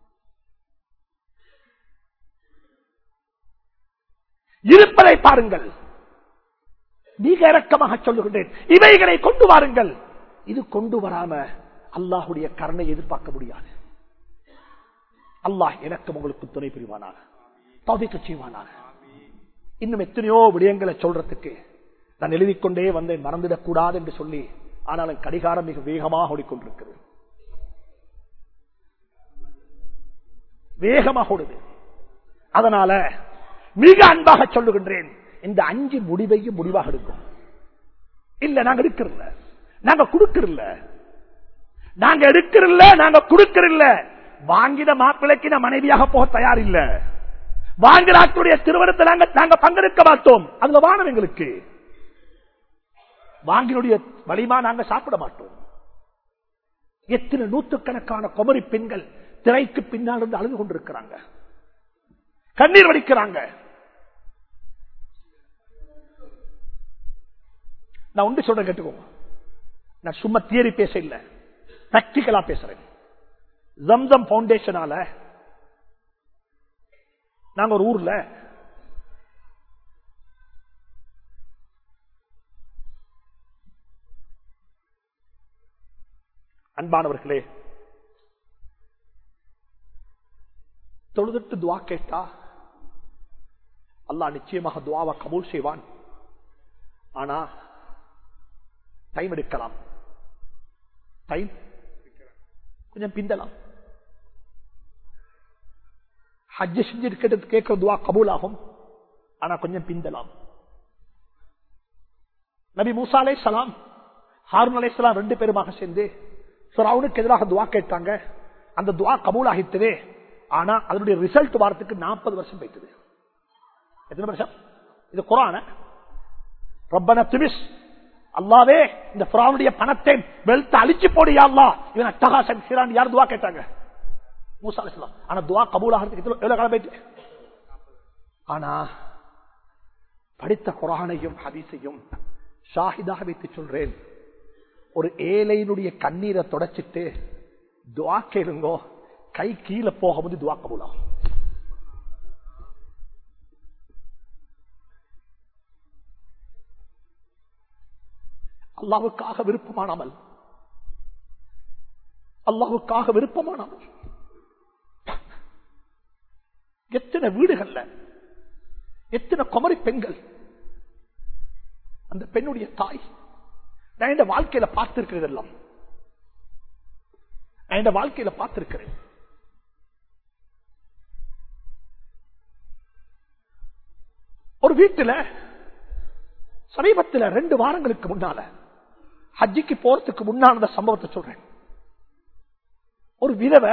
இருப்பதை பாருங்கள் மிக இறக்கமாக சொல்லுகின்றேன் இவைகளை கொண்டு வாருங்கள் இது கொண்டு வராம அல்லாஹுடைய கருணை எதிர்பார்க்க முடியாது அல்லாஹ் எனக்கும் உங்களுக்கு துணை புரிவானாக தவிக்க செய்வானாக இன்னும் எத்தனையோ விடயங்களை சொல்றதுக்கு நான் எழுதிக்கொண்டே வந்தேன் மறந்துடக் கூடாது என்று சொல்லி ஆனாலும் கடிகாரம் மிக வேகமாக ஓடிக்கொண்டிருக்கிறது வேகமாக ஓடுது அதனால மிக அன்பாக சொல்லுகின்றேன் இந்த அஞ்சு முடிவையும் முடிவாக எடுக்கும் இல்ல நாங்க எடுக்கிறல்ல நாங்க கொடுக்கறல நாங்க எடுக்கிறல்ல நாங்க கொடுக்கறல்ல வாங்கின மாப்பிளைக்கு நான் மனைவியாக போக தயார் இல்ல வாங்கினாக்களுடைய திருமணத்தை நாங்க நாங்க பங்கெடுக்க மாட்டோம் அதுல வானம் எங்களுக்கு வாங்கினுடைய வலிமா நாங்க சாப்பிட மாட்டோம் எத்தனை நூற்றுக்கணக்கான குமரி பெண்கள் திரைக்கு பின்னால் இருந்து அழுது கொண்டிருக்கிறாங்க கண்ணீர் வடிக்கிறாங்க நான் ஒன்று சொல்றேன் கேட்டுக்கோங்க நான் சும்மா தியரி பேச இல்ல பிராக்டிக்கலா பேசுறேன் ஜம்சம் பவுண்டேஷனால நாங்க ஒரு ஊர்ல அன்பானவர்களே தொழுதுட்டு துவா கேட்டா அல்லாஹ் நிச்சயமாக துவாவை கபூல் செய்வான் ஆனா டைம் எடுக்கலாம் டைம் கொஞ்சம் பிந்தலாம் ஹஜ்ஜ செஞ்சு இருக்கிறது கேட்கிற துவா கபூல் ஆகும் ஆனா கொஞ்சம் பிந்தலாம் நபி மூசா அலை சலாம் ஹாரூன் அலை சலாம் ரெண்டு பேருமாக சேர்ந்து அவனுக்கு எதிராக துவா கேட்டாங்க அந்த துவா கபூல் ஆகித்ததே ஆனா அதனுடைய ரிசல்ட் வாரத்துக்கு நாற்பது வருஷம் போயிட்டது எத்தனை வருஷம் இது குரான ரப்பன திமிஸ் அல்லாவே இந்த பிராவுடைய பணத்தை வெளுத்து அழிச்சு போடியா அல்லா இவன் அட்டகாசன் சீரான் யார் துவா கேட்டாங்க மூசா அலிஸ்லாம் ஆனா துவா கபூல் ஆகிறதுக்கு எவ்வளவு காலம் போயிட்டு ஆனா படித்த குரானையும் ஹதீஸையும் ஷாஹிதாக வைத்து சொல்றேன் ஒரு ஏழையினுடைய கண்ணீரை தொடச்சிட்டு துவா கேளுங்கோ கை கீழே போகும்போது துவா கபூலாகும் அல்லாவுக்காக விருப்பமானாமல் அல்லாவுக்காக விருப்பமானாமல் எத்தனை வீடுகள்ல எத்தனை குமரி பெண்கள் அந்த பெண்ணுடைய தாய் நான் இந்த வாழ்க்கையில பார்த்திருக்கிறது எல்லாம் நான் இந்த வாழ்க்கையில பார்த்திருக்கிறேன் ஒரு வீட்டுல சமீபத்தில் ரெண்டு வாரங்களுக்கு முன்னால ஹஜ்ஜிக்கு போறதுக்கு முன்னால அந்த சம்பவத்தை சொல்றேன் ஒரு விதவை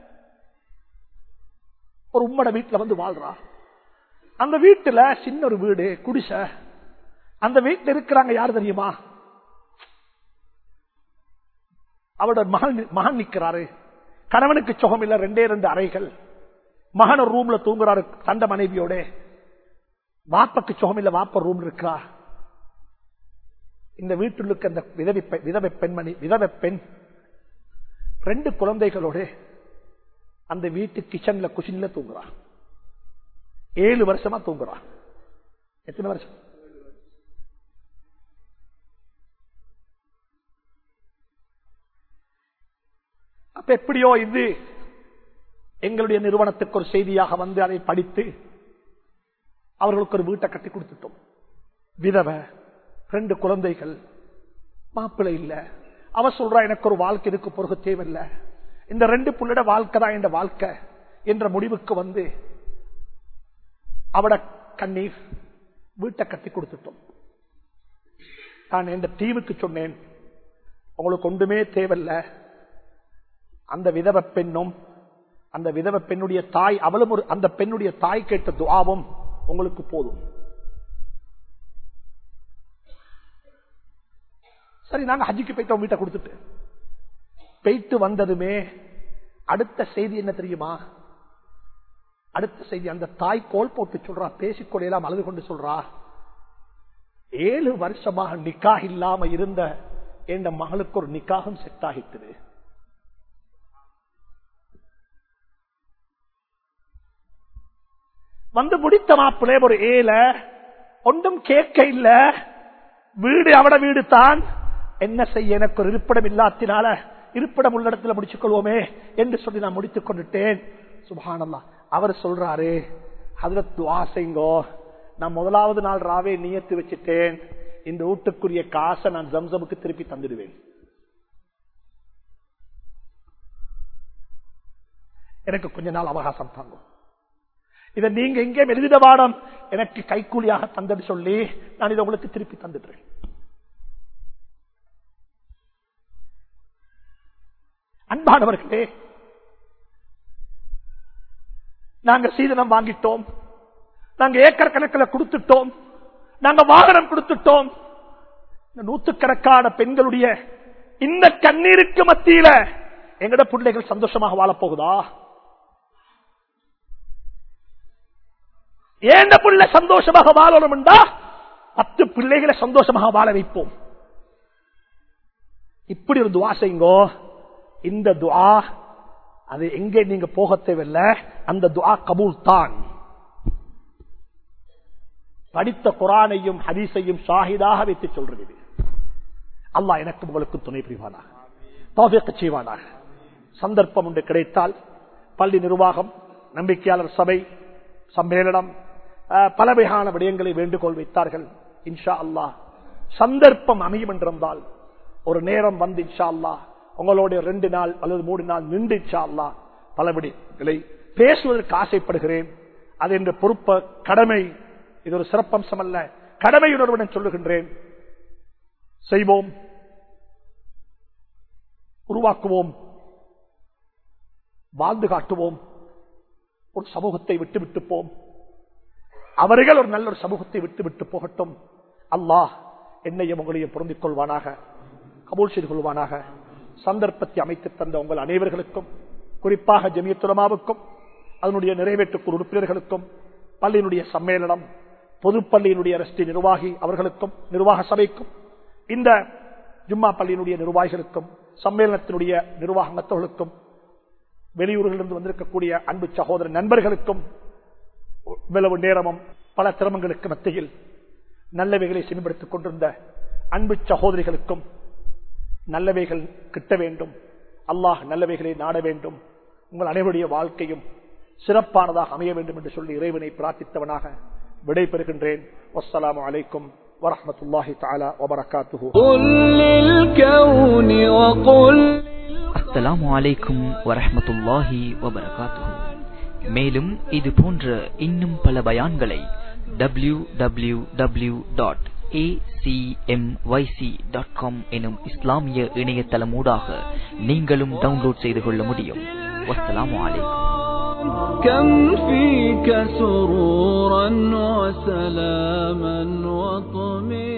ஒரு உம்மட வீட்டுல வந்து வாழ்றா அந்த வீட்டுல சின்ன ஒரு வீடு குடிசை அந்த வீட்டுல இருக்கிறாங்க யாரு தெரியுமா அவரோட மகன் மகன் நிக்கிறாரு கணவனுக்கு சுகம் இல்ல ரெண்டே ரெண்டு அறைகள் மகன் ஒரு ரூம்ல தூங்குறாரு சண்ட மனைவியோட வாப்பக்கு சுகம் இல்ல வாப்ப ரூம் இருக்கா இந்த வீட்டில் இருக்க அந்த விதவை பெ- விதவை பெண்மணி விதவை பெண் ரெண்டு குழந்தைகளோட அந்த வீட்டு கிச்சன்ல குஷின்ல தூங்குறா ஏழு வருஷமா தூங்குறா எத்தனை வருஷம் அப்ப எப்படியோ இது எங்களுடைய நிறுவனத்துக்கு ஒரு செய்தியாக வந்து அதை படித்து அவர்களுக்கு ஒரு வீட்டை கட்டி கொடுத்துட்டோம் விதவை ரெண்டு குழந்தைகள் மாப்பிள்ளை இல்ல அவ சொல்றா எனக்கு ஒரு வாழ்க்கை இதுக்கு பிறகு தேவையில்லை இந்த ரெண்டு புள்ளிட வாழ்க்கை தான் என்ற வாழ்க்கை என்ற முடிவுக்கு வந்து அவட கண்ணீர் வீட்டை கட்டி கொடுத்துட்டோம் நான் இந்த டீமுக்கு சொன்னேன் உங்களுக்கு ஒன்றுமே தேவையில்லை அந்த விதவ பெண்ணும் அந்த விதவ பெண்ணுடைய தாய் அவளும் ஒரு அந்த பெண்ணுடைய தாய் கேட்ட துவாவும் உங்களுக்கு போதும் சரி நாங்க ஹஜ்ஜிக்கு போயிட்டோம் வீட்டை கொடுத்துட்டு போயிட்டு வந்ததுமே அடுத்த செய்தி என்ன தெரியுமா அடுத்த செய்தி அந்த தாய் கோல் போட்டு சொல்றா பேசிக்கொள்ளையெல்லாம் அழுது கொண்டு சொல்றா ஏழு வருஷமாக நிக்காக இல்லாம இருந்த என் மகளுக்கு ஒரு நிக்காகம் செட் ஆகிட்டது வந்து முடித்த மாப்பிள்ளை ஒரு ஏல ஒன்றும் கேட்க இல்ல வீடு அவட வீடு தான் என்ன செய்ய எனக்கு ஒரு இருப்பிடம் இல்லாத்தினால இருப்பிடம் உள்ள இடத்துல முடிச்சுக் கொள்வோமே என்று சொல்லி நான் முடித்துக் கொண்டுட்டேன் சுபானல்லா அவர் சொல்றாரு அதுல துவா செய்ங்கோ நான் முதலாவது நாள் ராவே நியத்து வச்சுட்டேன் இந்த வீட்டுக்குரிய காசை நான் ஜம்சமுக்கு திருப்பி தந்துடுவேன் எனக்கு கொஞ்ச நாள் அவகாசம் தாங்கும் இதை நீங்க எங்கே எழுதிட பாடம் எனக்கு கைக்கூலியாக தந்தது சொல்லி நான் இதை உங்களுக்கு திருப்பி தந்துடுறேன் அன்பானவர்களே நாங்க சீதனம் வாங்கிட்டோம் நாங்க ஏக்கர் கணக்கில் கொடுத்துட்டோம் நாங்க வாகனம் கொடுத்துட்டோம் இந்த நூத்துக்கணக்கான பெண்களுடைய இந்த கண்ணீருக்கு மத்தியில எங்கட பிள்ளைகள் சந்தோஷமாக வாழப் போகுதா ஏண்ட புள்ள சந்தோஷமாக வாழணும் பத்து பிள்ளைகளை சந்தோஷமாக வாழ வைப்போம் இப்படி ஒரு துவா செய்யுங்கோ இந்த துவா அது எங்கே நீங்க போக தேவையில்ல அந்த துவா கபூல் தான் படித்த குரானையும் ஹதீஸையும் ஷாஹிதாக வைத்து சொல்றது இது. அல்லாஹ் எனக்கு உங்களுக்கு துணை புரிவானாக தௌஃபீக் செய்வானாக சந்தர்ப்பம் ஒன்று கிடைத்தால் பள்ளி நிர்வாகம் நம்பிக்கையாளர் சபை சம்மேளனம் அஹ், பல வகையான விடயங்களை வேண்டுகோள் வைத்தார்கள் இன்ஷா அல்லாஹ் சந்தர்ப்பம் அமையும் என்றிருந்தால் ஒரு நேரம் வந்து இன்ஷா அல்லாஹ் உங்களோட ரெண்டு நாள் அல்லது மூணு நாள் நின்று இன்ஷா அல்லாஹ் பல விடயங்களை பேசுவதற்கு ஆசைப்படுகிறேன் அது என்ற பொறுப்ப கடமை இது ஒரு சிறப்பம்சம் அல்ல கடமையுணர்வுடன் சொல்லுகின்றேன் செய்வோம் உருவாக்குவோம் வாழ்ந்து காட்டுவோம் ஒரு சமூகத்தை விட்டு விட்டு போம் அவர்கள் ஒரு நல்ல ஒரு சமூகத்தை விட்டு விட்டு போகட்டும் அல்லாஹ் என்னையும் உங்களையும் பொருந்திக் கொள்வானாக கபூல் செய்து கொள்வானாக சந்தர்ப்பத்தை அமைத்து தந்த உங்கள் அனைவர்களுக்கும் குறிப்பாக ஜமியத்துலமாவுக்கும் அதனுடைய நிறைவேற்றுக்குழு உறுப்பினர்களுக்கும் பள்ளியினுடைய சம்மேளனம் பொதுப்பள்ளியினுடைய அரசு நிர்வாகி அவர்களுக்கும் நிர்வாக சபைக்கும் இந்த ஜும்மா பள்ளியினுடைய நிர்வாகிகளுக்கும் சம்மேளனத்தினுடைய நிர்வாகத்தவர்களுக்கும் வெளியூர்களிலிருந்து வந்திருக்கக்கூடிய அன்பு சகோதர நண்பர்களுக்கும் இவ்வளவு நேரமும் பல சிரமங்களுக்கு மத்தியில் நல்லவைகளை செம்படுத்திக் கொண்டிருந்த அன்பு சகோதரிகளுக்கும் நல்லவைகள் கிட்ட வேண்டும் அல்லாஹ் நல்லவைகளை நாட வேண்டும் உங்கள் அனைவருடைய வாழ்க்கையும் சிறப்பானதாக அமைய வேண்டும் என்று சொல்லி இறைவனை பிரார்த்தித்தவனாக விடை பெறுகின்றேன் வஸ்ஸலாமு அலைக்கும் வரஹ்மத்துல்லாஹி தஆலா வபரகாத்துஹு قل للكون وقل அஸ்ஸலாமு அலைக்கும் வரஹ்மத்துல்லாஹி வபரகாத்துஹு மேலும் இது போன்ற இன்னும் பல பயான்களை W W W dot dot com எனும் இஸ்லாமிய இணையதளமூடாக நீங்களும் டவுன்லோட் செய்து கொள்ள முடியும் வஸ்ஸலாமு அலைக்கும் كم فيك سرورا وسلاما وطمئنا